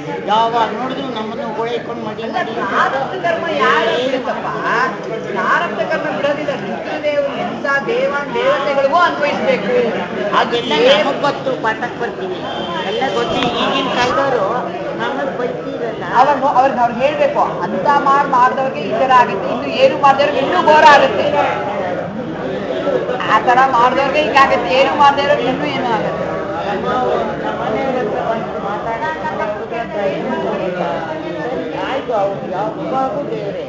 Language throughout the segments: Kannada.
ಯಾವಾಗ ನೋಡಿದ್ರು ನಮ್ಮನ್ನು ಓಡೈಕೊಂಡು ಮಡಿ ಮಡಿ ಪ್ರಾರಬ್ಧ ಕರ್ಮ ಯಾರು ಬಿಡುತ್ತಪ್ಪ ಪ್ರಾರಬ್ಧ ಕರ್ಮ ಬಿಡೋದಿಲ್ಲ ರುದ್ರದೇವರು ಎಂತ ದೇವ ದೇವತೆಗಳಿಗೂ ಅನ್ವಯಿಸ್ಬೇಕು ಅದೆಲ್ಲ ನಮಗ್ ಗೊತ್ತು ಪಾಠಕ್ ಬರ್ತೀವಿ ಎಲ್ಲ ಗೊತ್ತು ಈಗಿನ ಕಾಲದವರು ನಮಗ್ ಬೈತಿರಲ್ಲ ಅವಾಗ ಅವ್ರಿಗೆ ಅವ್ರಿಗೆ ಹೇಳ್ಬೇಕು ಅಂತ ಮಾಡ್ ಮಾಡ್ದವ್ರಿಗೆ ಈ ತರ ಆಗುತ್ತೆ ಇನ್ನು ಏನು ಮಾಡ್ದವ್ರಿಗೆ ಇನ್ನೂ ಘೋರ ಆಗುತ್ತೆ ಆ ತರ ಮಾಡ್ದವ್ರಿಗೆ ಹಿಂಗಾಗುತ್ತೆ ಏನು ಮಾಡ್ದವ್ರಿಗೆ ಇನ್ನೂ ಏನೂ ಆಗುತ್ತೆ ನಮ್ಮನೆಯವ್ರ ಹತ್ರ ಬಂದು ಮಾತಾಡಿ ಆಯ್ತು ಅವ್ರು ಯಾವಾಗೂ ದೇವ್ರೆ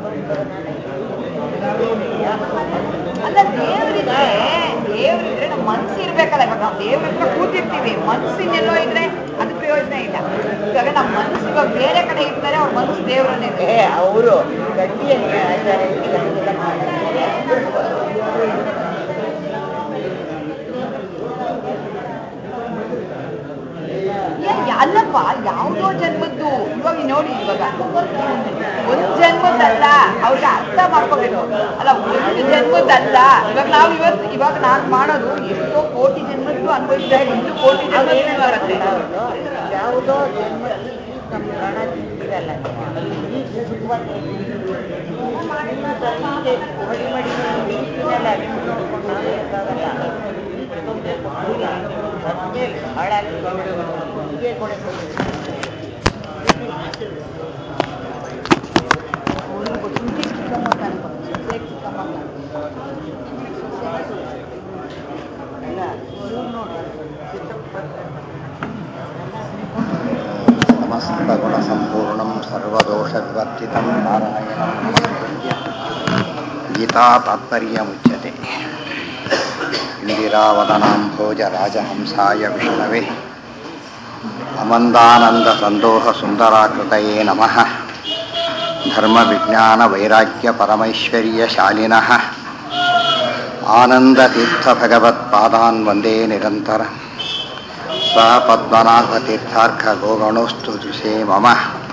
ಅಲ್ಲ ದೇವ್ರಿದ್ರೆ ದೇವ್ರಿದ್ರೆ ನಮ್ಮ ಮನ್ಸು ಇರ್ಬೇಕಲ್ಲ ಇವಾಗ ನಾವು ದೇವ್ರ ಹತ್ರ ಕೂತಿರ್ತೀವಿ ಮನ್ಸಿನೆಲ್ಲೋ ಇದ್ರೆ ಅದು ಪ್ರಯೋಜನ ಇಲ್ಲ ಇವಾಗ ನಮ್ಮ ಮನಸ್ಸು ಇವಾಗ ಬೇರೆ ಕಡೆ ಇರ್ತಾರೆ ಅವ್ರ ಮನಸ್ಸು ದೇವ್ರನ್ನೇ ಏ ಅವರು ಗಟ್ಟಿಯಲ್ಲಿ ಆಚಾರ್ಯ ಇದನ್ನೆಲ್ಲ ಮಾಡ್ತಾರೆ ಏ, ಅಲ್ಲಪ್ಪ ಯಾವುದೋ ಜನ್ಮದ್ದು ಇವಾಗ ನೋಡಿ ಇವಾಗ ಒಂದ್ ಜನ್ಮದ್ದಲ್ಲ ಅವ್ರಿಗೆ ಅರ್ಥ ಮಾಡ್ಕೋಬೇಕು ಅಲ್ಲ ಒಂದು ಜನ್ಮದ್ದಲ್ಲ ಇವಾಗ ನಾವು ಇವತ್ತು ಇವಾಗ ನಾನು ಮಾಡೋದು ಎಷ್ಟೋ ಕೋಟಿ ಜನ್ಮದ್ದು ಅನ್ಭವಿಸ್ತಾ ಇದ್ದೀವಿ ಇನ್ನು ಕೋಟಿ ಜನ್ಮದ್ದು ಬರುತ್ತೆ ಯಾವುದೋ ಜನ್ಮ ನಮ್ಮ ಪ್ರಾಣ ತಿಂತಿರಲ್ಲ ಈಗ ಸುಖವಾಗಿ ಮಡಿ ಮಡಿ ತಿನ್ನಲ್ಲ ನಿಮ್ಮ ನೋಡ್ಕೊಂಡು ನಾನು ಇರೋಕ್ಕಾಗಲ್ಲ ಈಗ ತೊಂದರೆ ಕೊಟ್ಟಿಲ್ಲ ಅದೇ ಹಾಳಾಗಿ ಹೀಗೆ ಕೊಡೆ ಅಲ್ಲ ಇವ್ರು ನೋಡಿ ಸಮಸ್ತಗುಣಸಂಪೂರ್ಣಂ ಸರ್ವದೋಷವಿವರ್ಜಿತಂ ನಾರಾಯಣಂ ನಮಸ್ಕೃತ್ಯ ಗೀತಾ ತಾತ್ಪರ್ಯಮುಚ್ಯತೆ ಇಂದಿರಾವದನಾಂ ಭೋಜ ರಾಜಹಂಸಾಯ ವಿಷ್ಣವೆ ಅಮಂದಾನಂದ ಸಂದೋಹ ಸುಂದರಾಕೃತಯೇ ನಮಃ ಧರ್ಮ ವಿಜ್ಞಾನ ವೈರಾಗ್ಯ ಪರಮೈಶ್ವರ್ಯ ಶಾಲಿನಃ ಆನಂದ ತೀರ್ಥ ಭಗವತ್ಪಾದಾನ್ ವಂದೇ ನಿರಂತರ ಸ ಪದ್ಮನಾಭತೀರ್ಥಾರ್ಕ ಗೋಗಣೋಸ್ತು ದೃಶೇ ಮಮ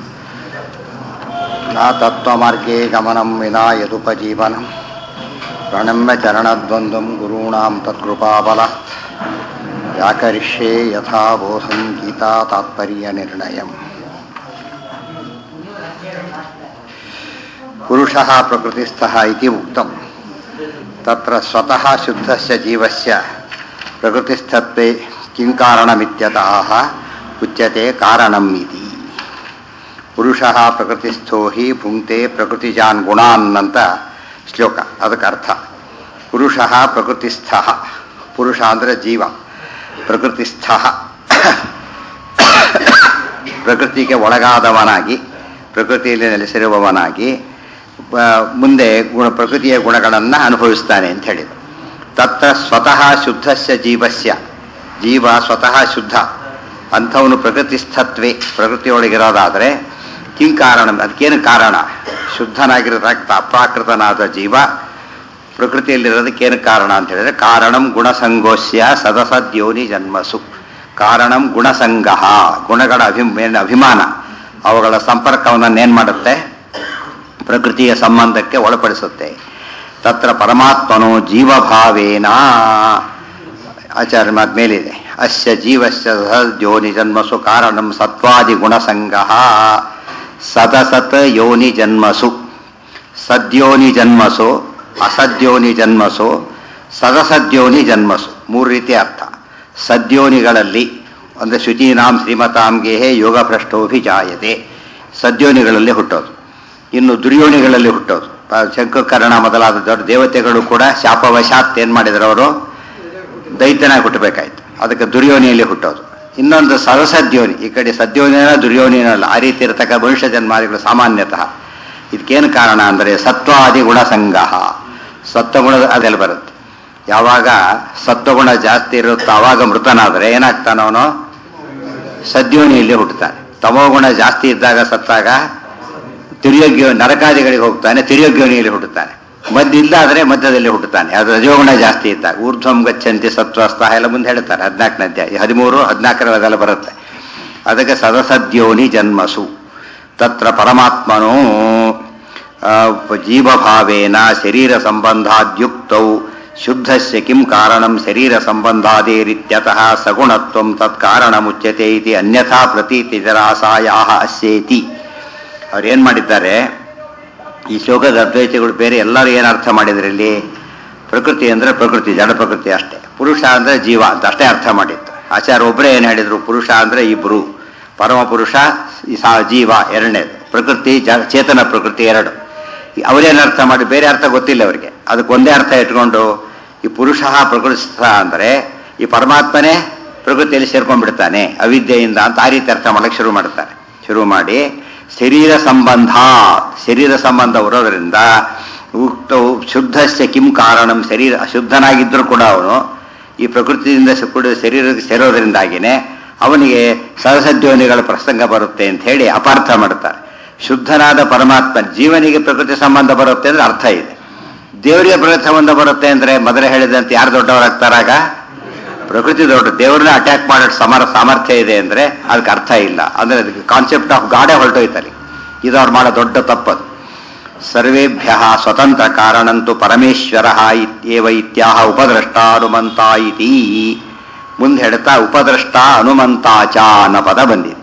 ನ ತತ್ವಮಾರ್ಗೇ ಗಮನಂ ವಿನಾ ಯದುಪಜೀವನಂ ಪ್ರಣಮ್ಯ ಚರಣದ್ವಂದ್ವಂ ಗುರುಣಾಂ ತತ್ಕೃಪಾಬಲಾತ್ ವ್ಯಾಕರಿಷ್ಯೇ ಯಥಾ ಬೋಧಂ ಗೀತಾ ತಾತ್ಪರ್ಯ ನಿರ್ಣಯಂ ಪುರುಷಃ ಪ್ರಕೃತಿಸ್ಥಃ ಇತಿ ಉಕ್ತಂ ತತ್ರ ಸ್ವತಃ ಶುದ್ಧಸ್ಯ ಜೀವಸ್ಯ ಪ್ರಕೃತಿಸ್ಥತ್ವೇ ಕಿಂ ಕಾರಣಮಿತ್ಯತಃ ಉಚ್ಯತೆ ಕಾರಣಂ ಇತಿ ಪುರುಷಃ ಪ್ರಕೃತಿಸ್ಥೋ ಹಿ ಭುಂಕ್ತೆ ಪ್ರಕೃತಿಜಾನ್ ಗುಣಾನ್ ಅಂತ ಶ್ಲೋಕ ಅದಕ್ಕೆ ಅರ್ಥ ಪುರುಷಃ ಪ್ರಕೃತಿಸ್ಥ ಪುರುಷ ಅಂದರೆ ಜೀವ ಪ್ರಕೃತಿಸ್ಥ ಪ್ರಕೃತಿಗೆ ಒಳಗಾದವನಾಗಿ ಪ್ರಕೃತಿಯಲ್ಲಿ ನೆಲೆಸಿರುವವನಾಗಿ ಆ, ಮುಂದೆ ಗುಣ ಪ್ರಕೃತಿಯ ಗುಣಗಳನ್ನು ಅನುಭವಿಸ್ತಾನೆ ಅಂತ ಹೇಳಿದರು ತತ್ರ ಸ್ವತಃ ಶುದ್ಧಸ್ಯ ಜೀವಸ್ಯ ಜೀವ ಸ್ವತಃ ಶುದ್ಧ ಅಂಥವನು ಪ್ರಕೃತಿಸ್ಥತ್ವೇ ಪ್ರಕೃತಿಯೊಳಗಿರೋದಾದರೆ ಕಿಂ ಕಾರಣ ಅದಕ್ಕೇನು ಕಾರಣ ಶುದ್ಧನಾಗಿರತಕ್ಕ ಅಪ್ರಾಕೃತನಾದ ಜೀವ ಪ್ರಕೃತಿಯಲ್ಲಿರೋದಕ್ಕೇನು ಕಾರಣ ಅಂತ ಹೇಳಿದ್ರೆ ಕಾರಣಂ ಗುಣಸಂಗೋಸ್ಯ ಸದಸದ್ಯೋನಿ ಜನ್ಮಸು ಕಾರಣಂ ಗುಣಸಂಗ ಗುಣಗಳ ಅಭಿಮ ಅಭಿಮಾನ ಅವುಗಳ ಸಂಪರ್ಕವನ್ನು ಮಾಡುತ್ತೆ ಪ್ರಕೃತಿಯ ಸಂಬಂಧಕ್ಕೆ ಒಳಪಡಿಸುತ್ತೆ ತತ್ರ ಪರಮಾತ್ಮನು ಜೀವಭಾವೇನ ಆಚಾರ್ಯ ಮಾತ್ ಮೇಲಿದೆ ಅಸ್ಯ ಜೀವಸ್ಯ ಸದ್ಯೋನಿ ಜನ್ಮಸು ಕಾರಣಂ ಸತ್ವಾದಿ ಗುಣಸಂಗ ಸದಸತ್ ಯೋನಿ ಜನ್ಮಸು ಸದ್ಯೋನಿ ಜನ್ಮಸು ಅಸದ್ಯೋನಿ ಜನ್ಮಸು ಸದಸದ್ಯೋನಿ ಜನ್ಮಸು ಮೂರು ರೀತಿ ಅರ್ಥ ಸದ್ಯೋನಿಗಳಲ್ಲಿ ಅಂದರೆ ಶುಚೀನಾಂ ಶ್ರೀಮತಾಂಗೆ ಯೋಗಭ್ರಷ್ಟೋಭಿಜಾಯತೆ ಸದ್ಯೋನಿಗಳಲ್ಲಿ ಹುಟ್ಟೋದು ಇನ್ನು ದುರ್ಯೋನಿಗಳಲ್ಲಿ ಹುಟ್ಟೋದು ಆ ಶಂಕಕರ್ಣ ಮೊದಲಾದ ದೊಡ್ಡ ದೇವತೆಗಳು ಕೂಡ ಶಾಪವಶಾತ್ ಏನ್ ಮಾಡಿದ್ರು ಅವರು ದೈತ್ಯನಾಗಿ ಹುಟ್ಟಬೇಕಾಯ್ತು ಅದಕ್ಕೆ ದುರ್ಯೋನಿಯಲ್ಲಿ ಹುಟ್ಟೋದು ಇನ್ನೊಂದು ಸರಸದ್ಯೋನಿ ಈ ಕಡೆ ಸದ್ಯೋನಿನ ದುರ್ಯೋನಿನಲ್ಲ ಆ ರೀತಿ ಇರತಕ್ಕ ಮನುಷ್ಯ ಜನ್ಮಾದಿಗಳು ಸಾಮಾನ್ಯತಃ ಇದಕ್ಕೇನು ಕಾರಣ ಅಂದರೆ ಸತ್ವಾದಿ ಗುಣಸಂಗ ಸತ್ವಗುಣದ ಅದೆಲ್ಲ ಬರುತ್ತೆ ಯಾವಾಗ ಸತ್ವಗುಣ ಜಾಸ್ತಿ ಇರುತ್ತೋ ಆವಾಗ ಮೃತನಾದರೆ ಏನಾಗ್ತಾನ ಅವನು ಸದ್ಯೋನಿಯಲ್ಲಿ ಹುಟ್ಟುತ್ತಾನೆ ತಮೋಗುಣ ಜಾಸ್ತಿ ಇದ್ದಾಗ ಸತ್ತಾಗ ತಿರಿಯೋಗ್ಯ ನರಕಾದಿಗಳಿಗೆ ಹೋಗ್ತಾನೆ ತಿರಿಯೋಗ್ಯೋನಿಯಲ್ಲಿ ಹುಟ್ಟುತ್ತಾನೆ ಮಧ್ಯ ಇಲ್ಲಾದ್ರೆ ಮಧ್ಯದಲ್ಲಿ ಹುಟ್ಟುತ್ತಾನೆ ಅದು ರಜೋಗುಣ ಜಾಸ್ತಿ ಇದ್ದಾಗ ಊರ್ಧ್ವಂ ಗಚ್ಚಂತಿ ಸತ್ವಸ್ಥ ಎಲ್ಲ ಮುಂದೆ ಹೇಳ್ತಾರೆ ಹದಿನಾಲ್ಕನೇ ಅಧ್ಯಾಯ ಹದಿಮೂರು ಹದಿನಾಲ್ಕರ ಅದೆಲ್ಲ ಬರುತ್ತೆ ಅದಕ್ಕೆ ಸದಸದ್ಯೋನಿ ಜನ್ಮಸು ತತ್ರ ಪರಮಾತ್ಮನು ಆ, ಜೀವಭಾವೇನ ಶರೀರ ಸಂಬಂಧಾದ್ಯುಕ್ತೌ ಶುದ್ಧಸ್ಯ ಕಿಂ ಕಾರಣಂ ಶರೀರ ಸಂಬಂಧಾದೇರಿತ್ಯತಃ ಸಗುಣತ್ವಂ ತತ್ ಕಾರಣಮುಚ್ಯತೆ ಇತಿ ಅನ್ಯಥಾ ಪ್ರತೀತಿ ಜರಾಸಾಯಾಹ ಅಸ್ಯೇತಿ ಅವ್ರೇನ್ ಮಾಡಿದ್ದಾರೆ ಈ ಶ್ಲೋಕದ ಅದ್ವೈತಿಗಳು ಬೇರೆ ಎಲ್ಲರೂ ಏನು ಅರ್ಥ ಮಾಡಿದ್ರು ಇಲ್ಲಿ ಪ್ರಕೃತಿ ಅಂದ್ರೆ ಪ್ರಕೃತಿ ಜಡ ಪ್ರಕೃತಿ ಅಷ್ಟೇ ಪುರುಷ ಅಂದ್ರೆ ಜೀವ ಅಂತ ಅಷ್ಟೇ ಅರ್ಥ ಮಾಡಿತ್ತು ಆಚಾರ್ಯ ಒಬ್ಬರೇ ಏನು ಹೇಳಿದ್ರು ಪುರುಷ ಅಂದ್ರೆ ಇಬ್ರು ಪರಮ ಪುರುಷ ಈ ಸಾ ಜೀವ ಎರಡನೇದು ಪ್ರಕೃತಿ ಜ ಚೇತನ ಪ್ರಕೃತಿ ಎರಡು ಈ ಅವರೇನು ಅರ್ಥ ಮಾಡಿ ಬೇರೆ ಅರ್ಥ ಗೊತ್ತಿಲ್ಲ ಅವರಿಗೆ ಅದಕ್ಕೆ ಒಂದೇ ಅರ್ಥ ಇಟ್ಕೊಂಡು ಈ ಪುರುಷ ಪ್ರಕೃತಿ ಅಂದ್ರೆ ಈ ಪರಮಾತ್ಮನೇ ಪ್ರಕೃತಿಯಲ್ಲಿ ಸೇರ್ಕೊಂಡ್ಬಿಡ್ತಾನೆ ಅವಿದ್ಯೆಯಿಂದ ಅಂತ ಆ ರೀತಿ ಅರ್ಥ ಮಾಡಕ್ಕೆ ಶುರು ಮಾಡ್ತಾರೆ ಶುರು ಮಾಡಿ ಶರೀರ ಸಂಬಂಧ ಶರೀರ ಸಂಬಂಧ ಬರೋದ್ರಿಂದ ಉಕ್ತ ಶುದ್ಧಸ್ಯ ಕಿಂ ಕಾರಣಂ ಶರೀರ ಅಶುದ್ಧನಾಗಿದ್ದರೂ ಕೂಡ ಅವನು ಈ ಪ್ರಕೃತಿಯಿಂದ ಸ- ಕೂಡ ಶರೀರಕ್ಕೆ ಸೇರೋದ್ರಿಂದಾಗಿನೇ ಅವನಿಗೆ ಸಹಸದ್ಯೋನಿಗಳ ಪ್ರಸಂಗ ಬರುತ್ತೆ ಅಂತ ಹೇಳಿ ಅಪಾರ್ಥ ಮಾಡ್ತಾರೆ ಶುದ್ಧನಾದ ಪರಮಾತ್ಮ ಜೀವನಿಗೆ ಪ್ರಕೃತಿ ಸಂಬಂಧ ಬರುತ್ತೆ ಅಂದ್ರೆ ಅರ್ಥ ಇದೆ ದೇವರಿಗೆ ಪ್ರಕೃತಿ ಸಂಬಂಧ ಬರುತ್ತೆ ಅಂದ್ರೆ ಮೊದಲೇ ಹೇಳಿದಂತೆ ಯಾರು ದೊಡ್ಡವರಾಗ್ತಾರಾಗ ಪ್ರಕೃತಿ ದೊಡ್ಡ ದೇವ್ರನ್ನ ಅಟ್ಯಾಕ್ ಮಾಡೋ ಸಮರ ಸಾಮರ್ಥ್ಯ ಇದೆ ಅಂದ್ರೆ ಅದಕ್ಕೆ ಅರ್ಥ ಇಲ್ಲ ಅಂದ್ರೆ ಅದಕ್ಕೆ ಕಾನ್ಸೆಪ್ಟ್ ಆಫ್ ಗಾಡೇ ಹೊರಟೋಯ್ತಲ್ಲಿ ಇದು ಅವ್ರು ಮಾಡೋ ದೊಡ್ಡ ತಪ್ಪದು ಸರ್ವೇಭ್ಯ ಸ್ವತಂತ್ರ ಕಾರಣಂತೂ ಪರಮೇಶ್ವರ ಇತ್ಯೇವ ಇತ್ಯಾಹ ಉಪದ್ರಷ್ಟ ಹನುಮಂತ ಇತಿ ಮುಂದೆ ಹೇಳ್ತಾ ಉಪದ್ರಷ್ಟ ಹನುಮಂತಾಚ ಅನ್ನೋ ಪದ ಬಂದಿದೆ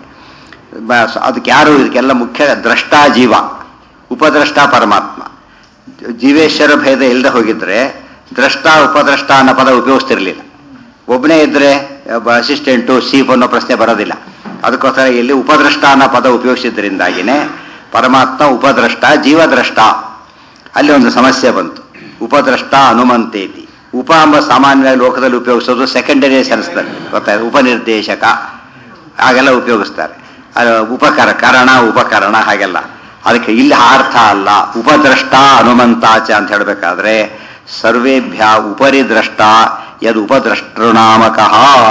ಬ- ಅದಕ್ಕೆ ಯಾರು ಇದಕ್ಕೆಲ್ಲ ಮುಖ್ಯ ದ್ರಷ್ಟಾ ಜೀವ ಉಪದ್ರಷ್ಟ ಪರಮಾತ್ಮ ಜೀವೇಶ್ವರ ಭೇದ ಇಲ್ಲದೆ ಹೋಗಿದ್ರೆ ದ್ರಷ್ಟ ಉಪದ್ರಷ್ಟ ಅನ್ನೋ ಪದ ಉಪಯೋಗಿಸ್ತಿರ್ಲಿಲ್ಲ ಒಬ್ಬನೇ ಇದ್ರೆ ಒಬ್ಬ ಅಸಿಸ್ಟೆಂಟು ಚೀಫ್ ಅನ್ನೋ ಪ್ರಶ್ನೆ ಬರೋದಿಲ್ಲ ಅದಕ್ಕೋಸ್ಕರ ಇಲ್ಲಿ ಉಪದ್ರಷ್ಟ ಅನ್ನೋ ಪದ ಉಪಯೋಗಿಸಿದ್ರಿಂದಾಗಿನೇ ಪರಮಾತ್ಮ ಉಪದ್ರಷ್ಟ ಜೀವದ್ರಷ್ಟ ಅಲ್ಲಿ ಒಂದು ಸಮಸ್ಯೆ ಬಂತು ಉಪದ್ರಷ್ಟ ಹನುಮಂತೇತಿ ಉಪ ಎಂಬ ಸಾಮಾನ್ಯವಾಗಿ ಲೋಕದಲ್ಲಿ ಉಪಯೋಗಿಸೋದು ಸೆಕೆಂಡರಿ ಸೆನ್ಸ್ನಲ್ಲಿ ಗೊತ್ತಾಯ್ತು ಉಪನಿರ್ದೇಶಕ ಹಾಗೆಲ್ಲ ಉಪಯೋಗಿಸ್ತಾರೆ ಅದು ಉಪಕರ ಕರಣ ಉಪಕರಣ ಹಾಗೆಲ್ಲ ಅದಕ್ಕೆ ಇಲ್ಲಿ ಆ ಅರ್ಥ ಅಲ್ಲ ಉಪದ್ರಷ್ಟ ಹನುಮಂತಾಚ ಅಂತ ಹೇಳಬೇಕಾದ್ರೆ ಸರ್ವೇಭ್ಯ ಉಪರಿ ದ್ರಷ್ಟ ಯದ್ ಉಪದ್ರಷ್ಟೃನಾಮಕಃ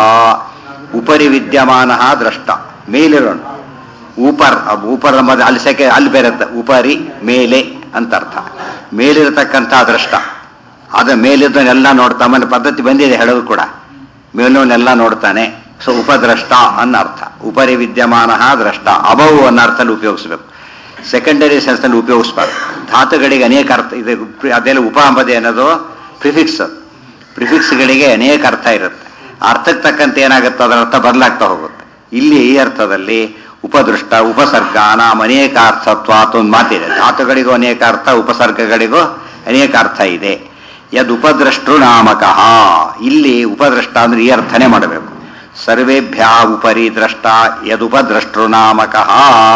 ಉಪರಿ ವಿದ್ಯಮಾನ ದ್ರಷ್ಟ ಮೇಲಿರೋಣ ಊಪರ್ ಊಪರ್ ಎಂಬುದು ಅಲ್ಲಿ ಸೆಕೆ ಅಲ್ಲಿ ಬೇರೆ ಅರ್ಥ. ಉಪರಿ ಮೇಲೆ ಅಂತ ಅರ್ಥ ಮೇಲಿರತಕ್ಕಂಥ ದ್ರಷ್ಟ ಅದ ಮೇಲಿದ್ದವನ್ನೆಲ್ಲ ನೋಡ್ತಾ ಆಮೇಲೆ ಪದ್ಧತಿ ಬಂದಿದೆ ಹೇಳೋದು ಕೂಡ ಮೇಲವನ್ನೆಲ್ಲ ನೋಡ್ತಾನೆ ಸೊ ಉಪದ್ರಷ್ಟ ಅನ್ನೋ ಅರ್ಥ ಉಪರಿ ವಿದ್ಯಮಾನ ದ್ರಷ್ಟ ಅಬವು ಅನ್ನೋ ಅರ್ಥದಲ್ಲಿ ಉಪಯೋಗಿಸ್ಬೇಕು ಸೆಕೆಂಡರಿ ಸೆನ್ಸ್ನಲ್ಲಿ ಉಪಯೋಗಿಸ್ಬಾರ್ದು ಧಾತುಗಳಿಗೆ ಅನೇಕ ಅರ್ಥ ಇದೆ ಅದೆಲ್ಲ ಉಪ ಅಂಬದೆ ಅನ್ನೋದು ಪ್ರಿಫಿಕ್ಸ್ ಪ್ರಿಫಿಕ್ಸ್ಗಳಿಗೆ ಅನೇಕ ಅರ್ಥ ಇರುತ್ತೆ ಆ ಅರ್ಥಕ್ಕೆ ತಕ್ಕಂತೆ ಏನಾಗುತ್ತೆ ಅದರ ಅರ್ಥ ಬದಲಾಗ್ತಾ ಹೋಗುತ್ತೆ ಇಲ್ಲಿ ಈ ಅರ್ಥದಲ್ಲಿ ಉಪದೃಷ್ಟ ಉಪಸರ್ಗ ನಾಮ ಅನೇಕ ಅರ್ಥತ್ವ ಅಂತ ಒಂದು ಮಾತಿದೆ ಧಾತುಗಳಿಗೂ ಅನೇಕ ಅರ್ಥ ಉಪಸರ್ಗಗಳಿಗೂ ಅನೇಕ ಅರ್ಥ ಇದೆ ಯದ್ ಉಪದ್ರಷ್ಟೃ ನಾಮಕಃ ಇಲ್ಲಿ ಉಪದ್ರಷ್ಟ ಅಂದ್ರೆ ಈ ಅರ್ಥನೇ ಮಾಡಬೇಕು ಸರ್ವೇಭ್ಯ ಉಪರಿ ದ್ರಷ್ಟ ಯದುಪದ್ರಷ್ಟೃ ನಾಮಕಃ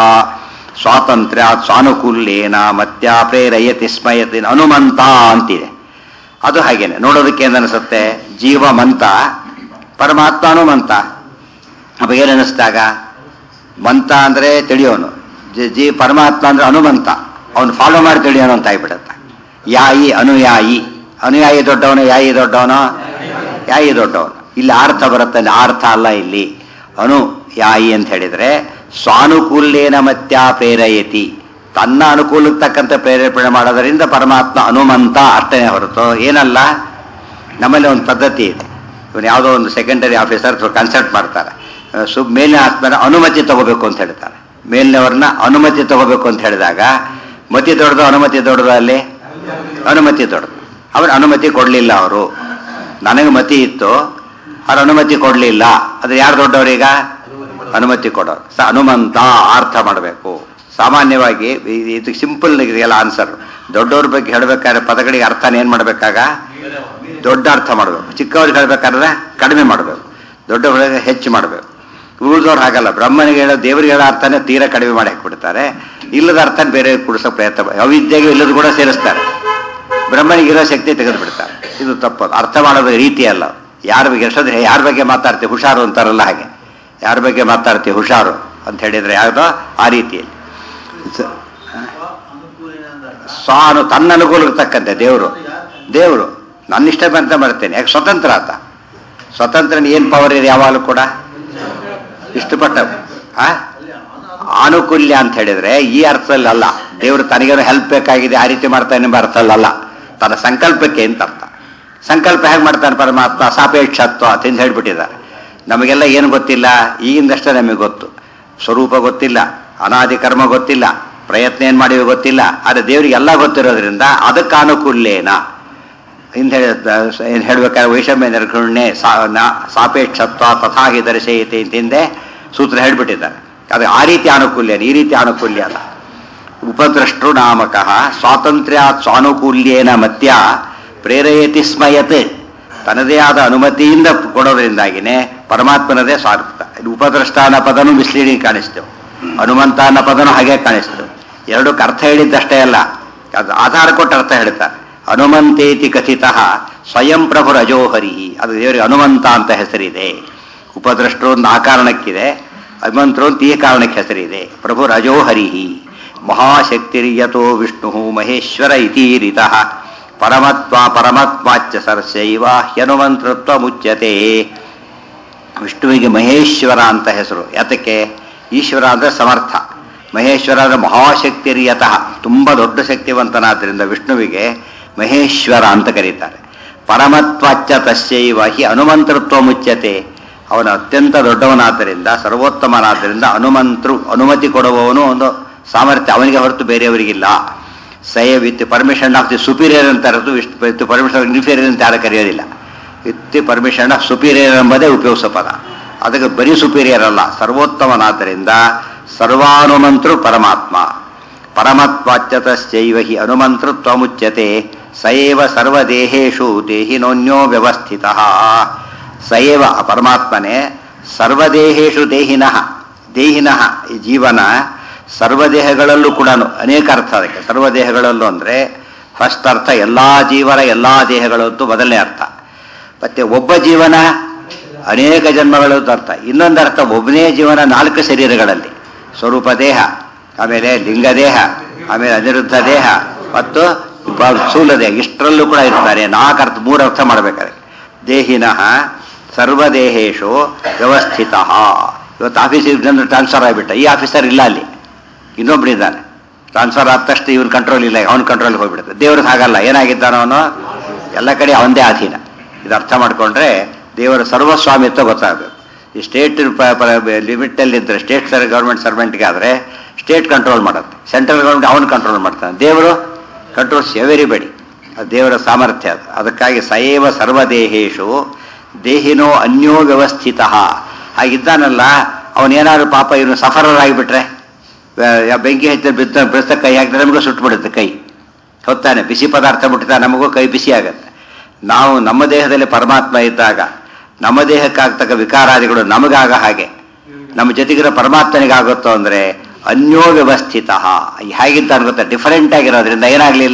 ಸ್ವಾತಂತ್ರ್ಯ ಸ್ವಾನುಕೂಲ್ಯೇನ ಮತ್ಯ ಪ್ರೇರಯತಿ ಸ್ಮಯತಿ ಹನುಮಂತ ಅಂತಿದೆ ಅದು ಹಾಗೇನೆ ನೋಡೋದಕ್ಕೆ ಏನನ್ನಿಸುತ್ತೆ ಜೀವಮಂತ ಪರಮಾತ್ಮ ಹನುಮಂತ ಅವಾಗ ಏನನ್ನಿಸ್ದಾಗ ಮಂತ ಅಂದ್ರೆ ತಿಳಿಯೋನು ಜ- ಜೀ ಪರಮಾತ್ಮ ಅಂದ್ರೆ ಹನುಮಂತ ಅವನು ಫಾಲೋ ಮಾಡಿ ತಿಳಿಯೋನು ಅಂತ ಆಗ್ಬಿಡುತ್ತೆ ಯಾಯಿ ಅನುಯಾಯಿ ಅನುಯಾಯಿ ದೊಡ್ಡವನು ಯಾಯಿ ದೊಡ್ಡವನು ಯಾಯಿ ದೊಡ್ಡವನು ಇಲ್ಲಿ ಅರ್ಥ ಬರುತ್ತೆ ಆ ಅರ್ಥ ಅಲ್ಲ ಇಲ್ಲಿ ಅನು ಯಾಯಿ ಅಂತ ಹೇಳಿದ್ರೆ ಸ್ವಾನುಕೂಲ್ಯೇನ ಮತ್ಯ ಪ್ರೇರಯತಿ ತನ್ನ ಅನುಕೂಲಕ್ಕೆ ತಕ್ಕಂತೆ ಪ್ರೇರೇಪಣೆ ಮಾಡೋದರಿಂದ ಪರಮಾತ್ಮ ಹನುಮಂತ ಅಷ್ಟೇ ಹೊರತು ಏನಲ್ಲ ನಮ್ಮಲ್ಲಿ ಒಂದು ಪದ್ಧತಿ ಇದೆ ಇವನು ಯಾವುದೋ ಒಂದು ಸೆಕೆಂಡರಿ ಆಫೀಸರ್ ಕನ್ಸಲ್ಟ್ ಮಾಡ್ತಾರೆ ಅಹ್ ಸುಬ್ ಮೇಲಿನ ಆತ್ಮನ ಅನುಮತಿ ತಗೋಬೇಕು ಅಂತ ಹೇಳ್ತಾರೆ ಮೇಲಿನವ್ರನ್ನ ಅನುಮತಿ ತಗೋಬೇಕು ಅಂತ ಹೇಳಿದಾಗ ಮತಿ ದೊಡ್ಡದು ಅನುಮತಿ ದೊಡ್ಡದು ಅಲ್ಲಿ ಅನುಮತಿ ದೊಡ್ಡದು ಅವ್ರ ಅನುಮತಿ ಕೊಡಲಿಲ್ಲ ಅವರು ನನಗೆ ಮತಿ ಇತ್ತು ಅವ್ರ ಅನುಮತಿ ಕೊಡಲಿಲ್ಲ ಅದು ಯಾರು ದೊಡ್ಡವರೀಗ ಅನುಮತಿ ಕೊಡೋರು ಸ ಹನುಮಂತ ಅರ್ಥ ಮಾಡಬೇಕು ಸಾಮಾನ್ಯವಾಗಿ ಇ- ಇದು ಸಿಂಪಲ್ ಇದೆಯಲ್ಲ ಆನ್ಸರ್ ದೊಡ್ಡವ್ರ ಬಗ್ಗೆ ಹೇಳ್ಬೇಕಾದ್ರೆ ಪದಗಳಿಗೆ ಅರ್ಥನ ಏನ್ ಮಾಡ್ಬೇಕಾಗ ದೊಡ್ಡ ಅರ್ಥ ಮಾಡಬೇಕು ಚಿಕ್ಕವ್ರಿಗೆ ಹೇಳ್ಬೇಕಾದ್ರೆ ಕಡಿಮೆ ಮಾಡಬೇಕು ದೊಡ್ಡವರಿಗೆ ಹೆಚ್ಚು ಮಾಡಬೇಕು ಉಳಿದವ್ರು ಹಾಗಲ್ಲ ಬ್ರಹ್ಮನಿಗೆ ಹೇಳೋ ದೇವರಿಗೆ ಹೇಳೋ ಅರ್ಥನೇ ತೀರಾ ಕಡಿಮೆ ಮಾಡಿ ಹಾಕ್ಬಿಡ್ತಾರೆ ಇಲ್ಲದ ಅರ್ಥ ಬೇರೆ ಕುಡಿಸೋ ಪ್ರಯತ್ನ ಪಡ್- ಅವಿದ್ಯೆಗೆ ಇಲ್ಲದ ಕೂಡ ಸೇರಿಸ್ತಾರೆ ಬ್ರಹ್ಮನಿಗೆ ಇರೋ ಶಕ್ತಿ ತೆಗೆದು ಬಿಡ್ತಾರೆ ಇದು ತಪ್ಪದು ಅರ್ಥ ಮಾಡೋದು ರೀತಿ ಅಲ್ಲ ಯಾರ ಬಗ್ಗೆ ಎಷ್ಟೊಂದು ಯಾರ ಬಗ್ಗೆ ಮಾತಾಡ್ತೀವಿ ಹುಷಾರು ಅಂತಾರಲ್ಲ ಹಾಗೆ ಯಾರ ಬಗ್ಗೆ ಮಾತಾಡ್ತೀವಿ ಹುಷಾರು ಅಂತ ಹೇಳಿದ್ರೆ ಯಾವುದೋ ಆ ರೀತಿಯಲ್ಲಿ ಸ- ಸ್ವಾನು ತನ್ನ ಅನುಕೂಲಕ್ಕೆ ತಕ್ಕಂತೆ ದೇವರು ದೇವರು ನನ್ನ ಇಷ್ಟ ಬಂತ ಮಾಡ್ತೇನೆ ಯಾಕೆ ಸ್ವತಂತ್ರ ಆತ ಸ್ವತಂತ್ರನ ಏನ್ ಪವರ್ ಇದೆ ಯಾವಾಗಲೂ ಕೂಡ ಇಷ್ಟಪಟ್ಟ ಆ? ಆನುಕೂಲ್ಯ ಅಂತ ಹೇಳಿದ್ರೆ ಈ ಅರ್ಥದಲ್ಲಿ ಅಲ್ಲ ದೇವರು ತನಗೇನು ಹೆಲ್ಪ್ ಬೇಕಾಗಿದೆ ಆ ರೀತಿ ಮಾಡ್ತಾನೆ ಎಂಬ ಅರ್ಥದಲ್ಲ ತನ್ನ ಸಂಕಲ್ಪಕ್ಕೆ ಅಂತ ಅರ್ಥ ಸಂಕಲ್ಪ ಹೇಗೆ ಮಾಡ್ತಾನೆ ಪರಮಾತ್ಮ ಸಾಪೇಕ್ಷತ್ವ ಅಂತ ಹೇಳ್ಬಿಟ್ಟಿದ್ದಾರೆ ನಮಗೆಲ್ಲ ಏನು ಗೊತ್ತಿಲ್ಲ ಈಗಿಂದಷ್ಟೇ ನಮಗೆ ಗೊತ್ತು ಸ್ವರೂಪ ಗೊತ್ತಿಲ್ಲ ಅನಾದಿ ಕರ್ಮ ಗೊತ್ತಿಲ್ಲ ಪ್ರಯತ್ನ ಏನ್ ಮಾಡಿವಿ ಗೊತ್ತಿಲ್ಲ ಆದರೆ ದೇವರಿಗೆ ಎಲ್ಲ ಗೊತ್ತಿರೋದ್ರಿಂದ ಅದಕ್ಕೆ ಅನುಕೂಲ್ಯೇನ ಹಿಂದೆ ಏನು ಹೇಳ್ಬೇಕಾದ್ರೆ ವೈಷಮ್ಯ ನಿರ್ಗುಣೆ ಸಾಪೇಕ್ಷತ್ವ ತಥಾ ಹಿ ದರ್ಶಯತೆ ಅಂತ ಹಿಂದೆ ಸೂತ್ರ ಹೇಳ್ಬಿಟ್ಟಿದ್ದಾರೆ ಅದು ಆ ರೀತಿ ಅನುಕೂಲ್ಯ ಈ ರೀತಿ ಅನುಕೂಲ್ಯ ಅಲ್ಲ ಉಪದ್ರಷ್ಟೃ ನಾಮಕಃ ಸ್ವಾತಂತ್ರ್ಯ ಸ್ವಾನುಕೂಲ್ಯೇನ ಮತ್ಯ ಪ್ರೇರಯತಿ ಸ್ಮಯತ್ ತನ್ನದೇ ಆದ ಅನುಮತಿಯಿಂದ ಕೊಡೋದ್ರಿಂದಾಗಿನೇ ಪರಮಾತ್ಮನದೇ ಸ್ವಾರ್ಥ ಇದು ಉಪದ್ರಷ್ಟ ಅನ್ನೋ ಪದನೂ ಮಿಸ್ಲೀಡಿಂಗ್ ಕಾಣಿಸ್ತೇವೆ ಹನುಮಂತ ಅನ್ನೋ ಪದನೂ ಹಾಗೆ ಕಾಣಿಸ್ತೇವೆ ಎರಡಕ್ಕೆ ಅರ್ಥ ಹೇಳಿದ್ದಷ್ಟೇ ಅಲ್ಲ ಅದು ಆಧಾರ ಕೊಟ್ಟು ಅರ್ಥ ಹೇಳ್ತಾರೆ ಹನುಮಂತೇತಿ ಕಥಿತ ಸ್ವಯಂ ಪ್ರಭು ರಜೋಹರಿ ಅದು ದೇವರಿಗೆ ಹನುಮಂತ ಅಂತ ಹೆಸರಿದೆ ಉಪದ್ರಷ್ಟರು ಒಂದು ಆ ಕಾರಣಕ್ಕಿದೆ ಹನುಮಂತರು ಅಂತ ಈ ಕಾರಣಕ್ಕೆ ಹೆಸರಿದೆ ಪ್ರಭು ರಜೋಹರಿ ಮಹಾಶಕ್ತಿರ್ಯತೋ ವಿಷ್ಣು ಮಹೇಶ್ವರ ಇತೀರಿತ ಪರಮತ್ವ ಪರಮಾತ್ಮಾಚ್ಯ ಸರ್ಶೈವ ಹ್ಯನುಮಂತೃತ್ವ ಮುಚ್ಯತೆ ವಿಷ್ಣುವಿಗೆ ಮಹೇಶ್ವರ ಅಂತ ಹೆಸರು ಯಾತಕ್ಕೆ ಈಶ್ವರ ಅಂದ್ರೆ ಸಮರ್ಥ ಮಹೇಶ್ವರ ಅಂದ್ರೆ ಮಹಾಶಕ್ತಿರಿಯತಃ ತುಂಬಾ ದೊಡ್ಡ ಶಕ್ತಿವಂತನಾದ್ರಿಂದ ವಿಷ್ಣುವಿಗೆ ಮಹೇಶ್ವರ ಅಂತ ಕರೀತಾರೆ ಪರಮತ್ವಾಚ್ಯ ತಸ್ಯೈವ ಹಿ ಹನುಮಂತೃತ್ವ ಮುಚ್ಯತೆ ಅವನ ಅತ್ಯಂತ ದೊಡ್ಡವನಾದ್ದರಿಂದ ಸರ್ವೋತ್ತಮನಾದ್ದರಿಂದ ಹನುಮಂತೃ ಅನುಮತಿ ಕೊಡುವವನು ಒಂದು ಸಾಮರ್ಥ್ಯ ಅವನಿಗೆ ಹೊರತು ಬೇರೆಯವರಿಗಿಲ್ಲ ಸಯ with permission of the superior ಅಂತ ಇರೋದು ವಿತ್ ಪರ್ಮಿಷನ್ ಇನ್ಫೀರಿಯರ್ ಅಂತ ಯಾರು ಕರೆಯೋದಿಲ್ಲ ವಿತ್ ಪರ್ಮಿಷನ್ ಆಫ್ ಸುಪೀರಿಯರ್ ಎಂಬುದೇ ಉಪಯೋಗಿಸೋ ಪದ ಅದಕ್ಕೆ ಬರೀ ಸುಪೀರಿಯರ್ ಅಲ್ಲ ಸರ್ವೋತ್ತಮನಾದ್ದರಿಂದ ಸರ್ವಾನುಮಂತೃ ಪರಮಾತ್ಮ ಪರಮತ್ವಾಚ್ಯತಶ್ಚೈವ ಹಿ ಅನುಮಂತೃತ್ವ ಮುಚ್ಯತೆ ಸಯೇವ ಸರ್ವದೇಹೇಶು ದೇಹಿನೋನ್ಯೋ ವ್ಯವಸ್ಥಿತ ಸಯೇವ ಆ ಪರಮಾತ್ಮನೇ ಸರ್ವದೇಹೇಶು ದೇಹಿನಃ ದೇಹಿನಃ ಈ ಜೀವನ ಸರ್ವದೇಹಗಳಲ್ಲೂ ಕೂಡ ಅನೇಕ ಅರ್ಥ ಅದಕ್ಕೆ ಸರ್ವದೇಹಗಳಲ್ಲೂ ಅಂದರೆ ಫಸ್ಟ್ ಅರ್ಥ ಎಲ್ಲ ಜೀವನ ಎಲ್ಲ ದೇಹಗಳಂತೂ ಮೊದಲನೇ ಅರ್ಥ ಮತ್ತೆ ಒಬ್ಬ ಜೀವನ ಅನೇಕ ಜನ್ಮಗಳದ್ದು ಅರ್ಥ ಇನ್ನೊಂದು ಅರ್ಥ ಒಬ್ಬನೇ ಜೀವನ ನಾಲ್ಕು ಶರೀರಗಳಲ್ಲಿ ಸ್ವರೂಪ ದೇಹ ಆಮೇಲೆ ಲಿಂಗದೇಹ ಆಮೇಲೆ ಅನಿರುದ್ಧ ದೇಹ ಮತ್ತು ಸ್ಥೂಲ ದೇಹ ಇಷ್ಟರಲ್ಲೂ ಕೂಡ ಇರ್ತಾರೆ ನಾಲ್ಕು ಅರ್ಥ ಮೂರು ಅರ್ಥ ಮಾಡಬೇಕಾದ್ರೆ ದೇಹಿನಃ ಸರ್ವದೇಹೇಶು ವ್ಯವಸ್ಥಿತ ಇವತ್ತು ಆಫೀಸಿಗೆ ಜನರು ಟ್ರಾನ್ಸ್ಫರ್ ಆಗಿಬಿಟ್ಟ ಈ ಆಫೀಸರ್ ಇಲ್ಲ ಅಲ್ಲಿ ಇನ್ನೊಬ್ಬನಿದ್ದಾನೆ ಟ್ರಾನ್ಸ್ಫರ್ ಆದ ತಕ್ಷಣ ಇವನ್ ಕಂಟ್ರೋಲ್ ಇಲ್ಲ ಅವನ ಕಂಟ್ರೋಲ್ಗೆ ಹೋಗ್ಬಿಡುತ್ತೆ ದೇವ್ರದ್ದು ಹಾಗಲ್ಲ ಏನಾಗಿದ್ದಾನ ಅವನು ಎಲ್ಲ ಕಡೆ ಅವಂದೇ ಅಧೀನ ಇದು ಅರ್ಥ ಮಾಡ್ಕೊಂಡ್ರೆ ದೇವರ ಸರ್ವಸ್ವಾಮಿತ್ವ ಗೊತ್ತಾಗಬೇಕು ಈ ಸ್ಟೇಟ್ ಲಿಮಿಟಲ್ಲಿ ಇದ್ದರೆ ಸ್ಟೇಟ್ ಗೌರ್ಮೆಂಟ್ ಸರ್ವೆಂಟ್ಗೆ ಆದರೆ ಸ್ಟೇಟ್ ಕಂಟ್ರೋಲ್ ಮಾಡುತ್ತೆ ಸೆಂಟ್ರಲ್ ಗೌರ್ಮೆಂಟ್ ಅವನು ಕಂಟ್ರೋಲ್ ಮಾಡ್ತಾನೆ ದೇವರು ಕಂಟ್ರೋಲ್ಸ್ ಎವೆರಿಬಡಿ ಅದು ದೇವರ ಸಾಮರ್ಥ್ಯ ಅದು ಅದಕ್ಕಾಗಿ ಸಯೇವ ಸರ್ವದೇಹೇಶು ದೇಹಿನೋ ಅನ್ಯೋ ವ್ಯವಸ್ಥಿತ ಹಾಗಿದ್ದಾನಲ್ಲ ಅವನೇನಾದ್ರು ಪಾಪ ಇವನು ಸಫರರ್ ಆಗಿಬಿಟ್ರೆ ಬೆಂಕಿ ಹಚ್ಚಿ ಬಿದ್ದ ಬಿಡಿಸ ಕೈ ಹಾಕಿದ್ರೆ ನಮಗೂ ಸುಟ್ಟುಬಿಡುತ್ತೆ ಕೈ ಹೊತ್ತಾನೆ ಬಿಸಿ ಪದಾರ್ಥ ಬಿಟ್ಟಿದ ನಮಗೂ ಕೈ ಬಿಸಿ ಆಗತ್ತೆ ನಾವು ನಮ್ಮ ದೇಹದಲ್ಲಿ ಪರಮಾತ್ಮ ಇದ್ದಾಗ ನಮ್ಮ ದೇಹಕ್ಕಾಗ್ತಕ್ಕ ವಿಕಾರಾದಿಗಳು ನಮಗಾಗ ಹಾಗೆ ನಮ್ಮ ಜೊತೆಗಿರೋ ಪರಮಾತ್ಮನಿಗಾಗುತ್ತೋ ಅಂದ್ರೆ ಅನ್ಯೋ ವ್ಯವಸ್ಥಿತ ಹೇಗಿದ್ದ ಗೊತ್ತಾ ಡಿಫರೆಂಟ್ ಆಗಿರೋದ್ರಿಂದ ಏನಾಗ್ಲಿಲ್ಲ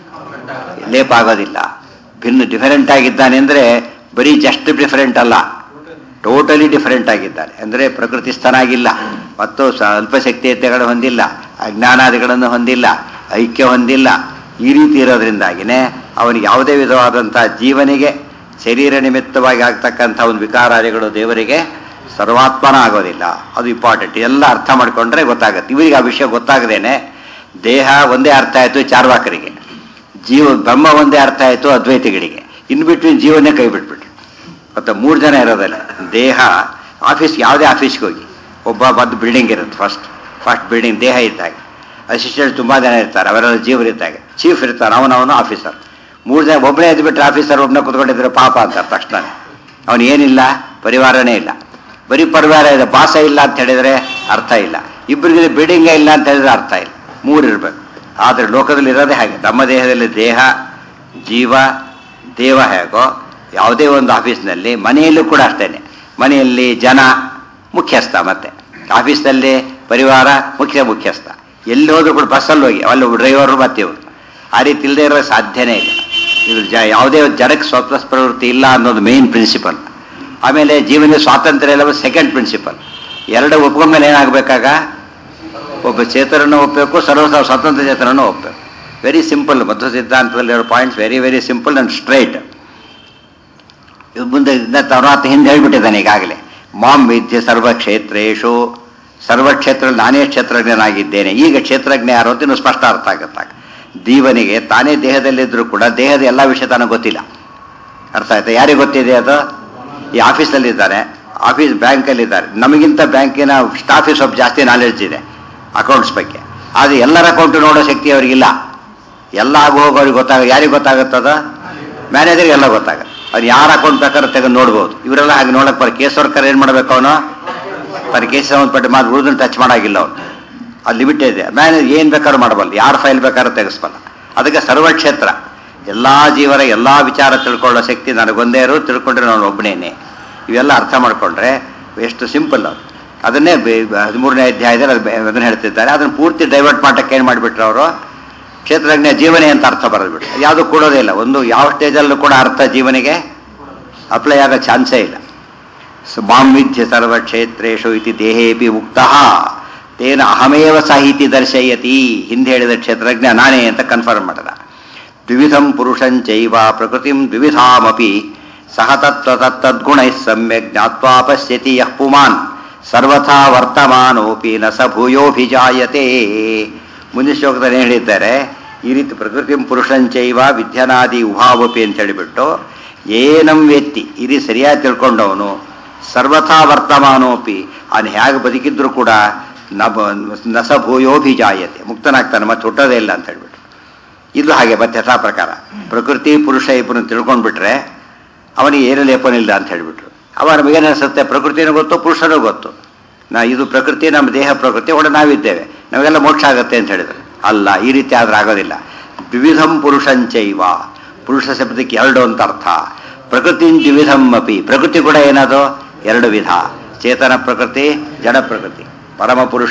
ಲೇಪ ಆಗೋದಿಲ್ಲ ಭಿನ್ನ ಡಿಫರೆಂಟ್ ಆಗಿದ್ದಾನೆ ಅಂದ್ರೆ ಬರೀ ಜಸ್ಟ್ ಡಿಫರೆಂಟ್ ಅಲ್ಲ ಟೋಟಲಿ ಡಿಫರೆಂಟ್ ಆಗಿದ್ದಾನೆ ಅಂದರೆ ಪ್ರಕೃತಿಸ್ಥನಾಗಿಲ್ಲ ಮತ್ತು ಸ್ವಲ್ಪ ಶಕ್ತಿಯತೆಗಳು ಹೊಂದಿಲ್ಲ ಅಜ್ಞಾನಾದಿಗಳನ್ನು ಹೊಂದಿಲ್ಲ ಐಕ್ಯ ಹೊಂದಿಲ್ಲ ಈ ರೀತಿ ಇರೋದ್ರಿಂದಾಗಿನೇ ಅವನಿಗೆ ಯಾವುದೇ ವಿಧವಾದಂತಹ ಜೀವನಿಗೆ ಶರೀರ ನಿಮಿತ್ತವಾಗಿ ಆಗ್ತಕ್ಕಂಥ ಒಂದು ವಿಕಾರಾದಿಗಳು ದೇವರಿಗೆ ಸರ್ವಾತ್ಮನ ಆಗೋದಿಲ್ಲ ಅದು ಇಂಪಾರ್ಟೆಂಟ್ ಎಲ್ಲ ಅರ್ಥ ಮಾಡ್ಕೊಂಡ್ರೆ ಗೊತ್ತಾಗುತ್ತೆ ಇವರಿಗೆ ಆ ವಿಷಯ ಗೊತ್ತಾಗದೇನೆ ದೇಹ ಒಂದೇ ಅರ್ಥ ಆಯಿತು ಚಾರ್ವಾಕರಿಗೆ ಜೀವ ಬ್ರಹ್ಮ ಒಂದೇ ಅರ್ಥ ಆಯಿತು ಅದ್ವೈತಿಗಳಿಗೆ ಇನ್ ಬಿಟ್ವೀನ್ ಜೀವನೇ ಕೈ ಬಿಟ್ಬಿಟ್ರು ಮತ್ತು ಮೂರು ಜನ ಇರೋದಿಲ್ಲ ದೇಹ ಆಫೀಸ್ ಯಾವುದೇ ಆಫೀಸ್ಗೆ ಹೋಗಿ ಒಬ್ಬ ಬಂದು ಬಿಲ್ಡಿಂಗ್ ಇರುತ್ತೆ ಫಸ್ಟ್ ಫಸ್ಟ್ ಬಿಲ್ಡಿಂಗ್ ದೇಹ ಇದ್ದಾಗ ಅಸಿಸ್ಟೆಂಟ್ ತುಂಬ ಜನ ಇರ್ತಾರೆ ಅವರೆಲ್ಲ ಜೀವರು ಇದ್ದಾಗ ಚೀಫ್ ಇರ್ತಾರೆ ಅವನವನು ಆಫೀಸರ್ ಮೂರು ಜನ ಒಬ್ಬನೇ ಎದ್ಬಿಟ್ರೆ ಆಫೀಸರ್ ಒಬ್ಬನೇ ಕುತ್ಕೊಂಡಿದ್ರೆ ಪಾಪ ಅಂತಾರೆ ತಕ್ಷಣ ಅವನು ಏನಿಲ್ಲ ಪರಿವಾರನೇ ಇಲ್ಲ ಬರೀ ಪರಿವಾರ ಇದೆ ಬಾಸ ಇಲ್ಲ ಅಂತ ಹೇಳಿದ್ರೆ ಅರ್ಥ ಇಲ್ಲ ಇಬ್ಬರಿಗೆ ಬಿಲ್ಡಿಂಗೇ ಇಲ್ಲ ಅಂತ ಹೇಳಿದ್ರೆ ಅರ್ಥ ಇಲ್ಲ ಮೂರು ಇರಬೇಕು ಆದರೆ ಲೋಕದಲ್ಲಿ ಇರೋದೇ ಹಾಗೆ ನಮ್ಮ ದೇಹದಲ್ಲಿ ದೇಹ ಜೀವ ದೇವ ಹೇಗೋ ಯಾವುದೇ ಒಂದು ಆಫೀಸ್ನಲ್ಲಿ ಮನೆಯಲ್ಲೂ ಕೂಡ ಅಷ್ಟೇನೆ ಮನೆಯಲ್ಲಿ ಜನ ಮುಖ್ಯಸ್ಥ ಮತ್ತೆ ಆಫೀಸ್ನಲ್ಲಿ ಪರಿವಾರ ಮುಖ್ಯ ಮುಖ್ಯಸ್ಥ ಎಲ್ಲಿ ಹೋದ್ರು ಕೂಡ ಬಸ್ಸಲ್ಲಿ ಹೋಗಿ ಅಲ್ಲಿ ಡ್ರೈವರು ಮತ್ತೆ ಇವರು ಆ ರೀತಿ ಇಲ್ಲದೆ ಇರೋ ಸಾಧ್ಯನೇ ಇಲ್ಲ ಇದು ಜ ಯಾವುದೇ ಜನಕ್ಕೆ ಸ್ವತಃ ಪ್ರವೃತ್ತಿ ಇಲ್ಲ ಅನ್ನೋದು ಮೇನ್ ಪ್ರಿನ್ಸಿಪಲ್ ಆಮೇಲೆ ಜೀವನ ಸ್ವಾತಂತ್ರ್ಯ ಎಲ್ಲ ಸೆಕೆಂಡ್ ಪ್ರಿನ್ಸಿಪಲ್ ಎರಡು ಒಪ್ಕೊಂಡ್ಮೇಲೆ ಏನಾಗಬೇಕಾಗ ಒಬ್ಬ ಚೇತನನ್ನು ಒಪ್ಪಬೇಕು ಸರ್ವ ಸ್ವತಂತ್ರ ಚೇತನನ್ನು ಒಪ್ಪಬೇಕು ವೆರಿ ಸಿಂಪಲ್ ಮಧ್ವ ಸಿದ್ಧಾಂತದಲ್ಲಿರೋ points very very simple and straight ಮುಂದೆ ತರುవాత ಹಿಂದೆ ಹೇಳ್ಬಿಟ್ಟಿದ್ದಾನೆ ಈಗಾಗಲೇ ಮಾಂ ವಿದ್ಯೆ ಸರ್ವಕ್ಷೇತ್ರೇಶು ಸರ್ವಕ್ಷೇತ್ರ ನಾನೇ ಕ್ಷೇತ್ರಜ್ಞನಾಗಿದ್ದೇನೆ ಈಗ ಕ್ಷೇತ್ರಜ್ಞ ಯಾರು ಅಂತ ಇನ್ನು ಸ್ಪಷ್ಟ ಅರ್ಥ ಆಗುತ್ತಾಗ ದೀವನಿಗೆ ತಾನೇ ದೇಹದಲ್ಲಿದ್ದರೂ ಕೂಡ ದೇಹದ ಎಲ್ಲ ವಿಷಯ ತನಗೆ ಗೊತ್ತಿಲ್ಲ ಅರ್ಥ ಆಯ್ತಾ ಯಾರಿಗೆ ಗೊತ್ತಿದೆ ಅದು ಈ ಆಫೀಸಲ್ಲಿದ್ದಾರೆ ಆಫೀಸ್ ಬ್ಯಾಂಕಲ್ಲಿದ್ದಾರೆ ನಮಗಿಂತ ಬ್ಯಾಂಕಿನ ಸ್ಟಾಫಿ ಸ್ವಲ್ಪ ಜಾಸ್ತಿ ನಾಲೆಡ್ಜ್ ಇದೆ ಅಕೌಂಟ್ಸ್ ಬಗ್ಗೆ ಆದರೆ ಎಲ್ಲರ ಅಕೌಂಟ್ ನೋಡೋ ಶಕ್ತಿ ಅವರಿಗಿಲ್ಲ ಎಲ್ಲ ಆಗು ಹೋಗೋರಿಗೆ ಗೊತ್ತಾಗ ಯಾರಿಗೆ ಗೊತ್ತಾಗುತ್ತದ ಮ್ಯಾನೇಜರ್ಗೆ ಎಲ್ಲ ಗೊತ್ತಾಗುತ್ತೆ ಅವ್ರು ಯಾರ ಅಕೌಂಟ್ ಬೇಕಾದ್ರೂ ತೆಗೆದು ನೋಡ್ಬೋದು ಇವರೆಲ್ಲ ಹಾಗೆ ನೋಡಕ್ ಬರ ಕೇಸ್ ವರ್ಕರ್ ಏನ್ ಮಾಡ್ಬೇಕು ಅವನು ಬರೀ ಕೇಸ್ ಸಂಬಂಧಪಟ್ಟ ಮಾತು ಉಳಿದನ್ನು ಟಚ್ ಮಾಡಾಗಿಲ್ಲ ಅವನು ಅದು ಲಿಮಿಟ್ ಇದೆ ಮ್ಯಾನೇಜ್ ಏನ್ ಬೇಕಾದ್ರೂ ಮಾಡಬಲ್ಲ ಯಾರ ಫೈಲ್ ಬೇಕಾದ್ರೂ ತೆಗೆಸ್ಬಲ್ಲ ಅದಕ್ಕೆ ಸರ್ವಕ್ಷೇತ್ರ ಎಲ್ಲಾ ಜೀವರ ಎಲ್ಲಾ ವಿಚಾರ ತಿಳ್ಕೊಳ್ಳೋ ಶಕ್ತಿ ನನಗೊಂದೇ ಇರೋ ತಿಳ್ಕೊಂಡ್ರೆ ನಾನು ಒಬ್ಬನೇನೆ ಇವೆಲ್ಲ ಅರ್ಥ ಮಾಡ್ಕೊಂಡ್ರೆ ಎಷ್ಟು ಸಿಂಪಲ್ ಅದು ಅದನ್ನೇ ಬೆ- ಬೆ- ಹದಿಮೂರನೇ ಅಧ್ಯಾಯದಲ್ಲಿ ಅದು ಬೆ- ಅದನ್ನ ಹೇಳ್ತಿದ್ದಾರೆ ಅದನ್ನ ಪೂರ್ತಿ ಡೈವರ್ಟ್ ಮಾಡಕ್ಕೆ ಏನ್ ಮಾಡಿಬಿಟ್ರು ಅವರು ಕ್ಷೇತ್ರಜ್ಞ ಜೀವನೇ ಅಂತ ಅರ್ಥ ಬರೆದ್ಬಿಟ್ರು ಯಾವುದು ಕೊಡೋದೇ ಇಲ್ಲ ಒಂದು ಯಾವ ಸ್ಟೇಜಲ್ಲೂ ಕೂಡ ಅರ್ಥ ಜೀವನಿಗೆ ಅಪ್ಲೈ ಆಗೋ ಚಾನ್ಸೇ ಇಲ್ಲ ಸ- ಮಾಂ ವಿದ್ಯ ಸರ್ವಕ್ಷೇತ್ರೇಶು ಇತಿ ದೇಹೇಪಿ ಮುಕ್ತ ತೇನ ಅಹಮೇವ ಸಾಹಿತಿ ದರ್ಶಯತಿ ಹಿಂದೆ ಹೇಳಿದ ಕ್ಷೇತ್ರಜ್ಞ ನಾನೇ ಅಂತ ಕನ್ಫರ್ಮ್ ಮಾಡದ ದ್ವಿವಿಧಂ ಪುರುಷಂಚೈವ ಪ್ರಕೃತಿಂ ದ್ವಿವಿಧಾಮಪಿ ಸಹ ತತ್ವ ತತ್ತದ್ಗುಣೈ ಸಮ್ಯಕ್ ಜ್ಞಾತ್ವಾ ಪಶ್ಯತಿ ಯಃ ಪುಮಾನ್ ಸರ್ವಥಾ ವರ್ತಮಾನೋಪಿ ನ ಸ ಭೂಯೋಭಿಜಾಯತೆ ಮುಂದಿನ ಶ್ಲೋಕದಲ್ಲಿ ಏನ್ ಹೇಳಿದ್ದಾರೆ ಈ ರೀತಿ ಪ್ರಕೃತಿಂ ಪುರುಷಂಚೈವ ವಿದ್ಯನಾದಿ ಉಭಾವಪಿ ಅಂತ ಹೇಳಿಬಿಟ್ಟು ಏನಂ ವ್ಯಕ್ತಿ ಇದು ಸರಿಯಾಗಿ ತಿಳ್ಕೊಂಡವನು ಸರ್ವಥಾ ವರ್ತಮಾನೋಪಿ ಅವನು ಹೇಗೆ ಬದುಕಿದ್ರು ಕೂಡ ನಬ ನಸ ಭೂಯೋಭಿಜಾಯತೆ ಮುಕ್ತನಾಗ್ತಾನೆ ಮತ್ತೆ ಹುಟ್ಟೋದೇ ಇಲ್ಲ ಅಂತ ಹೇಳ್ಬಿಟ್ಟು ಇದು ಹಾಗೆ ಮತ್ತೆ ಯಥಾ ಪ್ರಕಾರ ಪ್ರಕೃತಿ ಪುರುಷ ಇಬ್ಬರನ್ನು ತಿಳ್ಕೊಂಡ್ಬಿಟ್ರೆ ಅವನಿಗೆ ಏನು ಲೇಪನಿಲ್ಲ ಅಂತ ಹೇಳ್ಬಿಟ್ರು ಅವ ನಮಗೇನು ಅನಿಸುತ್ತೆ ಪ್ರಕೃತಿನೂ ಗೊತ್ತು ಪುರುಷನೂ ಗೊತ್ತು ನಾ ಇದು ಪ್ರಕೃತಿ ನಮ್ಮ ದೇಹ ಪ್ರಕೃತಿ ಒಳ್ಳೆ ನಾವಿದ್ದೇವೆ ನಮಗೆಲ್ಲ ಮೋಕ್ಷ ಆಗುತ್ತೆ ಅಂತ ಹೇಳಿದ್ರು ಅಲ್ಲ ಈ ರೀತಿ ಆದ್ರೆ ಆಗೋದಿಲ್ಲ ದ್ವಿವಿಧಂ ಪುರುಷಂಚೈವ ಪುರುಷ ಶಬ್ದಕ್ಕೆ ಎರಡು ಅಂತ ಅರ್ಥ ಪ್ರಕೃತಿ ದ್ವಿವಿಧಂ ಅಪಿ ಪ್ರಕೃತಿ ಕೂಡ ಏನದು ಎರಡು ವಿಧ ಚೇತನ ಪ್ರಕೃತಿ ಜಡ ಪ್ರಕೃತಿ ಪರಮ ಪುರುಷ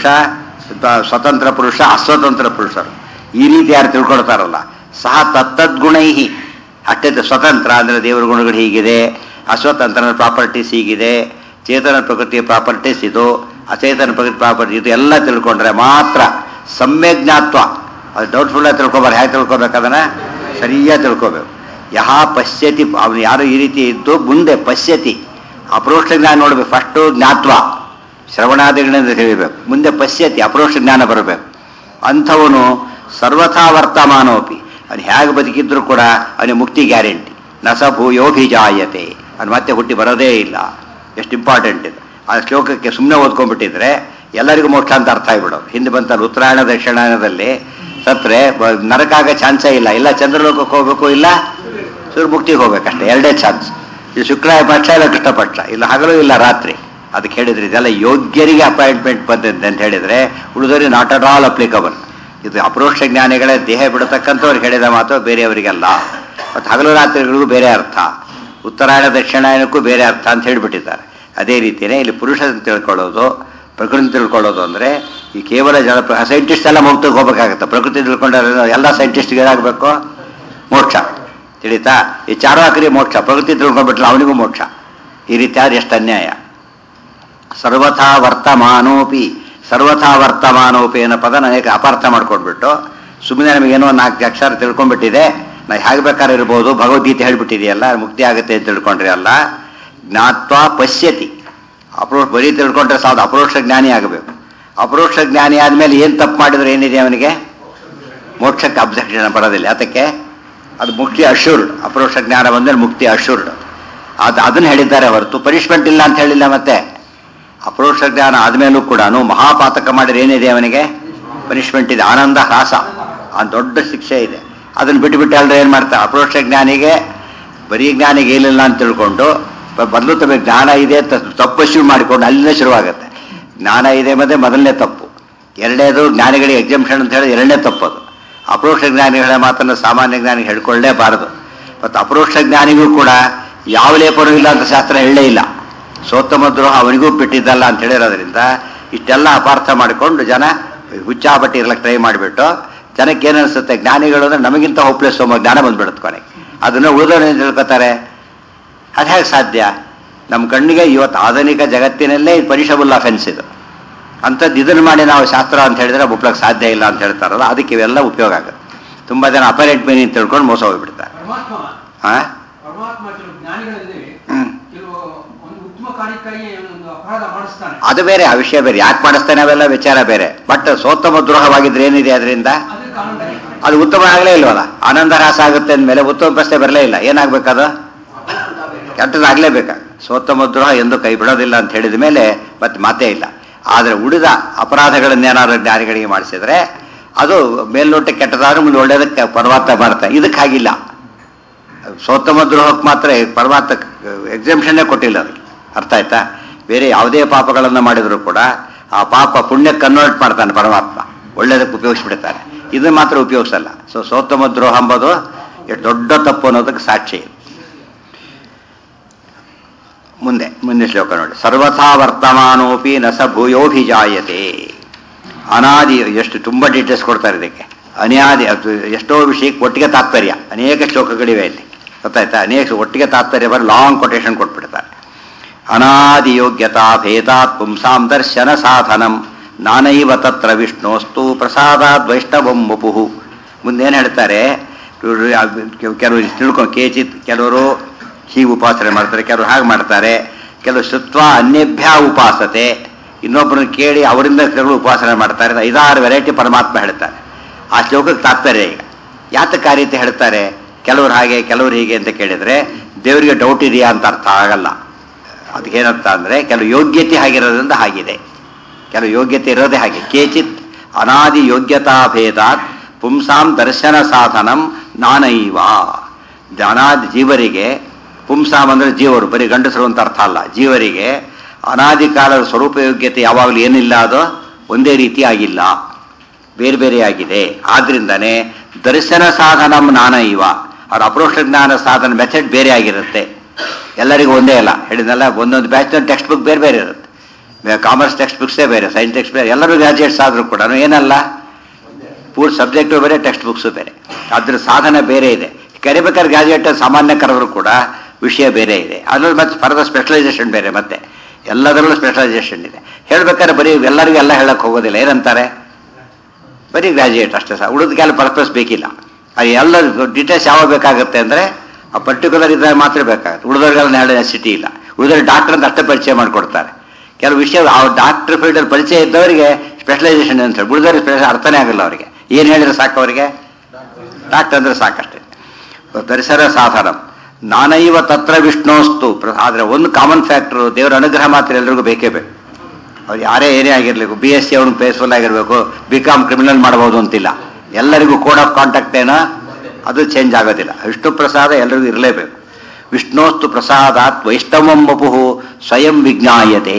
ತ- ಸ್ವತಂತ್ರ ಪುರುಷ ಅಸ್ವತಂತ್ರ ಪುರುಷರು ಈ ರೀತಿ ಯಾರು ತಿಳ್ಕೊಳ್ತಾರಲ್ಲ ಸಹ ತತ್ತದ್ಗುಣೈಹಿ ಅಷ್ಟೇ ಸ್ವತಂತ್ರ ಅಂದ್ರೆ ದೇವರ ಗುಣಗಳು ಹೀಗಿದೆ ಅಸ್ವತಂತ್ರನ ಪ್ರಾಪರ್ಟೀಸ್ ಹೀಗಿದೆ ಚೇತನ ಪ್ರಕೃತಿಯ ಪ್ರಾಪರ್ಟೀಸ್ ಇದು ಅಚೇತನ ಪ್ರಕೃತಿ ಪ್ರಾಪರ್ಟಿ ಇದು ಎಲ್ಲ ತಿಳ್ಕೊಂಡ್ರೆ ಮಾತ್ರ ಸಮ್ಯಕ್ ಜ್ಞಾತ್ವ ಅದು ಡೌಟ್ಫುಲ್ ಆಗಿ ತಿಳ್ಕೊಬಾರ್ದು ಹೇಗೆ ತಿಳ್ಕೊಬೇಕು ಅದನ್ನ ಸರಿಯಾಗಿ ತಿಳ್ಕೊಬೇಕು ಯಹ ಪಶ್ಯತಿ ಅವನು ಯಾರು ಈ ರೀತಿ ಇದ್ದು ಮುಂದೆ ಪಶ್ಯತಿ ಅಪರೋಕ್ಷ ಜ್ಞಾನ ನೋಡ್ಬೇಕು ಫಸ್ಟು ಜ್ಞಾತ್ವ ಶ್ರವಣಾದಿಗಳಿಂದ ತಿಳಿಬೇಕು ಮುಂದೆ ಪಶ್ಯತಿ ಅಪರೋಕ್ಷ ಜ್ಞಾನ ಬರಬೇಕು ಅಂಥವನು ಸರ್ವಥಾ ವರ್ತಮಾನೋಪಿ ಅವನು ಹೇಗೆ ಬದುಕಿದ್ರು ಕೂಡ ಅವನಿಗೆ ಮುಕ್ತಿ ಗ್ಯಾರಂಟಿ ನಸ ಭೂಯೋಭಿಜಾಯತೆ ಅವನು ಮತ್ತೆ ಹುಟ್ಟಿ ಬರೋದೇ ಇಲ್ಲ ಎಷ್ಟು ಇಂಪಾರ್ಟೆಂಟ್ ಇದು ಆ ಶ್ಲೋಕಕ್ಕೆ ಸುಮ್ಮನೆ ಓದ್ಕೊಂಡ್ಬಿಟ್ಟಿದ್ರೆ ಎಲ್ಲರಿಗೂ ಮೋಕ್ಷ ಅಂತ ಅರ್ಥ ಆಗ್ಬಿಡೋದು ಹಿಂದೆ ಬಂತ ಉತ್ತರಾಯಣ ದಕ್ಷಿಣಾಯಣದಲ್ಲಿ ಸತ್ರೆ ಬ- ನರಕ ಆಗೋ ಚಾನ್ಸೇ ಇಲ್ಲ ಇಲ್ಲ ಚಂದ್ರಲೋಕಕ್ಕೆ ಹೋಗ್ಬೇಕು ಇಲ್ಲ ಸೂರ್ಯ ಮುಕ್ತಿಗೆ ಹೋಗ್ಬೇಕಷ್ಟೇ ಎರಡೇ ಚಾನ್ಸ್ ಇದು ಶುಕ್ರಾಯ ಪಕ್ಷ ಇಲ್ಲ ಕೃಷ್ಣ ಪಕ್ಷ ಇಲ್ಲ ಹಗಲು ಇಲ್ಲ ರಾತ್ರಿ ಅದಕ್ಕೆ ಹೇಳಿದ್ರೆ ಇದೆಲ್ಲ ಯೋಗ್ಯರಿಗೆ ಅಪಾಯಿಂಟ್ಮೆಂಟ್ ಬಂದಿದೆ ಅಂತ ಹೇಳಿದ್ರೆ ಉಳಿದವರಿಗೆ ನಾಟ್ ಅಟ್ ಆಲ್ ಅಪ್ಲಿಕಬಲ್ ಇದು ಅಪರೋಕ್ಷ ಜ್ಞಾನಿಗಳೇ ದೇಹ ಬಿಡತಕ್ಕಂಥವ್ರು ಹೇಳಿದ ಮಾತು ಬೇರೆಯವರಿಗಲ್ಲ ಮತ್ತು ಹಗಲು ರಾತ್ರಿಗಳಿಗೂ ಬೇರೆ ಅರ್ಥ ಉತ್ತರಾಯಣ ದಕ್ಷಿಣಾಯನಕ್ಕೂ ಬೇರೆ ಅರ್ಥ ಅಂತ ಹೇಳಿಬಿಟ್ಟಿದ್ದಾರೆ ಅದೇ ರೀತಿಯೇ ಇಲ್ಲಿ ಪುರುಷ ಅಂತ ತಿಳ್ಕೊಳ್ಳೋದು ಪ್ರಕೃತಿ ತಿಳ್ಕೊಳ್ಳೋದು ಅಂದ್ರೆ ಈ ಕೇವಲ ಜನ ಸೈಂಟಿಸ್ಟ್ ಎಲ್ಲ ಮುಕ್ತಕ್ಕೆ ಹೋಗ್ಬೇಕಾಗತ್ತೆ ಪ್ರಕೃತಿ ತಿಳ್ಕೊಂಡ್ರೆ ಎಲ್ಲ ಸೈಂಟಿಸ್ಟ್ಗೆ ಏನಾಗಬೇಕು ಮೋಕ್ಷ ತಿಳಿತಾ ಈ ಚಾರ್ವಾಕರಿ ಮೋಕ್ಷ ಪ್ರಕೃತಿ ತಿಳ್ಕೊಂಡ್ಬಿಟ್ಲ ಅವನಿಗೂ ಮೋಕ್ಷ ಈ ರೀತಿ ಆದ್ರೆ ಎಷ್ಟು ಅನ್ಯಾಯ ಸರ್ವಥಾ ವರ್ತಮಾನೋಪಿ ಸರ್ವಥಾ ವರ್ತಮಾನೋಪಿ ಅನ್ನೋ ಪದ ನನಗೆ ಅಪಾರ್ಥ ಮಾಡ್ಕೊಂಡ್ಬಿಟ್ಟು ಸುಮ್ಮನೆ ನಮಗೇನೋ ನಾಲ್ಕು ಅಕ್ಷರ ತಿಳ್ಕೊಂಡ್ಬಿಟ್ಟಿದೆ ನಾ ಹೇಗೆ ಬೇಕಾದ್ರೆ ಇರ್ಬೋದು ಭಗವದ್ಗೀತೆ ಹೇಳ್ಬಿಟ್ಟಿದೆಯಲ್ಲ ಮುಕ್ತಿ ಆಗುತ್ತೆ ಅಂತ ತಿಳ್ಕೊಂಡ್ರೆ ಅಲ್ಲ ಜ್ಞಾತ್ವ ಪಶ್ಯತಿ ಅಪ್ರೋಕ್ಷ ಬರೀ ತಿಳ್ಕೊಂಡ್ರೆ ಸಾವುದು ಅಪರೋಕ್ಷ ಜ್ಞಾನಿ ಆಗಬೇಕು ಅಪರೋಕ್ಷ ಜ್ಞಾನಿ ಆದ್ಮೇಲೆ ಏನ್ ತಪ್ಪು ಮಾಡಿದ್ರೆ ಏನಿದೆ ಅವನಿಗೆ ಮೋಕ್ಷಕ್ಕೆ ಅಬ್ಜೆಕ್ಷನ್ ಬರೋದಿಲ್ಲ ಅದಕ್ಕೆ ಅದು ಮುಕ್ತಿ ಅಶೂರ್ಡ್ ಅಪರೋಕ್ಷ ಜ್ಞಾನ ಬಂದ್ರೆ ಮುಕ್ತಿ ಅಶೂರ್ಡ್ ಅದು ಅದನ್ನ ಹೇಳಿದ್ದಾರೆ ಹೊರತು ಪನಿಷ್ಮೆಂಟ್ ಇಲ್ಲ ಅಂತ ಹೇಳಿಲ್ಲ ಮತ್ತೆ ಅಪರೋಕ್ಷ ಜ್ಞಾನ ಆದ್ಮೇಲೂ ಕೂಡ ಮಹಾಪಾತಕ ಮಾಡಿದ್ರೆ ಏನಿದೆ ಅವನಿಗೆ ಪನಿಷ್ಮೆಂಟ್ ಇದೆ ಆನಂದ ಹ್ರಾಸ ಆ ದೊಡ್ಡ ಶಿಕ್ಷೆ ಇದೆ ಅದನ್ನ ಬಿಟ್ಟು ಬಿಟ್ಟು ಎಲ್ಲರೂ ಏನ್ ಮಾಡ್ತಾರೆ ಅಪರೋಕ್ಷ ಜ್ಞಾನಿಗೆ ಬರೀ ಜ್ಞಾನಿಗೆ ಏನಿಲ್ಲ ಅಂತ ತಿಳ್ಕೊಂಡು ಬ- ಮೊದಲು ತಮಗೆ ಜ್ಞಾನ ಇದೆ ಅಂತ ತಪ್ಪು ಶುರು ಮಾಡಿಕೊಂಡು ಅಲ್ಲಿಂದ ಶುರುವಾಗುತ್ತೆ ಜ್ಞಾನ ಇದೆ ಮತ್ತೆ ಮೊದಲನೇ ತಪ್ಪು ಎರಡನೇದು ಜ್ಞಾನಿಗಳಿಗೆ ಎಕ್ಸಂಪ್ಷನ್ ಅಂತ ಹೇಳಿ ಎರಡನೇ ತಪ್ಪದು ಅಪರೋಕ್ಷ ಜ್ಞಾನಿಗಳ ಮಾತನ್ನು ಸಾಮಾನ್ಯ ಜ್ಞಾನಿಗೆ ಹೇಳ್ಕೊಳ್ಳೇಬಾರದು ಮತ್ತು ಅಪರೋಕ್ಷ ಜ್ಞಾನಿಗೂ ಕೂಡ ಯಾವ ಲೇಪನೂ ಇಲ್ಲ ಅಂತ ಶಾಸ್ತ್ರ ಹೇಳೇ ಇಲ್ಲ ಸೋತ್ತಮ ದ್ರೋಹ ಅವನಿಗೂ ಬಿಟ್ಟಿದ್ದಲ್ಲ ಅಂತ ಹೇಳಿರೋದ್ರಿಂದ ಇಷ್ಟೆಲ್ಲ ಅಪಾರ್ಥ ಮಾಡಿಕೊಂಡು ಜನ ಹುಚ್ಚಾಬಟ್ಟಿ ಇರ್ಲಕ್ಕೆ ಟ್ರೈ ಮಾಡಿಬಿಟ್ಟು ಜನಕ್ಕೆ ಏನು ಅನಿಸುತ್ತೆ ಜ್ಞಾನಿಗಳು ಅಂದ್ರೆ ನಮಗಿಂತ ಹೋಪ್ಲೆಸ್ ಹೋಮ ಜ್ಞಾನ ಬಂದ್ಬಿಡುತ್ತೆ ಕೊನೆಗೆ ಅದನ್ನ ಉಳಿದವ್ರು ಏನು ತಿಳ್ಕೊತಾರೆ ಅದು ಹೇಗೆ ಸಾಧ್ಯ ನಮ್ಮ ಕಣ್ಣಿಗೆ ಇವತ್ತು ಆಧುನಿಕ ಜಗತ್ತಿನಲ್ಲೇ ಪನಿಷಬಲ್ ಅಫೆನ್ಸ್ ಇದು ಅಂಥದ್ದು ಇದನ್ನು ಮಾಡಿ ನಾವು ಶಾಸ್ತ್ರ ಅಂತ ಹೇಳಿದ್ರೆ ಒಪ್ಲಕ್ಕೆ ಸಾಧ್ಯ ಇಲ್ಲ ಅಂತ ಹೇಳ್ತಾರಲ್ಲ ಅದಕ್ಕೆ ಇವೆಲ್ಲ ಉಪಯೋಗ ಆಗುತ್ತೆ ತುಂಬಾ ಜನ ಅಪರೆಂಟ್ ಮೀನಿಂಗ್ ತಿಳ್ಕೊಂಡು ಮೋಸ ಹೋಗ್ಬಿಡ್ತಾರೆ ಪರಮಾತ್ಮ ಹಾ ಪರಮಾತ್ಮ ಕೆಲವು ಜ್ಞಾನಿಗಳಿದ್ದೇವೆ ಹ್ಮ್. ಕೆಲವು ಒಂದು ಉತ್ತಮ ಕಾರ್ಯಕ್ಕಾಗಿ ಒಂದು ಅಪರಾಧ ಮಾಡಿಸ್ತಾನೆ ಅದು ಬೇರೆ ಆ ವಿಷಯ ಬೇರೆ ಯಾಕೆ ಮಾಡಿಸ್ತಾನೆ ಅವೆಲ್ಲ ವಿಚಾರ ಬೇರೆ ಬಟ್ ಸೋತ್ತಮ ದ್ರೋಹವಾಗಿದ್ರೆ ಏನಿದೆ ಅದರಿಂದ ಅದಕ್ಕೆ ಆನಂದ ಅದು ಉತ್ತಮ ಆಗಲೇ ಇಲ್ವಲ್ಲ ಆನಂದ ಹ್ರಾಸ ಆಗುತ್ತೆ ಅಂದಮೇಲೆ ಉತ್ತಮ ಪ್ರಶ್ನೆ ಬರಲೇ ಇಲ್ಲ ಏನಾಗ್ಬೇಕದು ಕೆಟ್ಟದಾಗ್ಲೇಬೇಕ ಸೋತ್ತಮ ದ್ರೋಹ ಎಂದು ಕೈ ಬಿಡೋದಿಲ್ಲ ಅಂತ ಹೇಳಿದ ಮೇಲೆ ಮತ್ತೆ ಮಾತೇ ಇಲ್ಲ ಆದರೆ ಉಳಿದ ಅಪರಾಧಗಳನ್ನೇನಾದ್ರು ಜ್ಞಾನಿಗಳಿಗೆ ಮಾಡಿಸಿದ್ರೆ ಅದು ಮೇಲ್ನೋಟ ಕೆಟ್ಟದಾದ್ರೂ ಮುಂದೆ ಒಳ್ಳೇದಕ್ಕೆ ಪರಮಾತ್ಮ ಮಾಡ್ತಾರೆ ಇದಕ್ಕೆ ಹಾಗಿಲ್ಲ ಸೋತ್ತಮ ದ್ರೋಹಕ್ಕೆ ಮಾತ್ರ ಪರಮಾತ್ಮ ಎಕ್ಸಾಮ್ಷನ್ನೇ ಕೊಟ್ಟಿಲ್ಲ ಅದಕ್ಕೆ ಅರ್ಥ ಆಯ್ತಾ ಬೇರೆ ಯಾವುದೇ ಪಾಪಗಳನ್ನು ಮಾಡಿದ್ರು ಕೂಡ ಆ ಪಾಪ ಪುಣ್ಯ ಕನ್ವರ್ಟ್ ಮಾಡ್ತಾನೆ ಪರಮಾತ್ಮ ಒಳ್ಳೇದಕ್ಕೆ ಉಪಯೋಗಿಸ್ಬಿಡ್ತಾನೆ ಇದನ್ನ ಮಾತ್ರ ಉಪಯೋಗಿಸಲ್ಲ ಸೊ ಸೋತ್ತಮ ದ್ರೋಹ ಎಂಬುದು ಎಷ್ಟು ದೊಡ್ಡ ತಪ್ಪು ಅನ್ನೋದಕ್ಕೆ ಸಾಕ್ಷಿ ಮುಂದೆ ಮುಂದೆ ಶ್ಲೋಕ ನೋಡಿ ಸರ್ವಥಾ ವರ್ತಮಾನೋಪಿ ನ ಸ ಭೂಯೋಭಿಜಾಯತೆ ಅನಾದಿ ಎಷ್ಟು ತುಂಬಾ ಡೀಟೇಲ್ಸ್ ಕೊಡ್ತಾರೆ ಇದಕ್ಕೆ ಅನಾದಿ ಅದು ಎಷ್ಟೋ ವಿಷಯಕ್ಕೆ ಒಟ್ಟಿಗೆ ತಾತ್ಪರ್ಯ ಅನೇಕ ಶ್ಲೋಕಗಳಿವೆ ಇಲ್ಲಿ ಗೊತ್ತಾಯ್ತಾ ಅನೇಕ ಒಟ್ಟಿಗೆ ತಾತ್ಪರ್ಯ ಬರ ಲಾಂಗ್ ಕೊಟೇಶನ್ ಕೊಟ್ಬಿಡ್ತಾರೆ ಅನಾದಿ ಯೋಗ್ಯತಾ ಭೇದಾತ್ ಪುಂಸಾಂ ದರ್ಶನ ಸಾಧನಂ ನಾನೈವ ತತ್ರ ವಿಷ್ಣೋಸ್ತು ಪ್ರಸಾದಾತ್ ವೈಷ್ಣವಂ ವಪುಹು ಮುಂದೇನು ಹೇಳ್ತಾರೆ ಇವ್ರು ಯಾವ- ಕೆಲವರು ತಿಳ್ಕೊಂಡು ಕೇಚಿತ್ ಕೆಲವರು ಹೀಗೆ ಉಪಾಸನೆ ಮಾಡ್ತಾರೆ ಕೆಲವರು ಹಾಗೆ ಮಾಡ್ತಾರೆ ಕೆಲವು ಶುತ್ವ ಅನ್ಯಭ್ಯ ಉಪಾಸತೆ ಇನ್ನೊಬ್ಬರನ್ನ ಕೇಳಿ ಅವರಿಂದ ಕೆಲವರು ಉಪಾಸನೆ ಮಾಡ್ತಾರೆ ಅಂತ ಐದಾರು ವೆರೈಟಿ ಪರಮಾತ್ಮ ಹೇಳ್ತಾರೆ ಆ ಶ್ಲೋಕಕ್ಕೆ ತಾತ್ಪರ್ಯ ಈಗ ಯಾತಕ್ಕೆ ಆ ರೀತಿ ಹೇಳ್ತಾರೆ ಕೆಲವರು ಹಾಗೆ ಕೆಲವರು ಹೀಗೆ ಅಂತ ಕೇಳಿದ್ರೆ ದೇವರಿಗೆ ಡೌಟ್ ಇದೆಯಾ ಅಂತ ಅರ್ಥ ಆಗಲ್ಲ ಅದಕ್ಕೇನಂತ ಅಂದ್ರೆ ಕೆಲವು ಯೋಗ್ಯತೆ ಆಗಿರೋದ್ರಿಂದ ಹಾಗಿದೆ ಕೆಲವು ಯೋಗ್ಯತೆ ಇರೋದೇ ಹಾಗೆ ಕೇಚಿತ್ ಅನಾದಿ ಯೋಗ್ಯತಾ ಭೇದಾತ್ ಪುಂಸಾಂ ದರ್ಶನ ಸಾಧನಂ ನಾನೈವ ಅನಾದಿ ಜೀವರಿಗೆ ಪುಂಸಾಂ ಅಂದ್ರೆ ಜೀವರು ಬರೀ ಗಂಡಸರು ಅಂತ ಅರ್ಥ ಅಲ್ಲ ಜೀವರಿಗೆ ಅನಾದಿ ಕಾಲದ ಸ್ವರೂಪ ಯೋಗ್ಯತೆ ಯಾವಾಗಲೂ ಏನಿಲ್ಲ ಅದು ಒಂದೇ ರೀತಿ ಆಗಿಲ್ಲ ಬೇರೆ ಬೇರೆ ಆಗಿದೆ ಆದ್ರಿಂದನೇ ದರ್ಶನ ಸಾಧನಂ ನಾನೈವ ಅವ್ರ ಅಪ್ರೋಕ್ಷ ಜ್ಞಾನ ಸಾಧನ ಮೆಥಡ್ ಬೇರೆ ಆಗಿರುತ್ತೆ ಎಲ್ಲರಿಗೂ ಒಂದೇ ಅಲ್ಲ ಹೇಳಿದ್ನಲ್ಲ ಒಂದೊಂದು ಬ್ಯಾಚ್ ಟೆಕ್ಸ್ಟ್ ಬುಕ್ ಬೇರೆ ಬೇರೆ ಇರುತ್ತೆ ಕಾಮರ್ಸ್ ಟೆಕ್ಸ್ಟ್ ಬುಕ್ಸೇ ಬೇರೆ ಸೈನ್ಸ್ ಟೆಕ್ಸ್ಟ್ ಬೇರೆ ಎಲ್ಲರೂ ಗ್ರಾಜುಯೇಟ್ಸ್ ಆದರೂ ಕೂಡ ಏನಲ್ಲ ಪೂರ್ ಸಬ್ಜೆಕ್ಟು ಬೇರೆ ಟೆಕ್ಸ್ಟ್ ಬುಕ್ಸು ಬೇರೆ ಅದ್ರ ಸಾಧನ ಬೇರೆ ಇದೆ ಕರಿಬೇಕಾದ್ರೆ ಗ್ರಾಜುಯೇಟ್ ಸಾಮಾನ್ಯ ಕರೆದ್ರು ಕೂಡ ವಿಷಯ ಬೇರೆ ಇದೆ ಅದ್ರಲ್ಲಿ ಮತ್ತೆ ಫರ್ದರ್ ಸ್ಪೆಷಲೈಸೇಷನ್ ಬೇರೆ ಮತ್ತೆ ಎಲ್ಲದರಲ್ಲೂ ಸ್ಪೆಷಲೈಸೇಷನ್ ಇದೆ ಹೇಳ್ಬೇಕಾದ್ರೆ ಬರೀ ಎಲ್ಲರಿಗೂ ಎಲ್ಲ ಹೇಳಕ್ ಹೋಗೋದಿಲ್ಲ ಏನಂತಾರೆ ಬರೀ ಗ್ರಾಜುಯೇಟ್ ಅಷ್ಟೇ ಸಹ ಉಳಿದಕ್ಕೆಲ್ಲ ಪರ್ಪಸ್ ಬೇಕಿಲ್ಲ ಅದು ಎಲ್ಲ ಡೀಟೇಲ್ಸ್ ಯಾವಾಗ ಬೇಕಾಗುತ್ತೆ ಅಂದ್ರೆ ಆ ಪರ್ಟಿಕ್ಯುಲರ್ ಇದ್ದಾಗ ಮಾತ್ರ ಬೇಕಾಗುತ್ತೆ ಉಳಿದವ್ರಿಗೆಲ್ಲ ಹೇಳೋ ನೆಸಿಟಿ ಇಲ್ಲ ಉಳಿದವ್ರು ಡಾಕ್ಟರ್ ಅಂತ ಅಷ್ಟೇ ಪರಿಚಯ ಮಾಡಿಕೊಡ್ತಾರೆ ಕೆಲವು ವಿಷಯ ಆ ಡಾಕ್ಟರ್ ಫೀಲ್ಡಲ್ಲಿ ಪರಿಚಯ ಇದ್ದವರಿಗೆ ಸ್ಪೆಷಲೈಸೇಷನ್ ಅಂತ ಹೇಳಿ ಉಳಿದವ್ರಿಗೆ ಸ್ಪೆಷಲ್ ಅರ್ಥನೇ ಆಗಲ್ಲ ಅವರಿಗೆ ಏನು ಹೇಳಿದ್ರೆ ಸಾಕು ಅವರಿಗೆ ಡಾಕ್ಟರ್ ಅಂದ್ರೆ ಸಾಕಷ್ಟೇ ದರ್ಶನ ಸಾಧನ ನಾನೈವ ತತ್ರ ವಿಷ್ಣೋಸ್ತು ಪ್ರ- ಆದ್ರೆ ಒಂದು ಕಾಮನ್ ಫ್ಯಾಕ್ಟರ್ ದೇವರ ಅನುಗ್ರಹ ಮಾತ್ರ ಎಲ್ರಿಗೂ ಬೇಕೇ ಬೇಕು ಅವ್ರು ಯಾರೇ ಏನೇ ಆಗಿರ್ಬೇಕು ಬಿ ಎಸ್ ಸಿ ಅವನು ಪೇಸ್ಫುಲ್ ಆಗಿರ್ಬೇಕು ಬಿ ಕಾಮ್ ಕ್ರಿಮಿನಲ್ ಮಾಡಬಹುದು ಅಂತಿಲ್ಲ ಎಲ್ಲರಿಗೂ ಕೋಡ್ ಆಫ್ ಕಾಂಟ್ಯಾಕ್ಟ್ ಏನೋ ಅದು ಚೇಂಜ್ ಆಗೋದಿಲ್ಲ ವಿಷ್ಣು ಪ್ರಸಾದ ಎಲ್ರಿಗೂ ಇರಲೇಬೇಕು ವಿಷ್ಣೋಸ್ತು ಪ್ರಸಾದಾತ್ ವೈಷ್ಣವಂ ವಪುಹು ಸ್ವಯಂ ವಿಜ್ಞಾಯತೆ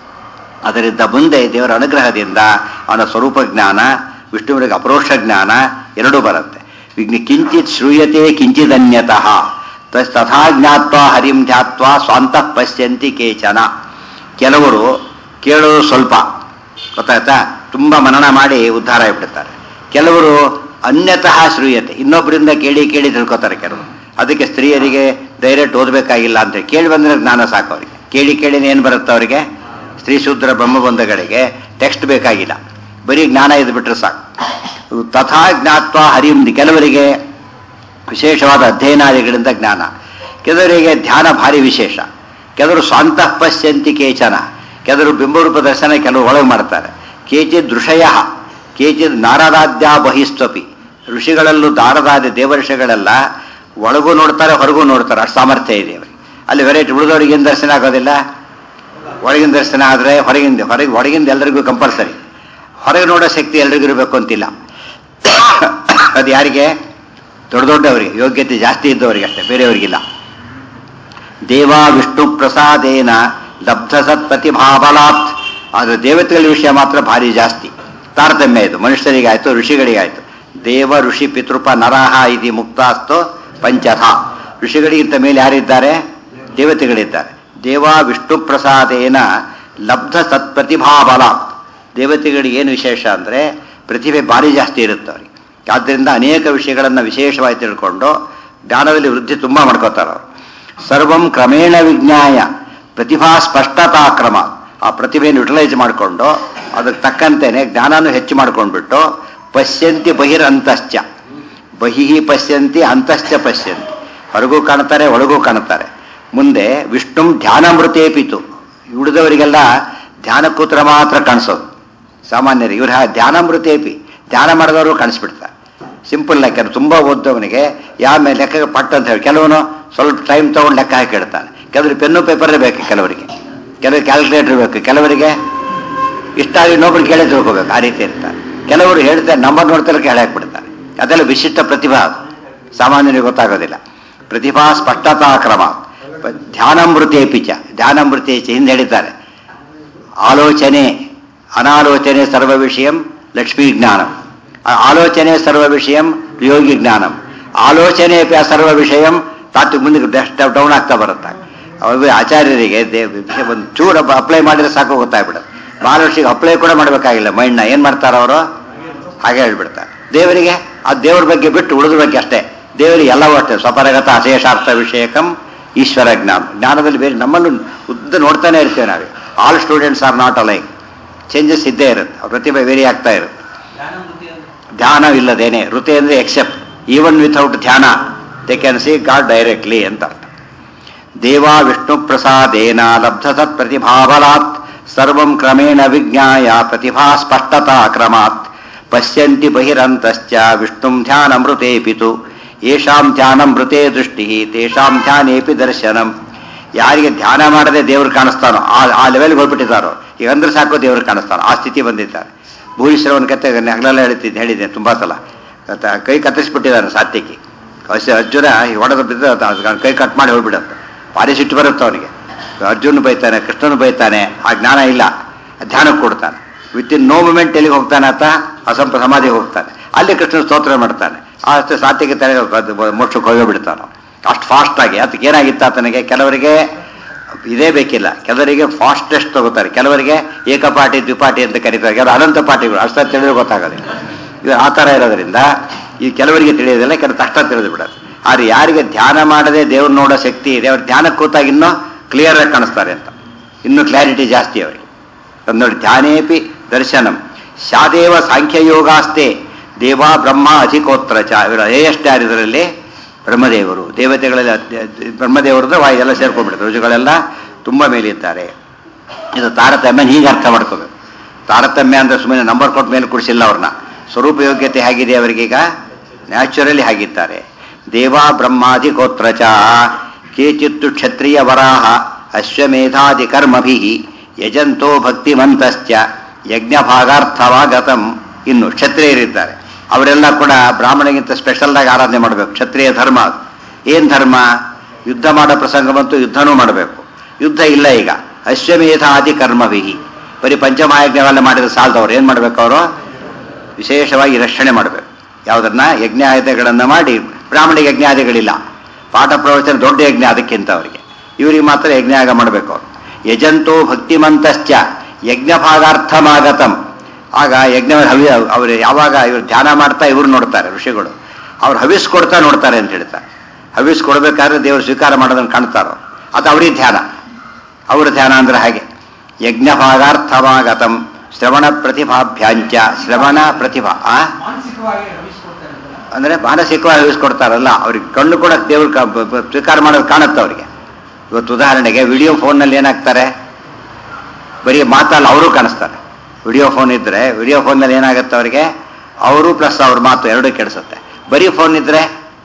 ಅದರಿಂದ ಮುಂದೆ ದೇವರ ಅನುಗ್ರಹದಿಂದ ಅವನ ಸ್ವರೂಪ ಜ್ಞಾನ ವಿಷ್ಣುವಿಗೆ ಅಪರೋಕ್ಷ ಜ್ಞಾನ ಎರಡೂ ಬರುತ್ತೆ ವಿಜ್ಞ ಕಿಂಚಿತ್ ಶ್ರೂಯತೆ ಕಿಂಚಿದನ್ಯತಃ ತಸ್ ತಥಾ ಜ್ಞಾತ್ವಾ ಹರಿಂ ಧ್ಯಾತ್ವಾ ಸ್ವಾಂತಃ ಪಶ್ಯಂತಿ ಕೇಚನ ಕೆಲವರು ಕೇಳೋದು ಸ್ವಲ್ಪ ಗೊತ್ತಾಯ್ತಾ ತುಂಬಾ ಮನನ ಮಾಡಿ ಉದ್ಧಾರ ಆಗಿಬಿಡ್ತಾರೆ ಕೆಲವರು ಅನ್ಯತಃ ಶ್ರೂಯತೆ ಇನ್ನೊಬ್ಬರಿಂದ ಕೇಳಿ ಕೇಳಿ ತಿಳ್ಕೊತಾರೆ ಕೆಲವರು ಅದಕ್ಕೆ ಸ್ತ್ರೀಯರಿಗೆ ಡೈರೆಕ್ಟ್ ಓದಬೇಕಾಗಿಲ್ಲ ಅಂತ ಹೇಳಿ ಕೇಳಿ ಬಂದ್ರೆ ಜ್ಞಾನ ಸಾಕು ಅವರಿಗೆ ಕೇಳಿ ಕೇಳಿನ ಏನು ಬರುತ್ತೆ ಅವರಿಗೆ ಸ್ತ್ರೀ ಶೂದ್ರ ಬ್ರಹ್ಮಬಂಧಗಳಿಗೆ ಟೆಕ್ಸ್ಟ್ ಬೇಕಾಗಿಲ್ಲ ಬರೀ ಜ್ಞಾನ ಇದು ಬಿಟ್ರೆ ಸಾಕು ತಥಾ ಜ್ಞಾತ್ವ ಹರಿಂ ಕೆಲವರಿಗೆ ವಿಶೇಷವಾದ ಅಧ್ಯಯನಾದಿಗಳಿಂದ ಜ್ಞಾನ ಕೆಲವರಿಗೆ ಧ್ಯಾನ ಭಾರಿ ವಿಶೇಷ ಕೆಲವರು ಸ್ವಂತಃ ಪಶ್ಯಂತಿ ಕೇಚನ ಕೆಲವರು ಬಿಂಬರೂಪ ದರ್ಶನ ಕೆಲವರು ಒಳಗೆ ಮಾಡ್ತಾರೆ ಕೇಚಿತ್ ದೃಷಯ ಕೇಚಿತ್ ನಾರದಾದ್ಯ ಬಹಿಸ್ತ್ವಪಿ ಋಷಿಗಳಲ್ಲೂ ದಾರದಾದಿ ದೇವಋಷಿಗಳೆಲ್ಲ ಒಳಗೂ ನೋಡ್ತಾರೆ ಹೊರಗೂ ನೋಡ್ತಾರೆ ಅಷ್ಟು ಸಾಮರ್ಥ್ಯ ಇದೆ ಅವರಿಗೆ ಅಲ್ಲಿ ವೆರೈಟಿ ಉಳಿದವರಿಗೆ ಏನು ದರ್ಶನ ಆಗೋದಿಲ್ಲ ಒಳಗಿನ ದರ್ಶನ ಆದರೆ ಹೊರಗಿಂದ ಹೊರಗೆ ಒಳಗಿಂದ ಎಲ್ಲರಿಗೂ ಕಂಪಲ್ಸರಿ ಹೊರಗೆ ನೋಡೋ ಶಕ್ತಿ ಎಲ್ರಿಗೂ ಇರಬೇಕು ಅಂತಿಲ್ಲ ಅದು ಯಾರಿಗೆ ದೊಡ್ಡ ದೊಡ್ಡವರಿಗೆ ಯೋಗ್ಯತೆ ಜಾಸ್ತಿ ಇದ್ದವರಿಗೆ ಅಷ್ಟೇ ಬೇರೆಯವರಿಗಿಲ್ಲ ದೇವ ವಿಷ್ಣು ಪ್ರಸಾದೇನ ಲಬ್ಧ ಸತ್ ಪ್ರತಿಭಾಬಲಾತ್ ಆದರೆ ದೇವತೆಗಳ ವಿಷಯ ಮಾತ್ರ ಭಾರಿ ಜಾಸ್ತಿ ತಾರತಮ್ಯ ಇದು ಮನುಷ್ಯರಿಗಾಯ್ತು ಋಷಿಗಳಿಗಾಯ್ತು ದೇವ ಋಷಿ ಪಿತೃಪ ನರಹ ಇತಿ ಮುಕ್ತಾಸ್ತು ಪಂಚಥ ಋಷಿಗಳಿಗಿಂತ ಮೇಲೆ ಯಾರಿದ್ದಾರೆ ದೇವತೆಗಳಿದ್ದಾರೆ ದೇವ ವಿಷ್ಣು ಪ್ರಸಾದೇನ ಲಬ್ಧ ಸತ್ ಪ್ರತಿಭಾಬಲಾತ್ ದೇವತೆಗಳಿಗೆ ಏನು ವಿಶೇಷ ಅಂದರೆ ಪ್ರತಿಭೆ ಭಾರಿ ಜಾಸ್ತಿ ಇರುತ್ತೆ ಅವರಿಗೆ ಆದ್ದರಿಂದ ಅನೇಕ ವಿಷಯಗಳನ್ನು ವಿಶೇಷವಾಗಿ ತಿಳ್ಕೊಂಡು ಜ್ಞಾನದಲ್ಲಿ ವೃದ್ಧಿ ತುಂಬ ಮಾಡ್ಕೋತಾರೆ ಅವರು ಸರ್ವಂ ಕ್ರಮೇಣ ವಿಜ್ಞಾಯ ಪ್ರತಿಭಾ ಸ್ಪಷ್ಟತಾ ಕ್ರಮ ಆ ಪ್ರತಿಭೆಯನ್ನು ಯುಟಿಲೈಸ್ ಮಾಡಿಕೊಂಡು ಅದಕ್ಕೆ ತಕ್ಕಂತೆಯೇ ಜ್ಞಾನನೂ ಹೆಚ್ಚು ಮಾಡ್ಕೊಂಡ್ಬಿಟ್ಟು ಪಶ್ಯಂತಿ ಬಹಿರಂತಶ್ಚ ಬಹಿ ಪಶ್ಯಂತಿ ಅಂತಶ್ಚ ಪಶ್ಯಂತಿ ಹೊರಗೂ ಕಾಣ್ತಾರೆ ಒಳಗೂ ಕಾಣ್ತಾರೆ ಮುಂದೆ ವಿಷ್ಣು ಧ್ಯಾನಾಮೃತೇಪಿತು ಉಳಿದವರಿಗೆಲ್ಲ ಧ್ಯಾನ ಕೂತ್ರ ಮಾತ್ರ ಕಾಣಿಸೋದು ಸಾಮಾನ್ಯರಿಗೆ ಇವ್ರ ಧ್ಯಾನಾಮೃತೇಪಿ ಧ್ಯಾನ ಮಾಡಿದವರು ಕಾಣಿಸ್ಬಿಡ್ತಾರೆ ಸಿಂಪಲ್ ಲೆಕ್ಕ ತುಂಬ ಓದ್ದವನಿಗೆ ಯಾವ ಮೇಲೆ ಲೆಕ್ಕ ಪಟ್ ಅಂತ ಹೇಳಿ ಕೆಲವನು ಸ್ವಲ್ಪ ಟೈಮ್ ತಗೊಂಡು ಲೆಕ್ಕ ಹಾಕಿ ಇಡ್ತಾನೆ ಕೆಲವರಿಗೆ ಪೆನ್ನು ಪೇಪರೇ ಬೇಕು ಕೆಲವರಿಗೆ ಕೆಲವರಿಗೆ ಕ್ಯಾಲ್ಕುಲೇಟರ್ ಬೇಕು ಕೆಲವರಿಗೆ ಇಷ್ಟ ಆಗಿ ಇನ್ನೊಬ್ರು ಕೇಳೇ ತಿಳ್ಕೋಬೇಕು ಆ ರೀತಿ ಇರ್ತಾರೆ ಕೆಲವರು ಹೇಳ್ತಾರೆ ನಂಬರ್ ನೋಡ್ತಾರೆ ಹೇಳಿ ಹಾಕ್ಬಿಡ್ತಾರೆ ಅದೆಲ್ಲ ವಿಶಿಷ್ಟ ಪ್ರತಿಭಾ ಅದು ಸಾಮಾನ್ಯರಿಗೆ ಗೊತ್ತಾಗೋದಿಲ್ಲ ಪ್ರತಿಭಾ ಸ್ಪಷ್ಟತಾ ಕ್ರಮ ಧ್ಯಾನಮೃತೆ ಪಿಚ ಧ್ಯಾನಮೃತೆ ಚ ಹಿಂದೆ ಹೇಳಿದ್ದಾರೆ ಆಲೋಚನೆ ಅನಾಲೋಚನೆ ಸರ್ವ ವಿಷಯಂ ಲಕ್ಷ್ಮೀ ಜ್ಞಾನಂ ಆ ಆಲೋಚನೆ ಸರ್ವ ವಿಷಯಂ ಯೋಗಿ ಜ್ಞಾನಂ ಆಲೋಚನೆ ಪ್ಯ ಸರ್ವ ವಿಷಯಂ ತಾತು ಮುಂದೆ ಡೌನ್ ಆಗ್ತಾ ಬರುತ್ತೆ ಅವು ಆಚಾರ್ಯರಿಗೆ ದೇ ವಿಷಯ ಒಂದು ಚೂರು ಅಪ್ಲೈ ಮಾಡಿದ್ರೆ ಸಾಕು ಗೊತ್ತಾಗ್ಬಿಡುತ್ತೆ ಮಹಾಲಕ್ಷ್ಮಿಗೆ ಅಪ್ಲೈ ಕೂಡ ಮಾಡಬೇಕಾಗಿಲ್ಲ ಮೈಂಡ್ನ ಏನು ಮಾಡ್ತಾರೆ ಅವರು ಹಾಗೆ ಹೇಳ್ಬಿಡ್ತಾರೆ ದೇವರಿಗೆ ಆ ದೇವ್ರ ಬಗ್ಗೆ ಬಿಟ್ಟು ಉಳಿದ ಬಗ್ಗೆ ಅಷ್ಟೇ ದೇವರಿಗೆ ಎಲ್ಲವೂ ಅಷ್ಟೇ ಸ್ವಪರಗತ ಅಶೇಷಾರ್ಥ ವಿಷಯಕಂ ಈಶ್ವರ ಜ್ಞಾನ ಜ್ಞಾನದಲ್ಲಿ ಬೇರೆ ನಮ್ಮಲ್ಲೂ ಉದ್ದ ನೋಡ್ತಾನೆ ಇರ್ತೇವೆ ನಾವು all students are not alike changes ಇದ್ದೇ ಇರುತ್ತೆ ಅವ್ರ ಪ್ರತಿಭೆ ವೇರಿ ಆಗ್ತಾ ಇರುತ್ತೆ ಧ್ಯಾನ ಇಲ್ಲದೇನೆ ಋತೆ ಅಂದ್ರೆ ಎಕ್ಸೆಪ್ಟ್ ಈವನ್ ವಿಥೌಟ್ ಧ್ಯಾನ they can see God directly ಅಂತ ಅರ್ಥ ದೇವಾ ವಿಷ್ಣು ಪ್ರಸಾದೇನ ಲಬ್ಧ ಸತ್ ಪ್ರತಿಭಾಬಲಾತ್ ಸರ್ವಂ ಕ್ರಮೇಣ ವಿಜ್ಞಾಯ ಪ್ರತಿಭಾ ಸ್ಪಷ್ಟತಾ ಕ್ರಮಾತ್ ಪಶ್ಯಂತಿ ಬಹಿರಂತಶ್ಚ ವಿಷ್ಣುಂ ಧ್ಯಾನಮೃತೇಪಿತು ಯೇಷಾಂ ಧ್ಯಾನಮೃತೆ ದೃಷ್ಟಿ ತೇಷಾಂ ಧ್ಯಾನೇಪಿ ದರ್ಶನಂ ಯಾರಿಗೆ ಧ್ಯಾನ ಮಾಡದೆ ದೇವ್ರು ಕಾಣಿಸ್ತಾನೋ ಆ ಆ ಲೆವೆಲ್ಗೆ ಹೋಗ್ಬಿಟ್ಟಿದ್ದಾರೋ ಈಗ ಅಂದ್ರೆ ಸಾಕು ದೇವ್ರು ಕಾಣಿಸ್ತಾನೋ ಆ ಸ್ಥಿತಿ ಬಂದಿದ್ದಾರೆ ಭೂರಿಶ್ರವನ ಕತೆ ಹಗಲೆಲ್ಲ ಹೇಳ್ತಿದ್ದೆ ಹೇಳಿದ್ದೆ ತುಂಬಾ ಸಲ ಆತ ಕೈ ಕತ್ತರಿಸ್ಬಿಟ್ಟಿದ್ದಾನೆ ಸಾತ್ಯಕಿ ಅಷ್ಟೇ ಅರ್ಜುನ ಈ ಹೊಡೆದ ಬಿದ್ದು ಆತ ಅದ್ನ ಕೈ ಕಟ್ ಮಾಡಿ ಹೋಗ್ಬಿಡುತ್ತೆ ಭಾರಿ ಸಿಟ್ಟು ಬರುತ್ತೆ ಅವನಿಗೆ ಅರ್ಜುನ್ ಬೈತಾನೆ ಕೃಷ್ಣನು ಬೈತಾನೆ ಆ ಜ್ಞಾನ ಇಲ್ಲ ಧ್ಯಾನಕ್ಕೆ ಕೊಡ್ತಾನೆ ವಿತ್ ಇನ್ ನೋ ಮೂಮೆಂಟ್ ಎಲ್ಲಿಗೆ ಹೋಗ್ತಾನೆ ಆತ ಅಸಂಪ ಸಮಾಧಿಗೆ ಹೋಗ್ತಾನೆ ಅಲ್ಲಿ ಕೃಷ್ಣ ಸ್ತೋತ್ರ ಮಾಡ್ತಾನೆ ಅಷ್ಟೇ ಸಾತ್ಯಕ್ಕೆ ತಲೆ ಮೋಕ್ಷಕ್ಕೆ ಹೋಗೇ ಬಿಡ್ತಾನೆ ಅಷ್ಟು ಫಾಸ್ಟ್ ಆಗಿ ಅದಕ್ಕೆ ಏನಾಗಿತ್ತು ಆತನಿಗೆ ಕೆಲವರಿಗೆ ಇದೇ ಬೇಕಿಲ್ಲ ಕೆಲವರಿಗೆ ಫಾಸ್ಟೆಸ್ಟ್ ತಗೋತಾರೆ ಕೆಲವರಿಗೆ ಏಕಪಾಟಿ ದ್ವಿಪಾಟಿ ಅಂತ ಕರೀತಾರೆ ಕೆಲವರು ಅನಂತ ಪಾಟಿಗಳು ಅಷ್ಟ ತಿಳಿದ್ರೆ ಗೊತ್ತಾಗೋದಿಲ್ಲ ಇದು ಆ ಥರ ಇರೋದ್ರಿಂದ ಈ ಕೆಲವರಿಗೆ ತಿಳಿಯೋದಿಲ್ಲ ಕೆಲವು ತಕ್ಷಣ ತಿಳಿದು ಬಿಡೋದು ಆದ್ರೆ ಯಾರಿಗೆ ಧ್ಯಾನ ಮಾಡದೆ ದೇವ್ರು ನೋಡೋ ಶಕ್ತಿ ಇದೆ ಅವ್ರು ಧ್ಯಾನಕ್ಕೆ ಕೂತಾಗ ಇನ್ನೂ ಕ್ಲಿಯರ್ ಆಗಿ ಕಾಣಿಸ್ತಾರೆ ಅಂತ ಇನ್ನೂ ಕ್ಲಾರಿಟಿ ಜಾಸ್ತಿ ಅವರಿಗೆ ನೋಡಿ ಧ್ಯಾನೇಪಿ ದರ್ಶನಂ ಶಾದೇವ ಸಾಂಖ್ಯಯೋಗಾಸ್ತೆ ದೇವ ಬ್ರಹ್ಮ ಅಧಿಕೋತ್ರ ಚ ಇವರ ಹೇಯಸ್ಟ್ ಯಾರು ಇದರಲ್ಲಿ ಬ್ರಹ್ಮದೇವರು ದೇವತೆಗಳೆಲ್ಲ ಬ್ರಹ್ಮದೇವರದ ವಾಯು ಎಲ್ಲ ಸೇರ್ಕೊಂಡ್ಬಿಡುತ್ತೆ ರುಜುಗಳೆಲ್ಲ ತುಂಬ ಮೇಲಿದ್ದಾರೆ ಇದು ತಾರತಮ್ಯ ಹೀಗೆ ಅರ್ಥ ಮಾಡ್ಕೋಬೇಕು ತಾರತಮ್ಯ ಅಂದ್ರೆ ಸುಮ್ಮನೆ ನಂಬರ್ ಕೊಟ್ಟ ಮೇಲೆ ಕುಡಿಸಿಲ್ಲ ಅವ್ರನ್ನ ಸ್ವರೂಪ ಯೋಗ್ಯತೆ ಹೇಗಿದೆ ಅವರಿಗೀಗ ನ್ಯಾಚುರಲಿ ಹಾಗಿದ್ದಾರೆ ದೇವಾ ಬ್ರಹ್ಮಾದಿ ಗೋತ್ರ ಚ ಕೇಚಿತ್ತು ಕ್ಷತ್ರಿಯ ವರಾಹ ಅಶ್ವಮೇಧಾದಿ ಕರ್ಮಭಿ ಯಜಂತೋ ಭಕ್ತಿಮಂತಶ್ಚ ಯಜ್ಞ ಭಾಗಾರ್ಥವಾಗತಂ ಇನ್ನು ಕ್ಷತ್ರಿಯರಿದ್ದಾರೆ ಅವರೆಲ್ಲ ಕೂಡ ಬ್ರಾಹ್ಮಣಗಿಂತ ಸ್ಪೆಷಲ್ ಆಗಿ ಆರಾಧನೆ ಮಾಡಬೇಕು ಕ್ಷತ್ರಿಯ ಧರ್ಮ ಅದು. ಏನ್ ಧರ್ಮ ಯುದ್ಧ ಮಾಡೋ ಪ್ರಸಂಗ ಬಂತು ಯುದ್ಧನೂ ಮಾಡಬೇಕು ಯುದ್ಧ ಇಲ್ಲ ಈಗ ಅಶ್ವಮೇಧಾದಿ ಕರ್ಮವಿಹಿ ಬರೀ ಪಂಚಮಹಾಯಜ್ಞವೆಲ್ಲ ಮಾಡಿದ್ರೆ ಸಾಲದವ್ರು ಏನ್ ಮಾಡ್ಬೇಕು ಅವರು ವಿಶೇಷವಾಗಿ ರಕ್ಷಣೆ ಮಾಡಬೇಕು ಯಾವುದನ್ನ ಯಜ್ಞಾಯುಧಗಳನ್ನು ಮಾಡಿ ಬ್ರಾಹ್ಮಣ ಯಜ್ಞಾದಿಗಳಿಲ್ಲ ಪಾಠ ಪ್ರವಚನ ದೊಡ್ಡ ಯಜ್ಞ ಅದಕ್ಕಿಂತ ಅವರಿಗೆ ಇವರಿಗೆ ಮಾತ್ರ ಯಜ್ಞಾಗ ಮಾಡಬೇಕು ಅವರು ಯಜಂತೋ ಭಕ್ತಿಮಂತಶ್ಚ ಯಜ್ಞ ಭಾಗಾರ್ಥಮಾಗತಂ ಆಗ ಯಜ್ಞ ಹವಿ ಅವರು ಯಾವಾಗ ಇವರು ಧ್ಯಾನ ಮಾಡ್ತಾ ಇವ್ರು ನೋಡ್ತಾರೆ ಋಷಿಗಳು ಅವ್ರು ಹವಿಸ್ ಕೊಡ್ತಾ ನೋಡ್ತಾರೆ ಅಂತ ಹೇಳ್ತಾರೆ ಹವಿಸ್ ಕೊಡ್ಬೇಕಾದ್ರೆ ದೇವರು ಸ್ವೀಕಾರ ಮಾಡೋದನ್ನು ಕಾಣ್ತಾರೋ ಅದು ಅವ್ರಿಗೆ ಧ್ಯಾನ ಅವ್ರ ಧ್ಯಾನ ಅಂದ್ರೆ ಹಾಗೆ ಯಜ್ಞ ಭಾಗಾರ್ಥಮಾಗತಂ ಶ್ರವಣ ಪ್ರತಿಭಾಭ್ಯಾಂಚ ಶ್ರವಣ ಪ್ರತಿಭಾ ಆ ಮಾನಸಿಕವಾಗಿ ರಮಿಸ್ಕೊಡ್ತಾರೆ ಅಂತ ಅಂದ್ರೆ ಮಾನಸಿಕವಾಗಿ ಯೂಸ್ಕೊಡ್ತಾರಲ್ಲ ಅವ್ರಿಗೆ ಕಣ್ಣು ಕೂಡ ದೇವ್ರು ಕ- ಬ- ಬ- ಸ್ವೀಕಾರ ಮಾಡೋದು ಕಾಣುತ್ತೆ ಅವರಿಗೆ ಇವತ್ತು ಉದಾಹರಣೆಗೆ ವಿಡಿಯೋ ಫೋನ್ನಲ್ಲಿ ಏನಾಗ್ತಾರೆ ಬರೀ ಮಾತಲ್ಲ ಅವರು ಕಾಣಿಸ್ತಾರೆ ವಿಡಿಯೋ ಫೋನ್ ಇದ್ರೆ ವಿಡಿಯೋ ಫೋನ್ನಲ್ಲಿ ಏನಾಗುತ್ತೆ ಅವರಿಗೆ ಅವರು ಪ್ಲಸ್ ಅವ್ರ ಮಾತು ಎರಡೂ ಕೆಡಿಸುತ್ತೆ ಬರೀ ಫೋನ್ ಇದ್ರೆ